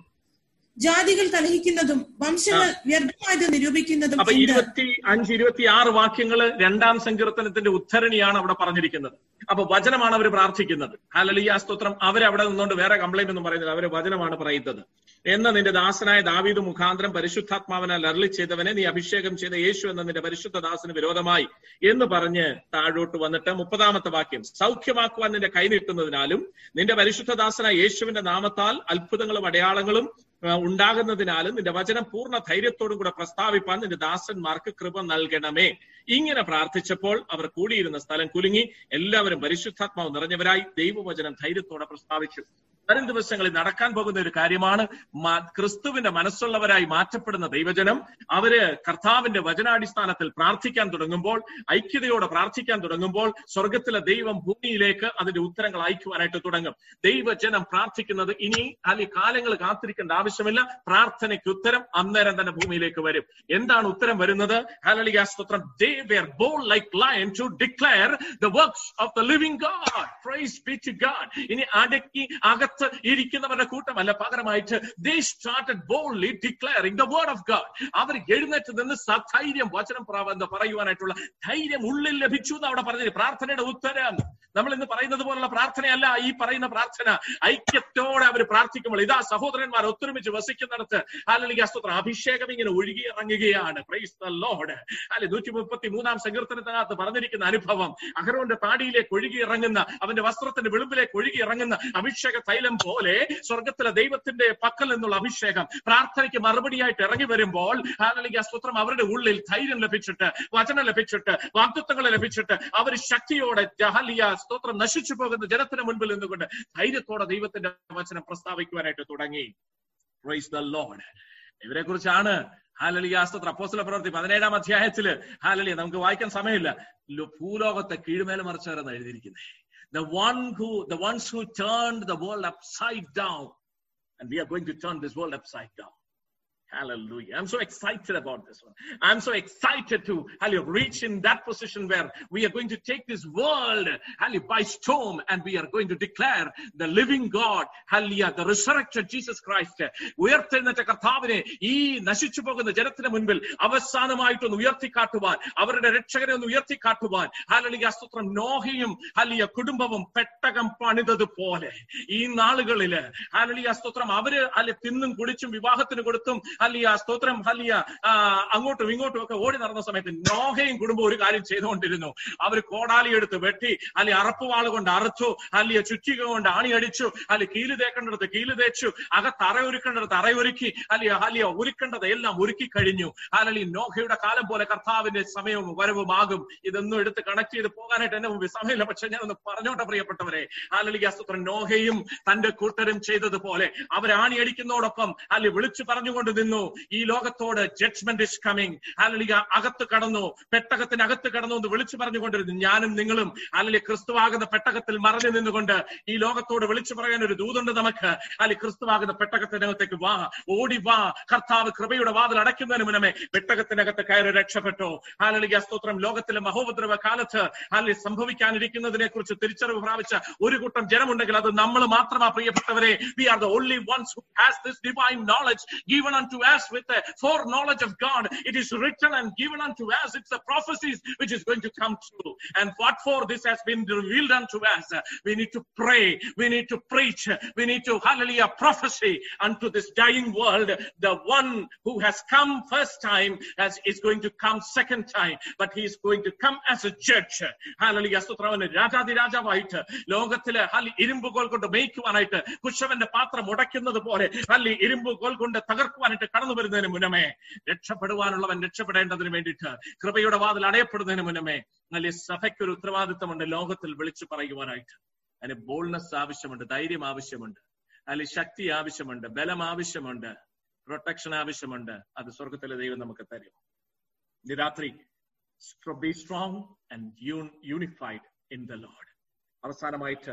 ജാതികൾ കലഹിക്കുന്നതും വംശങ്ങൾ വ്യർത്ഥമായത് നിരൂപിക്കുന്നതും അപ്പൊ എന്ത് ഇരുപത്തി അഞ്ച് ഇരുപത്തി ആറ് വാക്യങ്ങള് രണ്ടാം സങ്കീർത്തനത്തിന്റെ ഉദ്ധരണിയാണ് അവിടെ പറഞ്ഞിരിക്കുന്നത് അപ്പൊ വചനമാണ് അവർ പ്രാർത്ഥിക്കുന്നത് ഹാലലിയ സ്തോത്രം അവരവിടെ നിന്നുകൊണ്ട് വേറെ കംപ്ലൈന്റ് ഒന്നും പറയുന്നില്ല അവര് വചനമാണ് പറയുന്നത് എന്ന് നിന്റെ ദാസനായ ദാവീദ് മുഖാന്തരം പരിശുദ്ധാത്മാവിനാൽ അരളി ചെയ്തവനെ നീ അഭിഷേകം ചെയ്ത യേശു എന്ന നിന്റെ പരിശുദ്ധ ദാസന് വിരോധമായി എന്ന് പറഞ്ഞ് താഴോട്ട് വന്നിട്ട് മുപ്പതാമത്തെ വാക്യം സൗഖ്യമാക്കുവാൻ നിന്റെ കൈ നീട്ടുന്നതിനാലും നിന്റെ പരിശുദ്ധ ദാസനായ യേശുവിന്റെ നാമത്താൽ അത്ഭുതങ്ങളും അടയാളങ്ങളും ആ, ഉണ്ടാകുന്നതിനാലും നിന്റെ വചനം പൂർണ്ണ ധൈര്യത്തോടും കൂടെ പ്രസ്താവിപ്പാൻ നിന്റെ ദാസന്മാർക്ക് കൃപ നൽകണമേ ഇങ്ങനെ പ്രാർത്ഥിച്ചപ്പോൾ അവർ കൂടിയിരുന്ന സ്ഥലം കുലുങ്ങി എല്ലാവരും പരിശുദ്ധാത്മാവ് നിറഞ്ഞവരായി ദൈവവചനം ധൈര്യത്തോടെ പ്രസ്താവിച്ചു വരും ദിവസങ്ങളിൽ നടക്കാൻ പോകുന്ന ഒരു കാര്യമാണ് മ- ക്രിസ്തുവിന്റെ മനസ്സുള്ളവരായി മാറ്റപ്പെടുന്ന ദൈവജനം അവര് കർത്താവിന്റെ വചനാടിസ്ഥാനത്തിൽ പ്രാർത്ഥിക്കാൻ തുടങ്ങുമ്പോൾ ഐക്യതയോടെ പ്രാർത്ഥിക്കാൻ തുടങ്ങുമ്പോൾ സ്വർഗത്തിലെ ദൈവം ഭൂമിയിലേക്ക് അതിന്റെ ഉത്തരങ്ങൾ അയക്കുവാനായിട്ട് തുടങ്ങും ദൈവജനം പ്രാർത്ഥിക്കുന്നത് ഇനി അല്ലെങ്കിൽ കാലങ്ങൾ കാത്തിരിക്കേണ്ട ആവശ്യമില്ല പ്രാർത്ഥനയ്ക്ക് ഉത്തരം അന്നേരം തന്നെ ഭൂമിയിലേക്ക് വരും എന്താണ് ഉത്തരം വരുന്നത് ഹലലിയ സ്തോത്രം they were born like lion to declare the works of the living God praise be to God ഇനി അടക്കി അകത്ത് ഇരിക്കുന്നവരുടെ കൂട്ടമല്ല പകരമായിട്ട് they started boldly declaring the word of God അവർ എഴുന്നേറ്റ് നിന്ന് സധൈര്യം വചനം പ്രാവ- എന്താ പറയുവാനായിട്ടുള്ള ധൈര്യം ഉള്ളിൽ ലഭിച്ചു എന്ന് അവിടെ പറഞ്ഞത് പ്രാർത്ഥനയുടെ ഉത്തരം നമ്മൾ ഇന്ന് പറയുന്നത് പോലുള്ള പ്രാർത്ഥനയല്ല ഈ പറയുന്ന പ്രാർത്ഥന ഐക്യത്തോടെ അവർ പ്രാർത്ഥിക്കുമ്പോൾ ഇതാ സഹോദരന്മാർ ഒത്തൊരുമിച്ച് വസിക്കുന്നിടത്ത് അല്ലെങ്കിൽ സ്തോത്രം അഭിഷേകം ഇങ്ങനെ ഒഴുകി ഇറങ്ങുകയാണ് പ്രൈസ് ദ ലോർഡ് അല്ലെ നൂറ്റി മുപ്പത്തി മൂന്നാം സങ്കീർത്തനത്തിനകത്ത് പറഞ്ഞിരിക്കുന്ന അനുഭവം അഹരോന്റെ താടിയിലേക്ക് ഒഴുകി ഇറങ്ങുന്ന അവന്റെ വസ്ത്രത്തിന്റെ വെളുമ്പിലേക്ക് ഒഴുകി ഇറങ്ങുന്ന അഭിഷേക തൈലം പോലെ സ്വർഗത്തിലെ ദൈവത്തിന്റെ പക്കൽ നിന്നുള്ള അഭിഷേകം പ്രാർത്ഥനയ്ക്ക് മറുപടിയായിട്ട് ഇറങ്ങി വരുമ്പോൾ അല്ലെങ്കിൽ സ്തോത്രം അവരുടെ ഉള്ളിൽ ധൈര്യം ലഭിച്ചിട്ട് വചനം ലഭിച്ചിട്ട് വാഗ്ദത്വങ്ങൾ ലഭിച്ചിട്ട് അവർ ശക്തിയോടെ ജഹലിയ സ്തോത്രം നശിച്ചു പോകുന്ന ജനത്തിന് മുൻപിൽ നിന്നുകൊണ്ട് ധൈര്യത്തോടെ ദൈവത്തിന്റെ വചനം പ്രസ്താവിക്കുവാനായിട്ട് തുടങ്ങി പ്രൈസ് ദ ലോർഡ് ഇവരെ കുറിച്ചാണ് ഹാലലിയ സ്തോത്ര അപ്പോസ്തല പ്രവൃത്തി പതിനേഴാം അധ്യായത്തില് ഹാലലിയ നമുക്ക് വായിക്കാൻ സമയമില്ല ലോ- ഭൂലോകത്തെ കീഴ്മേൽ മറിച്ചവരെന്ന് എഴുതിയിരിക്കുന്നത് the one who the ones who turned the world upside down and we are going to turn this world upside down Hallelujah. I'm so excited about this one. I'm so excited to hallelujah, reach in that position where we are going to take this world hallelujah, by storm and we are going to declare the living God, hallelujah, the resurrected Jesus Christ. ഉയർത്തെഴുന്നേറ്റ കർത്താവിനെ ഈ നശിച്ചു പോകുന്ന ജനത്തിന് മുൻപിൽ അവസാനമായിട്ടൊന്ന് ഉയർത്തിക്കാട്ടുവാൻ അവരുടെ രക്ഷകനെ ഒന്ന് ഉയർത്തിക്കാട്ടുവാൻ ഹാലലിയ സ്തോത്രം നോഹയും ഹലിയ കുടുംബവും പെട്ടകം പണിതതുപോലെ ഈ നാളുകളില് ഹാലലിയ സ്തോത്രം അവര് അല്ലെ തിന്നും കുടിച്ചും വിവാഹത്തിന് കൊടുത്തും ഹലിയ സ്തോത്രം ഹലിയ ആ, അങ്ങോട്ടും ഇങ്ങോട്ടും ഒക്കെ ഓടി നടന്ന സമയത്ത് നോഹയും കുടുംബം ഒരു കാര്യം ചെയ്തുകൊണ്ടിരുന്നു അവർ കോടാലി എടുത്ത് വെട്ടി അല്ലെ അറപ്പുവാള് കൊണ്ട് അറുത്തു അല്ലിയ ചുറ്റിക കൊണ്ട് ആണിയടിച്ചു അല്ലെ കീല് തേക്കേണ്ടടുത്ത് കീല് തേച്ചു അകത്ത് അറയൊരുക്കേണ്ടടുത്ത് അറയൊരുക്കി അല്ലിയ അല്ലിയ ഒരുക്കേണ്ടത് എല്ലാം ഒരുക്കി കഴിഞ്ഞു അല്ലി നോഹയുടെ കാലം പോലെ കർത്താവിന്റെ സമയവും വരവുമാകും ഇതൊന്നും എടുത്ത് കണക്ട് ചെയ്ത് പോകാനായിട്ട് എന്നെ മുമ്പിൽ സമയമില്ല പക്ഷെ ഞാൻ ഒന്ന് പറഞ്ഞോട്ടെ പ്രിയപ്പെട്ടവരെ അല്ലി അസ്തുത്രൻ നോഹയും തന്റെ കൂട്ടരും ചെയ്തതുപോലെ അവരാണിയടിക്കുന്നതോടൊപ്പം അല്ലെ വിളിച്ചു പറഞ്ഞുകൊണ്ട് നിന്നു ഈ ലോകത്തോട് ജഡ്ജ്മെന്റ് ഇസ് കമ്മിങ് അല്ലെ അകത്ത് കടന്നു പെട്ടകത്തിനകത്ത് കടന്നു എന്ന് വിളിച്ചു പറഞ്ഞുകൊണ്ടിരുന്നു ഞാനും നിങ്ങളും അല്ലെ ക്രിസ്തുവാകുന്ന പെട്ടകത്തിൽ മറഞ്ഞു നിന്നുകൊണ്ട് ഈ ലോകത്തോട് വിളിച്ചു പറയാൻ ഒരു ദൂതുണ്ട് നമുക്ക് അല്ലെ ക്രിസ്തുവാകുന്ന പെട്ടകത്തിനകത്തേക്ക് വാ ഓടി വാ കർത്താവ് കൃപയുടെ വാതിൽ അടയ്ക്കുന്നതിന് മുന്നമേ പെട്ടകത്തിനകത്ത് കയറി രക്ഷപ്പെട്ടു ഹാലലിക സ്തോത്രം ലോകത്തിലെ മഹോപദ്രവ കാലത്ത് ഹാലി സംഭവിക്കാനിരിക്കുന്നതിനെ കുറിച്ച് തിരിച്ചറിവ് പ്രാപിച്ച ഒരു കൂട്ടം ജനമുണ്ടെങ്കിൽ അത് നമ്മൾ മാത്രമാ പ്രിയപ്പെട്ടവരെ we are the only ones who has this divine knowledge given unto us with the foreknowledge of God. It is written and given unto us. It's the prophecies which is going to come true. And what for this has been revealed unto us? We need to pray. We need to preach. We need to, hallelujah, prophecy unto this dying world. The one who has come first time as is going to come second time, but he is going to come as a judge. Hallelujah. സ്തോത്രവന് രാജാതി രാജാവായിട്ട് ലോകത്തിലെ ഹല്ലി ഇരുമ്പുകോൽ കൊണ്ട് മേയ്ക്കുവാനായിട്ട് കുശവന്റെ പാത്രം ഉടയ്ക്കുന്നത് പോലെ ഹല്ലി ഇരുമ്പുകോൽ കൊണ്ട് തകർക്കുവാനായിട്ട് കടന്നു വരുന്നതിന് മുന്നമേ രക്ഷപ്പെടുവാനുള്ളവൻ രക്ഷപ്പെടേണ്ടതിന് വേണ്ടിയിട്ട് കൃപയുടെ വാതിൽ അടയപ്പെടുന്നതിന് മുന്നമേ നല്ല സഭയ്ക്ക് ഒരു ഉത്തരവാദിത്തമുണ്ട് ലോകത്തിൽ വിളിച്ചു പറയുവാനായിട്ട് അതിന് ബോൾനെസ് ആവശ്യമുണ്ട് ധൈര്യം ആവശ്യമുണ്ട് അതിൽ ശക്തി ആവശ്യമുണ്ട് ബലം ആവശ്യമുണ്ട് പ്രൊട്ടക്ഷൻ ആവശ്യമുണ്ട് അത് സ്വർഗത്തിലെ ദൈവം നമുക്ക് തരും ഇന്ന് രാത്രി be strong and unified in the Lord അവസാനമായിട്ട്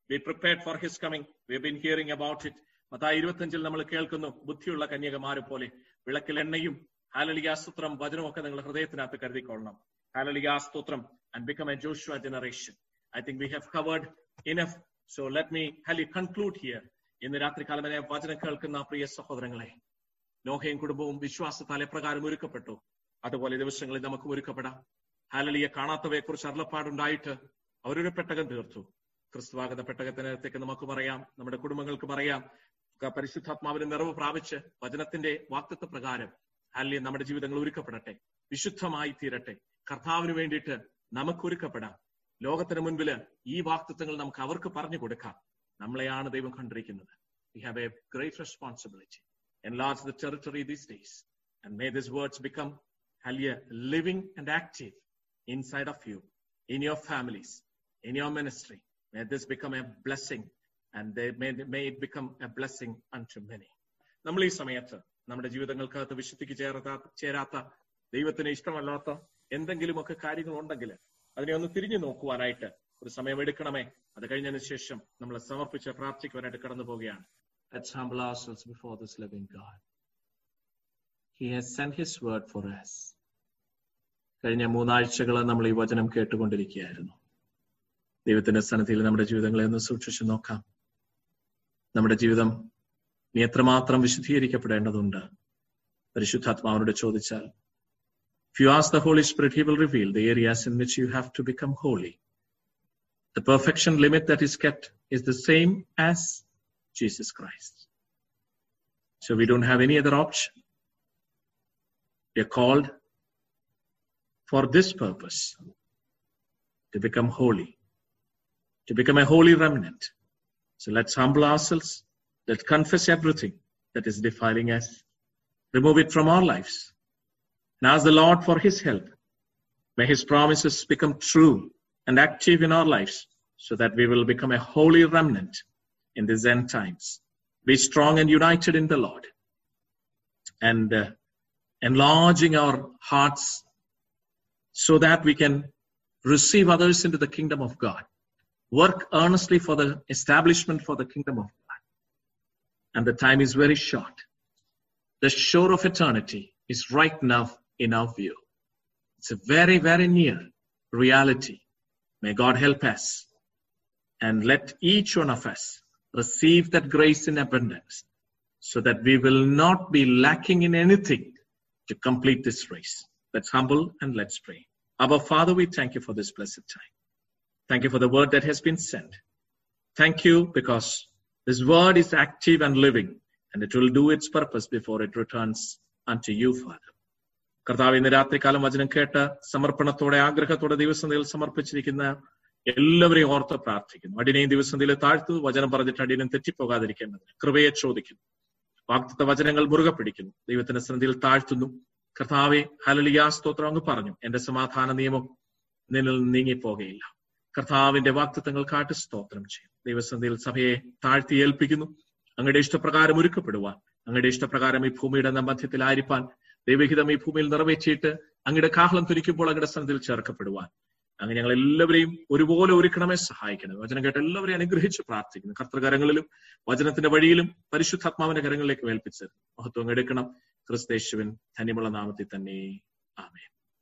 be prepared for his coming we been hearing about it മത്തായി ഇരുപത്തഞ്ചിൽ നമ്മൾ കേൾക്കുന്നു ബുദ്ധിയുള്ള കന്യകമാരെ പോലെ വിളക്കിൽ എണ്ണയും ഹാലലിയാസ്ത്രം വചനമൊക്കെ നിങ്ങൾ ഹൃദയത്തിനകത്ത് കരുതിക്കൊള്ളണം ഹാലലിയാസ്തോത്രം and become a Joshua generation I think we have covered enough so let me hallelujah conclude here ഇന്ന് രാത്രികാലം വരെ വചനം കേൾക്കുന്ന പ്രിയ സഹോദരങ്ങളെ നോഹയും കുടുംബവും വിശ്വാസത്താൽ എപ്രകാരം ഒരുക്കപ്പെട്ടു അതുപോലെ ദിവസങ്ങളിൽ നമുക്ക് ഒരുക്കപ്പെടാം ഹാലലിയെ കാണാത്തവയെ കുറിച്ച് അരുളപ്പാടുണ്ടായിട്ട് അവരൊരു പെട്ടകം തീർത്തു ക്രിസ്തുവാകുന്ന പെട്ടകത്തിനകത്തേക്ക് നമുക്ക് പറയാം നമ്മുടെ കുടുംബങ്ങൾക്ക് പറയാം പരിശുദ്ധാത്മാവിന് നിറവ് പ്രാപിച്ച് വചനത്തിന്റെ വാക്തത്വ പ്രകാരം ഹാലിയെ നമ്മുടെ ജീവിതങ്ങൾ ഒരുക്കപ്പെടട്ടെ വിശുദ്ധമായി തീരട്ടെ കർത്താവിന് വേണ്ടിയിട്ട് നമുക്ക് ഒരുക്കപ്പെടാം ലോകത്തിന് മുൻപിൽ ഈ വാക്തത്വങ്ങൾ നമുക്ക് അവർക്ക് പറഞ്ഞു കൊടുക്കാം നമ്മളെയാണ് ദൈവം കണ്ടിരിക്കുന്നത് we have a great responsibility enlarge the territory these days. And may these words become hallelujah, living and active inside of you, in your families, in your ministry. May this become a blessing and they may, may it become a blessing unto many. നമ്മൾ ഈ സമയത്ത് നമ്മുടെ ജീവിതങ്ങൾക്കകത്ത് വിശുദ്ധിക്ക് ചേർത്ത ചേരാത്ത ദൈവത്തിന് ഇഷ്ടമല്ലാത്ത എന്തെങ്കിലുമൊക്കെ കാര്യങ്ങൾ ഉണ്ടെങ്കിൽ അതിനെ ഒന്ന് തിരിഞ്ഞു നോക്കുവാനായിട്ട് ഒരു സമയം എടുക്കണമേ അത് കഴിഞ്ഞതിന് ശേഷം നമ്മൾ സമർപ്പിച്ച് പ്രാർത്ഥിക്കുവാനായിട്ട് കടന്നു പോവുകയാണ് Let's humble ourselves before this living God. He has sent His word for us. കഴിഞ്ഞ മൂന്നാഴ്ചകൾ നമ്മൾ ഈ വചനം കേട്ടുകൊണ്ടിരിക്കുകയായിരുന്നു ദൈവത്തിന്റെ സന്നദ്ധിയിൽ നമ്മുടെ ജീവിതങ്ങളെ ഒന്ന് സൂക്ഷിച്ചു നോക്കാം നമ്മുടെ ജീവിതം നീ എത്രമാത്രം വിശുദ്ധീകരിക്കപ്പെടേണ്ടതുണ്ട് പരിശുദ്ധാത്മാവിനോട് ചോദിച്ചാൽ If you ask the Holy Spirit, He will reveal the areas in which you have to become holy. The perfection limit that is kept is the same as Jesus Christ. So we don't have any other option. We are called for this purpose to become holy, to become a holy remnant. So let's humble ourselves, let's confess everything that is defiling us, remove it from our lives, and ask the Lord for His help. May His promises become true and active in our lives so that we will become a holy remnant in these end times. Be strong and united in the Lord and uh, enlarging our hearts so that we can receive others into the kingdom of God. Work earnestly for the establishment for the kingdom of God. And the time is very short. The shore of eternity is right now in our view. It's a very, very near reality. May God help us and let each one of us receive that grace in abundance so that we will not be lacking in anything to complete this race. Let's humble and let's pray. Our Father, we thank you for this blessed time. Thank you for the word that has been sent. Thank you because this word is active and living and it will do its purpose before it returns unto you, Father. കർത്താവ് ഇന്ന് രാത്രികാലം വചനം കേട്ട് സമർപ്പണത്തോടെ ആഗ്രഹത്തോടെ ദിവസത്തിൽ സമർപ്പിച്ചിരിക്കുന്ന എല്ലാവരെയും ഓർത്ത് പ്രാർത്ഥിക്കുന്നു അടിനെയും ദിവസത്തിൽ താഴ്ത്തു വചനം പറഞ്ഞിട്ട് അടിയനും തെറ്റിപ്പോകാതിരിക്കേണ്ടത് കൃപയെ ചോദിക്കുന്നു വാക്തത്വ വചനങ്ങൾ മുറുകെ പിടിക്കുന്നു ദൈവത്തിന്റെ സന്നിധിയിൽ താഴ്ത്തുന്നു കർത്താവെ ഹലലിയാ സ്തോത്രം അങ്ങ് പറഞ്ഞു എന്റെ സമാധാന നിയമം നിന്നിൽ നീങ്ങിപ്പോകയില്ല കർത്താവിന്റെ വാക്തത്വങ്ങൾ കാട്ട് സ്തോത്രം ചെയ്യും ദൈവസന്ധിയിൽ സഭയെ താഴ്ത്തി ഏൽപ്പിക്കുന്നു അങ്ങയുടെ ഇഷ്ടപ്രകാരം ഒരുക്കപ്പെടുവാൻ അങ്ങയുടെ ഇഷ്ടപ്രകാരം ഈ ഭൂമിയുടെ മധ്യത്തിലായിരിക്കാൻ ദൈവഹിതം ഈ ഭൂമിയിൽ നിറവേറ്റിയിട്ട് അങ്ങയുടെ കാഹളം തുരിക്കുമ്പോൾ അങ്ങയുടെ സന്നിധിയിൽ ചേർക്കപ്പെടുവാൻ അങ്ങ് ഞങ്ങൾ എല്ലാവരെയും ഒരുപോലെ ഒരുക്കണമേ സഹായിക്കണം വചനം കേട്ട് എല്ലാവരെയും അനുഗ്രഹിച്ച് പ്രാർത്ഥിക്കുന്നു കർത്തൃകരങ്ങളിലും വചനത്തിന്റെ വഴിയിലും പരിശുദ്ധാത്മാവിന്റെ കരങ്ങളിലേക്ക് ഏൽപ്പിച്ചത് മഹത്വം എടുക്കണം ക്രിസ്തേശുവിൻ ധന്യമുള്ള നാമത്തിൽ തന്നെ ആമേ